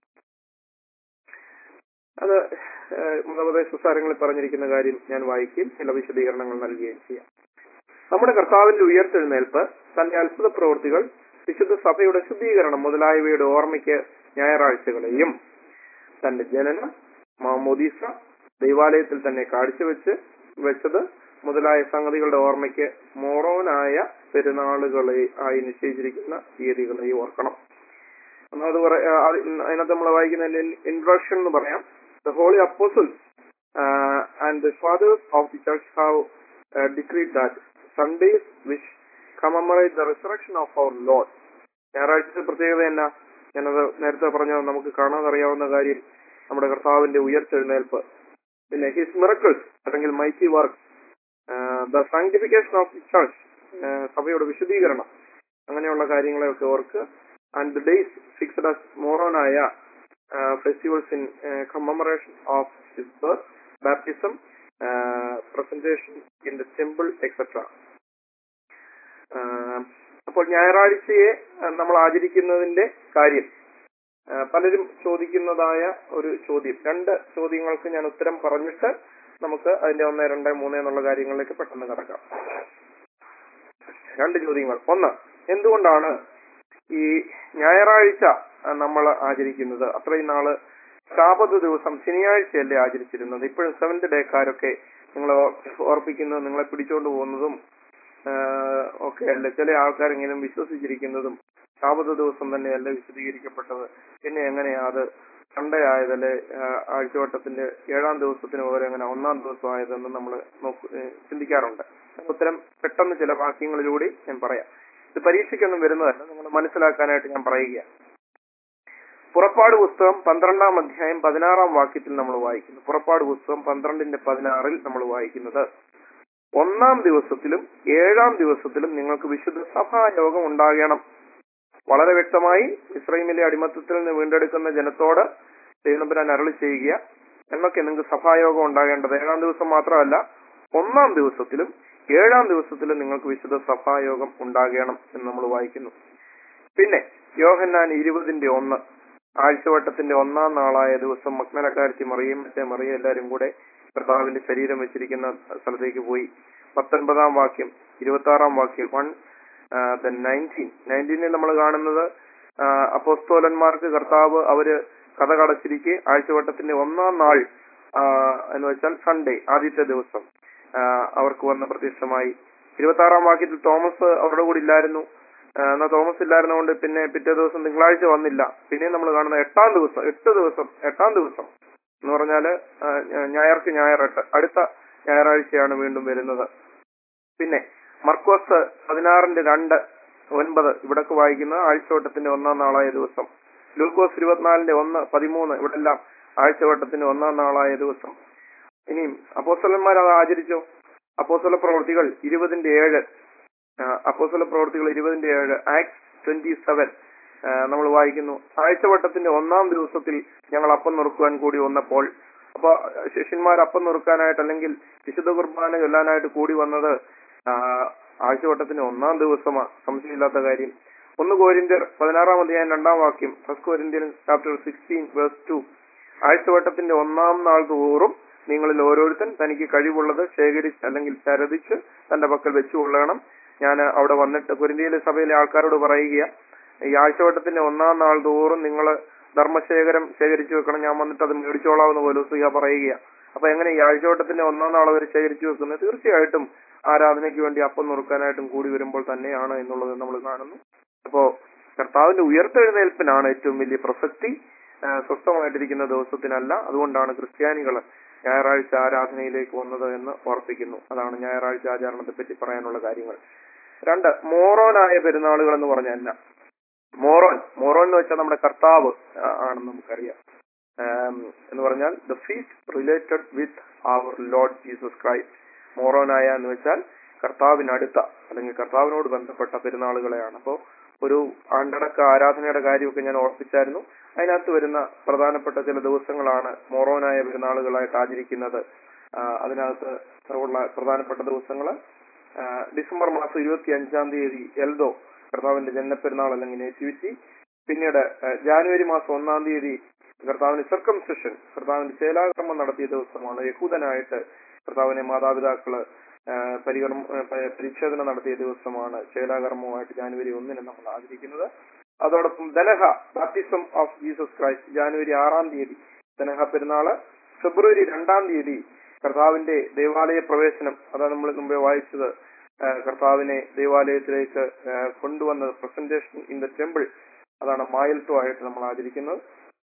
S1: അത് ഏഹ്, മതോപദേശ സാരങ്ങളിൽ പറഞ്ഞിരിക്കുന്ന കാര്യം ഞാൻ വായിക്കുകയും ചില വിശദീകരണങ്ങൾ നൽകുകയും ചെയ്യാം നമ്മുടെ കർത്താവിന്റെ ഉയർത്തെഴുന്നേൽപ്പ് തന്റെ അത്ഭുത പ്രവൃത്തികൾ വിശുദ്ധ സഭയുടെ ശുദ്ധീകരണം മുതലായവയുടെ ഓർമ്മയ്ക്ക് ഞായറാഴ്ചകളെയും തന്റെ ജനനം മാമോദീസ ദൈവാലയത്തിൽ തന്നെ കാഴ്ചവെച്ച് വെച്ചത് മുതലായ സംഗതികളുടെ ഓർമ്മയ്ക്ക് മോറോനായ പെരുന്നാളുകളെ ആയി നിശ്ചയിച്ചിരിക്കുന്ന തീയതികളെയും ഓർക്കണം ഒന്നാമത് പറ- ആ, അത് അതിനകത്ത് നമ്മൾ വായിക്കുന്ന ഇൻട്രൊഡക്ഷൻ എന്ന് പറയാം the holy apostles and the fathers of the church have decreed that Sundays which commemorate the resurrection of our Lord ഞായറാഴ്ച പ്രത്യേകത എന്നാ ഞാനത് നേരത്തെ പറഞ്ഞ നമുക്ക് കാണാൻ അറിയാവുന്ന കാര്യം നമ്മുടെ കർത്താവിന്റെ ഉയർത്തെഴുന്നേൽപ്പ് പിന്നെ ഹിസ് മിറക്കിൾസ് അല്ലെങ്കിൽ mighty work the sanctification of the church സഭയുടെ വിശദീകരണം അങ്ങനെയുള്ള കാര്യങ്ങളെയൊക്കെ ഓർക്ക് and the days fixed as മോറോനായ festivals in commemoration of his birth baptism presentation in the temple etcetera അപ്പോൾ ഞായറാഴ്ചയെ ആ, നമ്മൾ ആചരിക്കുന്നതിന്റെ കാര്യം ആ, പലരും ചോദിക്കുന്നതായ ഒരു ചോദ്യം രണ്ട് ചോദ്യങ്ങൾക്ക് ഞാൻ ഉത്തരം പറഞ്ഞിട്ട് നമുക്ക് അതിന്റെ ഒന്ന് രണ്ട് മൂന്ന് എന്നുള്ള കാര്യങ്ങളിലേക്ക് പെട്ടെന്ന് കടക്കാം രണ്ട് ചോദ്യങ്ങൾ ഒന്ന് എന്തുകൊണ്ടാണ് ഈ ഞായറാഴ്ച നമ്മൾ ആചരിക്കുന്നത് അത്രയും നാള് ശാപത ദിവസം ശനിയാഴ്ചയല്ലേ ആചരിച്ചിരുന്നത് ഇപ്പോഴും സെവന്ത് ഡേക്കാരൊക്കെ നിങ്ങൾ ഓർപ്പിക്കുന്നത് നിങ്ങളെ പിടിച്ചോണ്ട് പോകുന്നതും ആഹ് ഒക്കെ അല്ല ചില ആൾക്കാരെങ്കിലും വിശ്വസിച്ചിരിക്കുന്നതും ശാപത ദിവസം തന്നെയല്ലേ വിശദീകരിക്കപ്പെട്ടത് പിന്നെ എങ്ങനെയാ അത് സൺഡേ ആയതല്ലേ ആഹ് ആഴ്ചവട്ടത്തിന്റെ ഏഴാം ദിവസത്തിന് പകരം എങ്ങനെ ഒന്നാം ദിവസം ആയതെന്ന് നമ്മൾ നോക്ക് ഏഹ് ചിന്തിക്കാറുണ്ട് ഉത്തരം പെട്ടെന്ന് ചില വാക്യങ്ങളിലൂടെ ഞാൻ പറയാം ഇത് പരീക്ഷയ്ക്കൊന്നും വരുന്നതല്ല നിങ്ങൾ മനസ്സിലാക്കാനായിട്ട് ഞാൻ പറയുക പുറപ്പാട് പുസ്തകം പന്ത്രണ്ടാം അധ്യായം പതിനാറാം വാക്യത്തിൽ നമ്മൾ വായിക്കുന്നു പുറപ്പാട് പുസ്തകം പന്ത്രണ്ടിന്റെ പതിനാറിൽ നമ്മൾ വായിക്കുന്നത് ഒന്നാം ദിവസത്തിലും ഏഴാം ദിവസത്തിലും നിങ്ങൾക്ക് വിശുദ്ധ സഭായോഗം ഉണ്ടാകണം വളരെ വ്യക്തമായി ഇസ്രൈമിലെ അടിമത്തത്തിൽ നിന്ന് വീണ്ടെടുക്കുന്ന ജനത്തോട് ദൈവനമ്പരാൻ അരളി ചെയ്യുക എന്നൊക്കെ നിങ്ങൾക്ക് സഭായോഗം ഉണ്ടാകേണ്ടത് ഏഴാം ദിവസം മാത്രമല്ല ഒന്നാം ദിവസത്തിലും ഏഴാം ദിവസത്തിലും നിങ്ങൾക്ക് വിശുദ്ധ സഭായോഗം ഉണ്ടാകണം എന്ന് നമ്മൾ വായിക്കുന്നു പിന്നെ യോഹന്നാൻ ഇരുപതിന്റെ ഒന്ന് ആഴ്ചവട്ടത്തിന്റെ ഒന്നാം നാളായ ദിവസം മഗ്നലക്കാരത്തി മറിയും മറ്റേ മറിയ എല്ലാവരും കൂടെ കർത്താവിന്റെ ശരീരം വെച്ചിരിക്കുന്ന സ്ഥലത്തേക്ക് പോയി പത്തൊൻപതാം വാക്യം ഇരുപത്തി ആറാം വാക്യം വൺ നയൻറ്റീൻ നയൻറ്റീനിൽ നമ്മൾ കാണുന്നത് ആ, അപ്പോസ്തോലന്മാർക്ക് കർത്താവ് അവര് കഥ കടച്ചിരിക്കെ ആഴ്ചവട്ടത്തിന്റെ ഒന്നാം നാൾ ആ, എന്ന് വെച്ചാൽ സൺഡേ ആദ്യത്തെ ദിവസം ആ, അവർക്ക് വന്ന പ്രത്യക്ഷമായി ഇരുപത്തി ആറാം വാക്യത്തിൽ തോമസ് അവരുടെ കൂടെ ഇല്ലായിരുന്നു ആ, എന്നാ തോമസ് ഇല്ലായിരുന്നതുകൊണ്ട് പിന്നെ പിറ്റേ ദിവസം തിങ്കളാഴ്ച വന്നില്ല പിന്നെ നമ്മൾ കാണുന്ന എട്ടാം ദിവസം എട്ട് ദിവസം എട്ടാം ദിവസം എന്ന് പറഞ്ഞാല് ആ, ഞായർക്ക് ഞായറെട്ട് അടുത്ത ഞായറാഴ്ചയാണ് വീണ്ടും വരുന്നത് പിന്നെ മർക്കോസ് പതിനാറിന്റെ രണ്ട് ഒൻപത് ഇവിടൊക്കെ വായിക്കുന്ന ആഴ്ചവട്ടത്തിന്റെ ഒന്നാം നാളായ ദിവസം ലൂക്കോസ് ഇരുപത്തിനാലിന്റെ ഒന്ന് പതിമൂന്ന് ഇവിടെ എല്ലാം ആഴ്ചവട്ടത്തിന്റെ ഒന്നാം നാളായ ദിവസം ഇനിയും അപ്പോസ്തലന്മാർ അത് ആചരിച്ചോ അപ്പോസ്തല പ്രവൃത്തികൾ ഇരുപതിന്റെ ഏഴ് അപ്പോസ്തല പ്രവൃത്തികൾ ഇരുപതിന്റെ ഏഴ് ആക്ട് ട്വന്റി സെവൻ നമ്മൾ വായിക്കുന്നു ആഴ്ചവട്ടത്തിന്റെ ഒന്നാം ദിവസത്തിൽ ഞങ്ങൾ അപ്പം നുറുക്കുവാൻ കൂടി വന്നപ്പോൾ അപ്പൊ ശിഷ്യന്മാർ അപ്പം നുറുക്കാനായിട്ട് അല്ലെങ്കിൽ വിശുദ്ധ കുർബാന ചൊല്ലാനായിട്ട് കൂടി വന്നത് ആ, ആഴ്ചവട്ടത്തിന്റെ ഒന്നാം ദിവസമാ സംശയമില്ലാത്ത കാര്യം ഒന്ന് കോരിന്ത്യർ പതിനാറാം അധ്യായം രണ്ടാം വാക്യം first Corinthian chapter sixteen verse two ആഴ്ചവട്ടത്തിന്റെ ഒന്നാം നാൾ തോറും നിങ്ങളിൽ ഓരോരുത്തൻ തനിക്ക് കഴിവുള്ളത് ശേഖരിച്ച് അല്ലെങ്കിൽ ചരതിച്ച് തന്റെ പക്കൽ വെച്ചുകൊള്ളണം ഞാൻ അവിടെ വന്നിട്ട് കുരിന്തിയിലെ സഭയിലെ ആൾക്കാരോട് പറയുക ഈ ആഴ്ചവട്ടത്തിന്റെ ഒന്നാം നാൾ തോറും നിങ്ങൾ ധർമ്മശേഖരം ശേഖരിച്ചു വെക്കണം ഞാൻ വന്നിട്ട് അത് മേടിച്ചോളാവുന്ന പോലീസുക പറയുക അപ്പൊ എങ്ങനെ ഈ ആഴ്ചവട്ടത്തിന്റെ ഒന്നാം നാൾ അവർ ശേഖരിച്ചു വെക്കുന്നത് തീർച്ചയായിട്ടും ആരാധനയ്ക്ക് വേണ്ടി അപ്പം നുറുക്കാനായിട്ടും കൂടി വരുമ്പോൾ തന്നെയാണ് എന്നുള്ളത് നമ്മൾ കാണുന്നു അപ്പോ കർത്താവിന്റെ ഉയർത്തെഴുന്നേൽപ്പിനാണ് ഏറ്റവും വലിയ പ്രസക്തി ആ, സ്വസ്ഥമായിട്ടിരിക്കുന്ന ദിവസത്തിനല്ല അതുകൊണ്ടാണ് ക്രിസ്ത്യാനികൾ ഞായറാഴ്ച ആരാധനയിലേക്ക് വന്നത് എന്ന് ഓർപ്പിക്കുന്നു അതാണ് ഞായറാഴ്ച ആചരണത്തെ പറ്റി പറയാനുള്ള കാര്യങ്ങൾ രണ്ട് മോറോനായ പെരുന്നാളുകൾ എന്ന് പറഞ്ഞല്ല മോറോൻ മോറോൻ എന്ന് വെച്ചാൽ നമ്മുടെ കർത്താവ് ആ, ആണെന്ന് നമുക്കറിയാം ആം, എന്ന് പറഞ്ഞാൽ the feast related with our Lord Jesus Christ മോറോനായ എന്ന് വെച്ചാൽ കർത്താവിനടുത്ത അല്ലെങ്കിൽ കർത്താവിനോട് ബന്ധപ്പെട്ട പെരുന്നാളുകളെയാണ് അപ്പോൾ ഒരു ആണ്ടടക്ക ആരാധനയുടെ കാര്യമൊക്കെ ഞാൻ ഓർപ്പിച്ചായിരുന്നു അതിനകത്ത് വരുന്ന പ്രധാനപ്പെട്ട ചില ദിവസങ്ങളാണ് മോറോനായ പെരുന്നാളുകളായിട്ട് ആചരിക്കുന്നത് ആ, അതിനകത്ത് ഉള്ള പ്രധാനപ്പെട്ട ദിവസങ്ങൾ ഡിസംബർ മാസം ഇരുപത്തി അഞ്ചാം തീയതി എൽദോ കർത്താവിന്റെ ജന്മപ്പെരുന്നാൾ അല്ലെങ്കിൽ നേറ്റിവിറ്റി പിന്നീട് ആ, ജാനുവരി മാസം ഒന്നാം തീയതി കർത്താവിന് സർക്കംസെഷൻ കർത്താവിന്റെ ശേലാകർമ്മം നടത്തിയ ദിവസമാണ് യഹൂദനായിട്ട് കർത്താവിനെ മാതാപിതാക്കള് ആ, പരികർമ്മ ആ, പ- പരിച്ഛേദന നടത്തിയ ദിവസമാണ് ശേലാകർമ്മമായിട്ട് ജാനുവരി ഒന്നിന് നമ്മൾ ആചരിക്കുന്നത് അതോടൊപ്പം ദനഹ ബാപ്റ്റിസം ഓഫ് ജീസസ് ക്രൈസ്റ്റ് ജാനുവരി ആറാം തീയതി ദനഹ പെരുന്നാള് ഫെബ്രുവരി രണ്ടാം തീയതി കർത്താവിന്റെ ദേവാലയ പ്രവേശനം അതാണ് നമ്മൾ മുമ്പേ വായിച്ചത് ആ, കർത്താവിനെ ദേവാലയത്തിലേക്ക് ആ, കൊണ്ടുവന്നത് പ്രസന്റേഷൻ ഇൻ ദ ടെമ്പിൾ അതാണ് മായിൽട്ടോ ആയിട്ട് നമ്മൾ ആചരിക്കുന്നത്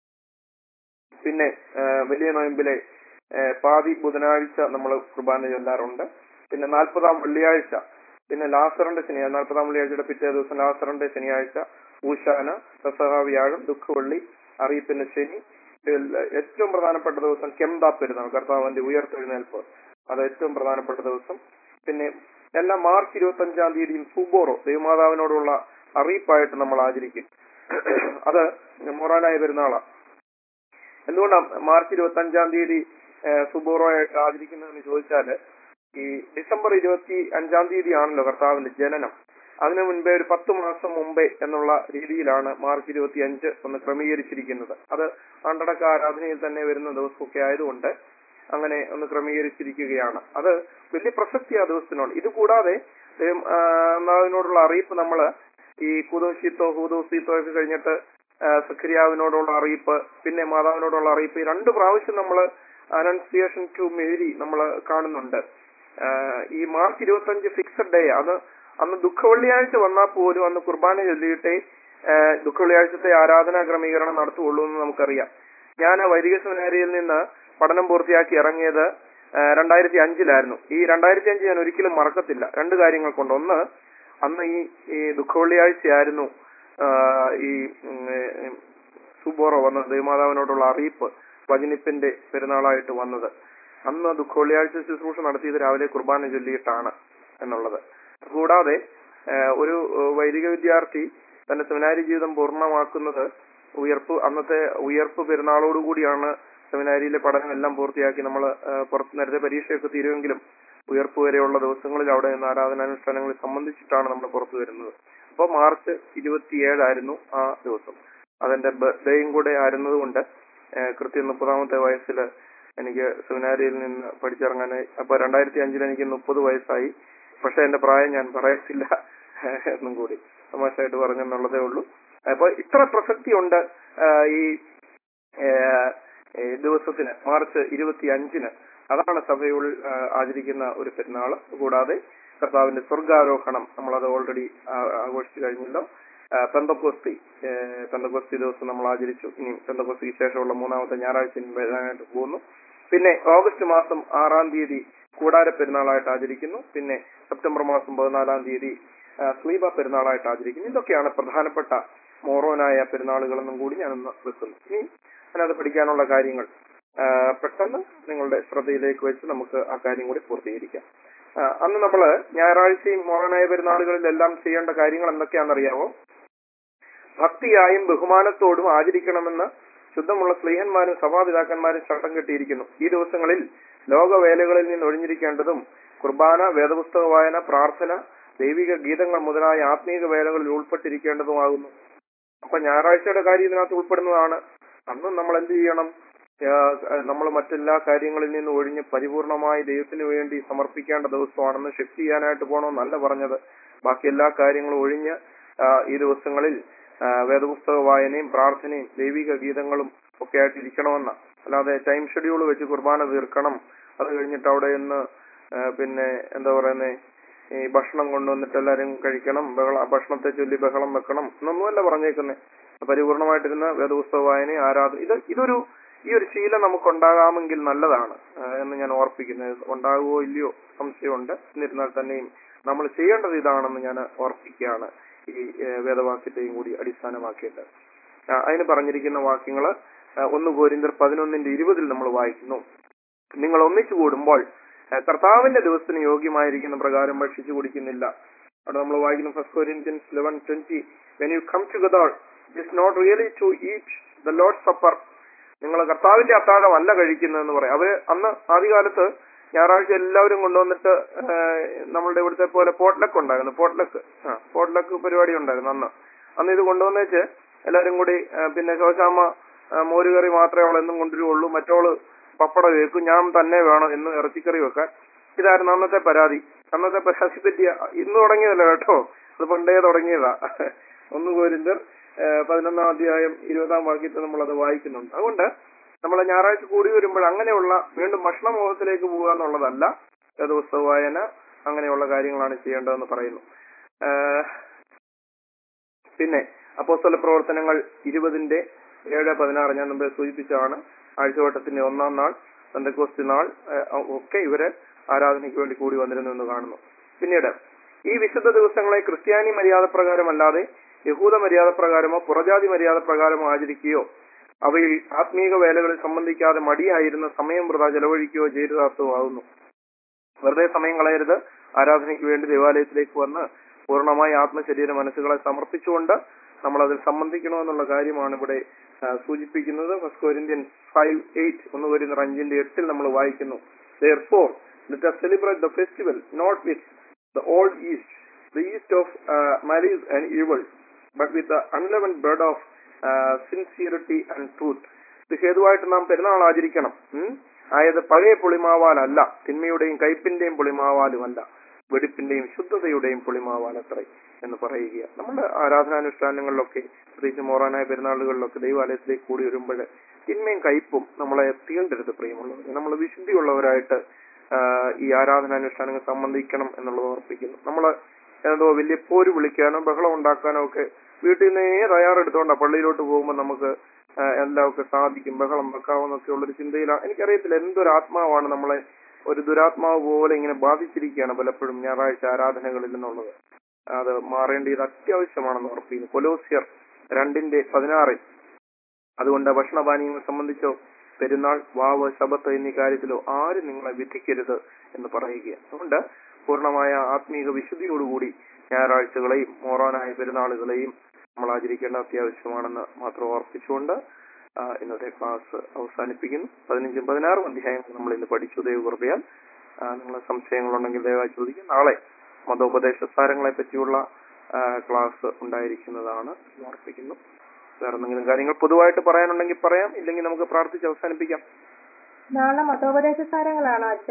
S1: പിന്നെ ആ, വലിയ നോയമ്പിലെ ആ, പാതി ബുധനാഴ്ച നമ്മൾ കുർബാന ചൊല്ലാറുണ്ട് പിന്നെ നാൽപ്പതാം വെള്ളിയാഴ്ച പിന്നെ ലാസറിന്റെ ശനിയാഴ്ച നാൽപ്പതാം വെള്ളിയാഴ്ചയുടെ പിറ്റേ ദിവസം ലാസറിന്റെ ശനിയാഴ്ച ഊശാന പെസഹ വ്യാഴം ദുഃഖവെള്ളി അറിയിപ്പിന്റെ ശനി ഇതിൽ ഏറ്റവും പ്രധാനപ്പെട്ട ദിവസം കെംദാ പെരുന്നാൾ കർത്താവിന്റെ ഉയർത്തെഴുന്നേൽപ്പ് അത് ഏറ്റവും പ്രധാനപ്പെട്ട ദിവസം പിന്നെ എല്ലാ മാർച്ച് ഇരുപത്തി അഞ്ചാം തീയതിയും സുബോറോ ദൈവമാതാവിനോടുള്ള അറിയിപ്പായിട്ട് നമ്മൾ ആചരിക്കും അത് മൊറാനായ പെരുന്നാളാണ് എന്തുകൊണ്ടാണ് മാർച്ച് ഇരുപത്തി അഞ്ചാം തീയതി ഏഹ്, സുബോറോ ആയിട്ട് ആചരിക്കുന്നതെന്ന് ചോദിച്ചാല് ഈ ഡിസംബർ ഇരുപത്തി അഞ്ചാം തീയതിയാണല്ലോ കർത്താവിന്റെ ജനനം അതിനു മുൻപേ ഒരു പത്ത് മാസം മുമ്പേ എന്നുള്ള രീതിയിലാണ് മാർച്ച് ഇരുപത്തി അഞ്ച് ഒന്ന് ക്രമീകരിച്ചിരിക്കുന്നത് അത് ആണ്ടടക്ക ആരാധനയിൽ തന്നെ വരുന്ന ദിവസമൊക്കെ ആയതുകൊണ്ട് അങ്ങനെ ഒന്ന് ക്രമീകരിച്ചിരിക്കുകയാണ് അത് വലിയ പ്രസക്തി ആ ദിവസത്തിനുണ്ട് ഇത് കൂടാതെ ദൈവം, ആ, മാതാവിനോടുള്ള അറിയിപ്പ് നമ്മള് ഈ കുതോശീത്തോ ഹൂദോസീത്തോ ഒക്കെ കഴിഞ്ഞിട്ട് ആ, സക്രിയാവിനോടുള്ള അറിയിപ്പ് പിന്നെ മാതാവിനോടുള്ള അറിയിപ്പ് ഈ രണ്ട് പ്രാവശ്യം നമ്മൾ അനൗൺസിയേഷൻ ടു മേരി നമ്മൾ കാണുന്നുണ്ട് ആ, ഈ മാർച്ച് ഇരുപത്തി അഞ്ച് ഫിക്സഡ് ഡേ അത് അന്ന് ദുഃഖവെള്ളിയാഴ്ച വന്നാൽ പോലും അന്ന് കുർബാന ചൊല്ലിയിട്ടേ ആ, ദുഃഖവെള്ളിയാഴ്ചത്തെ ആരാധനാ ക്രമീകരണം നടത്തുള്ളൂ എന്ന് നമുക്കറിയാം ഞാൻ വൈദിക സെമിനാരിയിൽ നിന്ന് പഠനം പൂർത്തിയാക്കി ഇറങ്ങിയത് രണ്ടായിരത്തി അഞ്ചിലായിരുന്നു ഈ രണ്ടായിരത്തി അഞ്ച് ഞാൻ ഒരിക്കലും മറക്കത്തില്ല രണ്ട് കാര്യങ്ങൾ കൊണ്ട് ഒന്ന് അന്ന് ഈ ഈ ദുഃഖവെള്ളിയാഴ്ചയായിരുന്നു ആ, ഈ ഉം, ഏ, സുബോറോ വന്ന ദൈവമാതാവിനോടുള്ള അറിയിപ്പ് വചനിപ്പിന്റെ പെരുന്നാളായിട്ട് വന്നത് അന്ന് ദുഃഖവെള്ളിയാഴ്ച ശുശ്രൂഷ നടത്തിയത് രാവിലെ കുർബാന ചൊല്ലിയിട്ടാണ് എന്നുള്ളത് കൂടാതെ ഏഹ്, ഒരു ഏഹ്, വൈദിക വിദ്യാർത്ഥി തന്റെ സെമിനാരി ജീവിതം പൂർണ്ണമാക്കുന്നത് ഉയർപ്പ് അന്നത്തെ ഉയർപ്പ് പെരുന്നാളോടുകൂടിയാണ് സെമിനാരിയിലെ പഠനം എല്ലാം പൂർത്തിയാക്കി നമ്മൾ പുറത്ത് നേരത്തെ പരീക്ഷയൊക്കെ തീരുമെങ്കിലും ഉയർപ്പ് വരെയുള്ള ദിവസങ്ങളിൽ അവിടെ നിന്ന് ആരാധനാനുഷ്ഠാനങ്ങളിൽ സംബന്ധിച്ചിട്ടാണ് നമ്മൾ പുറത്തു വരുന്നത് അപ്പോൾ മാർച്ച് ഇരുപത്തിയേഴായിരുന്നു ആ ദിവസം അതെന്റെ ബർത്ത്ഡേയും കൂടെ ആയിരുന്നതുകൊണ്ട് ഏഹ് കൃത്യം മുപ്പതാമത്തെ വയസ്സിൽ എനിക്ക് സെമിനാരിയിൽ നിന്ന് പഠിച്ചിറങ്ങാനായി അപ്പൊ രണ്ടായിരത്തി അഞ്ചിൽ എനിക്ക് മുപ്പത് വയസ്സായി പക്ഷെ എന്റെ പ്രായം ഞാൻ പറയത്തില്ല എന്നും കൂടി തമാശയായിട്ട് പറഞ്ഞെന്നുള്ളതേ ഉള്ളൂ അപ്പൊ ഇത്ര പ്രസക്തിയുണ്ട് ആഹ് ഈ ഏഹ്, ഈ ദിവസത്തിന് മാർച്ച് ഇരുപത്തി അഞ്ചിന് അതാണ് സഭയിൽ ആഹ്, ആചരിക്കുന്ന ഒരു പെരുന്നാള് കൂടാതെ കർത്താവിന്റെ സ്വർഗാരോഹണം നമ്മളത് ഓൾറെഡി ആഘോഷിച്ചു കഴിഞ്ഞല്ലോ ആഹ്, പെന്തക്കോസ്തി ഏഹ്, പെന്തക്കോസ്തി ദിവസം നമ്മൾ ആചരിച്ചു ഇനി പെന്തക്കോസ്തിക്ക് ശേഷമുള്ള മൂന്നാമത്തെ ഞായറാഴ്ച ഇനി വരാനായിട്ട് പോകുന്നു പിന്നെ ഓഗസ്റ്റ് മാസം ആറാം തീയതി കൂടാര പെരുന്നാളായിട്ട് ആചരിക്കുന്നു പിന്നെ സെപ്റ്റംബർ മാസം പതിനാലാം തീയതി ആ, സ്ലീബ പെരുന്നാളായിട്ട് ആചരിക്കുന്നു ഇതൊക്കെയാണ് പ്രധാനപ്പെട്ട മോറോനായ പെരുന്നാളുകളെന്നും കൂടി ഞാനൊന്ന് വെക്കുന്നു ഇനി അതിനകത്ത് പഠിക്കാനുള്ള കാര്യങ്ങൾ ആ, പെട്ടെന്ന് നിങ്ങളുടെ ശ്രദ്ധയിലേക്ക് വെച്ച് നമുക്ക് ആ കാര്യം കൂടി പൂർത്തീകരിക്കാം ആ, അന്ന് നമ്മള് ഞായറാഴ്ചയും മോറോനായ പെരുന്നാളുകളിലെല്ലാം ചെയ്യേണ്ട കാര്യങ്ങൾ എന്തൊക്കെയാണെന്നറിയാമോ ഭക്തിയായും ബഹുമാനത്തോടും ആചരിക്കണമെന്ന് ശുദ്ധമുള്ള സ്നേഹന്മാരും സഭാപിതാക്കന്മാരും ചട്ടം കെട്ടിയിരിക്കുന്നു ഈ ദിവസങ്ങളിൽ ലോകവേലകളിൽ നിന്ന് ഒഴിഞ്ഞിരിക്കേണ്ടതും കുർബാന വേദപുസ്തക വായന പ്രാർത്ഥന ദൈവിക ഗീതങ്ങൾ മുതലായ ആത്മീക വേലകളിൽ ഉൾപ്പെട്ടിരിക്കേണ്ടതുമാകുന്നു അപ്പൊ ഞായറാഴ്ചയുടെ കാര്യം ഇതിനകത്ത് ഉൾപ്പെടുന്നതാണ് അന്നും നമ്മൾ എന്ത് ചെയ്യണം നമ്മൾ മറ്റെല്ലാ കാര്യങ്ങളിൽ നിന്ന് ഒഴിഞ്ഞ് പരിപൂർണമായി ദൈവത്തിന് വേണ്ടി സമർപ്പിക്കേണ്ട ദിവസമാണെന്ന് ഷിഫ്റ്റ് ചെയ്യാനായിട്ട് പോകണമെന്നല്ല പറഞ്ഞത് ബാക്കി എല്ലാ കാര്യങ്ങളും ഒഴിഞ്ഞ് ആ, ഈ ദിവസങ്ങളിൽ ആ, വേദപുസ്തക വായനയും പ്രാർത്ഥനയും ദൈവിക ഗീതങ്ങളും ഒക്കെ ആയിട്ട് ഇരിക്കണമെന്ന അല്ലാതെ ടൈം ഷെഡ്യൂൾ വെച്ച് കുർബാന തീർക്കണം അത് കഴിഞ്ഞിട്ട് അവിടെ നിന്ന് ആ, പിന്നെ എന്താ പറയുന്നേ ഈ ഭക്ഷണം കൊണ്ടുവന്നിട്ട് എല്ലാരും കഴിക്കണം ബഹള ഭക്ഷണത്തെ ചൊല്ലി ബഹളം വെക്കണം എന്നൊന്നുമല്ല പറഞ്ഞേക്കുന്നത് പരിപൂർണമായിട്ടിരുന്ന വേദപുസ്തക വായന ആരാധന ഇത് ഇതൊരു ഈ ഒരു ശീലം നമുക്ക് ഉണ്ടാകാമെങ്കിൽ നല്ലതാണ് ആ, എന്ന് ഞാൻ ഓർപ്പിക്കുന്നത് ഉണ്ടാകുമോ ഇല്ലയോ സംശയമുണ്ട് എന്നിരുന്നാൽ തന്നെയും നമ്മൾ ചെയ്യേണ്ടത് ഇതാണെന്ന് ഞാൻ ഓർപ്പിക്കുകയാണ് ഈ ഏ, വേദവാക്യത്തെയും കൂടി അടിസ്ഥാനമാക്കിയിട്ട് ആ, അതിന് പറഞ്ഞിരിക്കുന്ന വാക്യങ്ങള് ആ, ഒന്ന് കോരിന്തർ പതിനൊന്നിന്റെ ഇരുപതിൽ നമ്മൾ വായിക്കുന്നു നിങ്ങൾ ഒന്നിച്ചു കൂടുമ്പോൾ ആ, കർത്താവിന്റെ ദിവസത്തിന് യോഗ്യമായിരിക്കുന്ന പ്രകാരം ഭക്ഷിച്ചു കുടിക്കുന്നില്ല അവിടെ നമ്മൾ വായിക്കുന്നു first Corinthians eleven twenty when you come together it's not really to eat the Lord supper നിങ്ങൾ കർത്താവിന്റെ അത്താഴം അല്ല കഴിക്കുന്നതെന്ന് പറയും അവര് അന്ന് ആദ്യകാലത്ത് ഞായറാഴ്ച എല്ലാവരും കൊണ്ടുവന്നിട്ട് ആ, നമ്മളുടെ ഇവിടുത്തെ പോലെ പോട്ട്ലക്ക് ഉണ്ടായിരുന്നു പോട്ട്ലക്ക് ആ പോട്ട്ലക്ക് പരിപാടി ഉണ്ടായിരുന്നു അന്ന് അന്ന് ഇത് കൊണ്ടുവന്നേച്ച് എല്ലാവരും കൂടി ആ, പിന്നെ ശോശാമ്മ ആ, മോരുകറി മാത്രമേ അവൾ എന്നും കൊണ്ടുവരുള്ളൂ മറ്റോള് പപ്പടം വെക്കും ഞാൻ തന്നെ വേണം എന്ന് ഇറച്ചിക്കറി വെക്കാൻ ഇതായിരുന്നു അന്നത്തെ പരാതി അന്നത്തെ പരാതി പറ്റിയ ഇന്ന് തുടങ്ങിയതല്ല കേട്ടോ അത് പണ്ടേ തുടങ്ങിയതാ ഒന്ന് കോരിന്തർ ഏഹ് പതിനൊന്നാം അധ്യായം ഇരുപതാം വാക്യത്തിൽ നമ്മൾ അത് വായിക്കുന്നുണ്ട് അതുകൊണ്ട് നമ്മൾ ഞായറാഴ്ച കൂടി വരുമ്പോൾ അങ്ങനെയുള്ള വീണ്ടും ഭക്ഷണമോഹത്തിലേക്ക് പോകുക എന്നുള്ളതല്ല ദിവസ വായന അങ്ങനെയുള്ള കാര്യങ്ങളാണ് ചെയ്യേണ്ടതെന്ന് പറയുന്നു ഏഹ് പിന്നെ അപ്പോസ്തല പ്രവർത്തനങ്ങൾ ഇരുപതിന്റെ ഏഴ് പതിനാറ് ഞാൻ മുമ്പേ സൂചിപ്പിച്ചതാണ് ആഴ്ചവട്ടത്തിന്റെ ഒന്നാം നാൾ സന്തക്കോസ്തി നാൾ ഏഹ് ഒക്കെ ഇവര് ആരാധനയ്ക്ക് വേണ്ടി കൂടി വന്നിരുന്നു എന്ന് കാണുന്നു പിന്നീട് ഈ വിശുദ്ധ ദിവസങ്ങളെ ക്രിസ്ത്യാനി മര്യാദ പ്രകാരമല്ലാതെ യഹൂദ മര്യാദ പ്രകാരമോ പുറജാതി മര്യാദ പ്രകാരമോ ആചരിക്കുകയോ അവയിൽ ആത്മീക വേലകളിൽ സംബന്ധിക്കാതെ മടിയായിരുന്ന സമയം വൃത ചെലവഴിക്കുകയോ ചെയ്തതാർത്ഥമാകുന്നു വെറുതെ സമയം കളയരുത് ആരാധനയ്ക്ക് വേണ്ടി ദേവാലയത്തിലേക്ക് വന്ന് പൂർണ്ണമായി ആത്മശരീര മനസ്സുകളെ സമർപ്പിച്ചുകൊണ്ട് നമ്മൾ അതിൽ സംബന്ധിക്കണമെന്നുള്ള കാര്യമാണ് ഇവിടെ ആ, സൂചിപ്പിക്കുന്നത് ഫസ്റ്റ് കൊരിന്ത്യൻ ഫൈവ് എയ്റ്റ് ഒന്ന് വരുന്ന അഞ്ചിന്റെ എട്ടിൽ നമ്മൾ വായിക്കുന്നു therefore let us celebrate the festival not with the old yeast the yeast of uh, malice and evil but with the unleavened bread of uh, sincerity and truth ഇത് ഹേതുവായിട്ട് നാം പെരുന്നാൾ ആചരിക്കണം ഉം? ആയത് പഴയ പുളിമാവാലല്ല തിന്മയുടെയും കയ്പിന്റെയും പുളിമാവാലുമല്ല വെടിപ്പിന്റെയും ശുദ്ധതയുടെയും പുളിമാവാലത്രേ എന്ന് പറയുക നമ്മുടെ ആരാധനാനുഷ്ഠാനങ്ങളിലൊക്കെ പ്രത്യേകിച്ച് മോറാനായ പെരുന്നാളുകളിലൊക്കെ ദൈവാലയത്തിലേക്ക് കൂടി വരുമ്പോൾ തിന്മയും കയ്പും നമ്മളെ തീണ്ടരുത് പ്രിയമുള്ളവർ നമ്മൾ വിശുദ്ധിയുള്ളവരായിട്ട് ആ, ഈ ആരാധനാനുഷ്ഠാനങ്ങൾ സംബന്ധിക്കണം എന്നുള്ളത് ഓർപ്പിക്കുന്നു നമ്മൾ എന്തോ വലിയ പോര് വിളിക്കാനോ ബഹളം ഉണ്ടാക്കാനോ ഒക്കെ വീട്ടിൽ നിന്നേ തയ്യാറെടുത്തോണ്ടാ പള്ളിയിലോട്ട് പോകുമ്പോൾ നമുക്ക് ആ, എല്ലാം ഒക്കെ സാധിക്കും ബഹളം വെക്കാമെന്നൊക്കെ ഉള്ളൊരു ചിന്തയിലാണ് എനിക്കറിയത്തില്ല എന്തൊരു ആത്മാവാണ് നമ്മളെ ഒരു ദുരാത്മാവ് പോലെ ഇങ്ങനെ ബാധിച്ചിരിക്കുകയാണ് പലപ്പോഴും ഞായറാഴ്ച ആരാധനകളിൽ എന്നുള്ളത് അത് മാറേണ്ടത് അത്യാവശ്യമാണെന്ന് ഉറപ്പിക്കുന്നു കൊലോസിയർ രണ്ടിന്റെ പതിനാറിൽ അതുകൊണ്ട് ഭക്ഷണപാനീയങ്ങൾ സംബന്ധിച്ചോ പെരുന്നാൾ വാവ് ശബത്ത് എന്നീ കാര്യത്തിലോ ആരും നിങ്ങളെ വിധിക്കരുത് എന്ന് പറയുകയാണ് അതുകൊണ്ട് പൂർണ്ണമായ ആത്മീക വിശുദ്ധിയോടുകൂടി ഞായറാഴ്ചകളെയും മോറാനായ പെരുന്നാളുകളെയും നമ്മൾ ആചരിക്കേണ്ട അത്യാവശ്യമാണെന്ന് മാത്രം ഓർപ്പിച്ചുകൊണ്ട് ആ, ഇന്നത്തെ ക്ലാസ് അവസാനിപ്പിക്കുന്നു പതിനഞ്ചും പതിനാറും അധ്യായങ്ങൾ നമ്മൾ ഇന്ന് പഠിച്ചു ദൈവകൃപയാൽ ആ, നിങ്ങളെ സംശയങ്ങളുണ്ടെങ്കിൽ ദയവായി ചോദിക്കും നാളെ മതോപദേശ സാരങ്ങളെ പറ്റിയുള്ള ആ, ക്ലാസ് ഉണ്ടായിരിക്കുന്നതാണ് എന്ന് ഓർപ്പിക്കുന്നു വേറെ എന്തെങ്കിലും കാര്യങ്ങൾ പൊതുവായിട്ട് പറയാനുണ്ടെങ്കിൽ പറയാം ഇല്ലെങ്കിൽ നമുക്ക് പ്രാർത്ഥിച്ച് അവസാനിപ്പിക്കാം
S2: നാളെ മതോപദേശ സാരങ്ങളാണോ അച്ഛ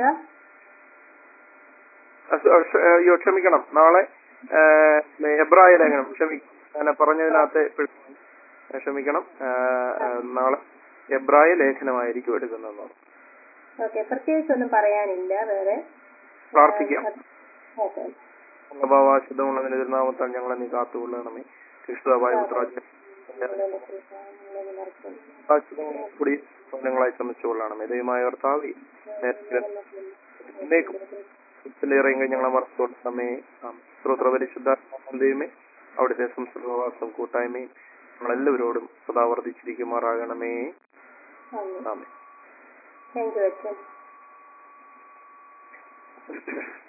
S1: അസ്- അസ്- അയ്യോ ക്ഷമിക്കണം നാളെ ആ, എബ്രായ ലേഖനം ക്ഷമിക്കണം ഞാൻ പറഞ്ഞതിനകത്ത് പിഴ- ക്ഷമിക്കണം ആ, ആ, നാളെ എബ്രായ ലേഖനമായിരിക്കും എടുക്കുന്നത്
S2: ഓക്കെ പ്രത്യേകിച്ചൊന്നും പറയാനില്ല വേറെ
S1: പ്രാർത്ഥിക്കാം
S2: ഓക്കെ
S1: പ്രഭാവാശുദ്ധമുള്ളതിന് തിരുനാമത്താൽ ഞങ്ങളെ നീ കാത്തുകൊള്ളണമേ കൃഷ്ണതായ പുത്രാജ കൂടി സ്വപ്നങ്ങളായി ശ്രമിച്ചുകൊള്ളണമേ ദൈവമായ കർത്താവി നേരം ഞങ്ങളെ മറച്ചുകൊള്ളണമേ സ്ത്രോത്ര പരിശുദ്ധ ദൈവമേ അവിടുത്തെ സംസ്കൃതവാസം കൂട്ടായ്മയും ഞങ്ങളെല്ലാവരോടും സദാ വർദ്ധിച്ചിരിക്കുമാറാകണമേ ആമേ
S2: താങ്ക് യു അച്ഛൻ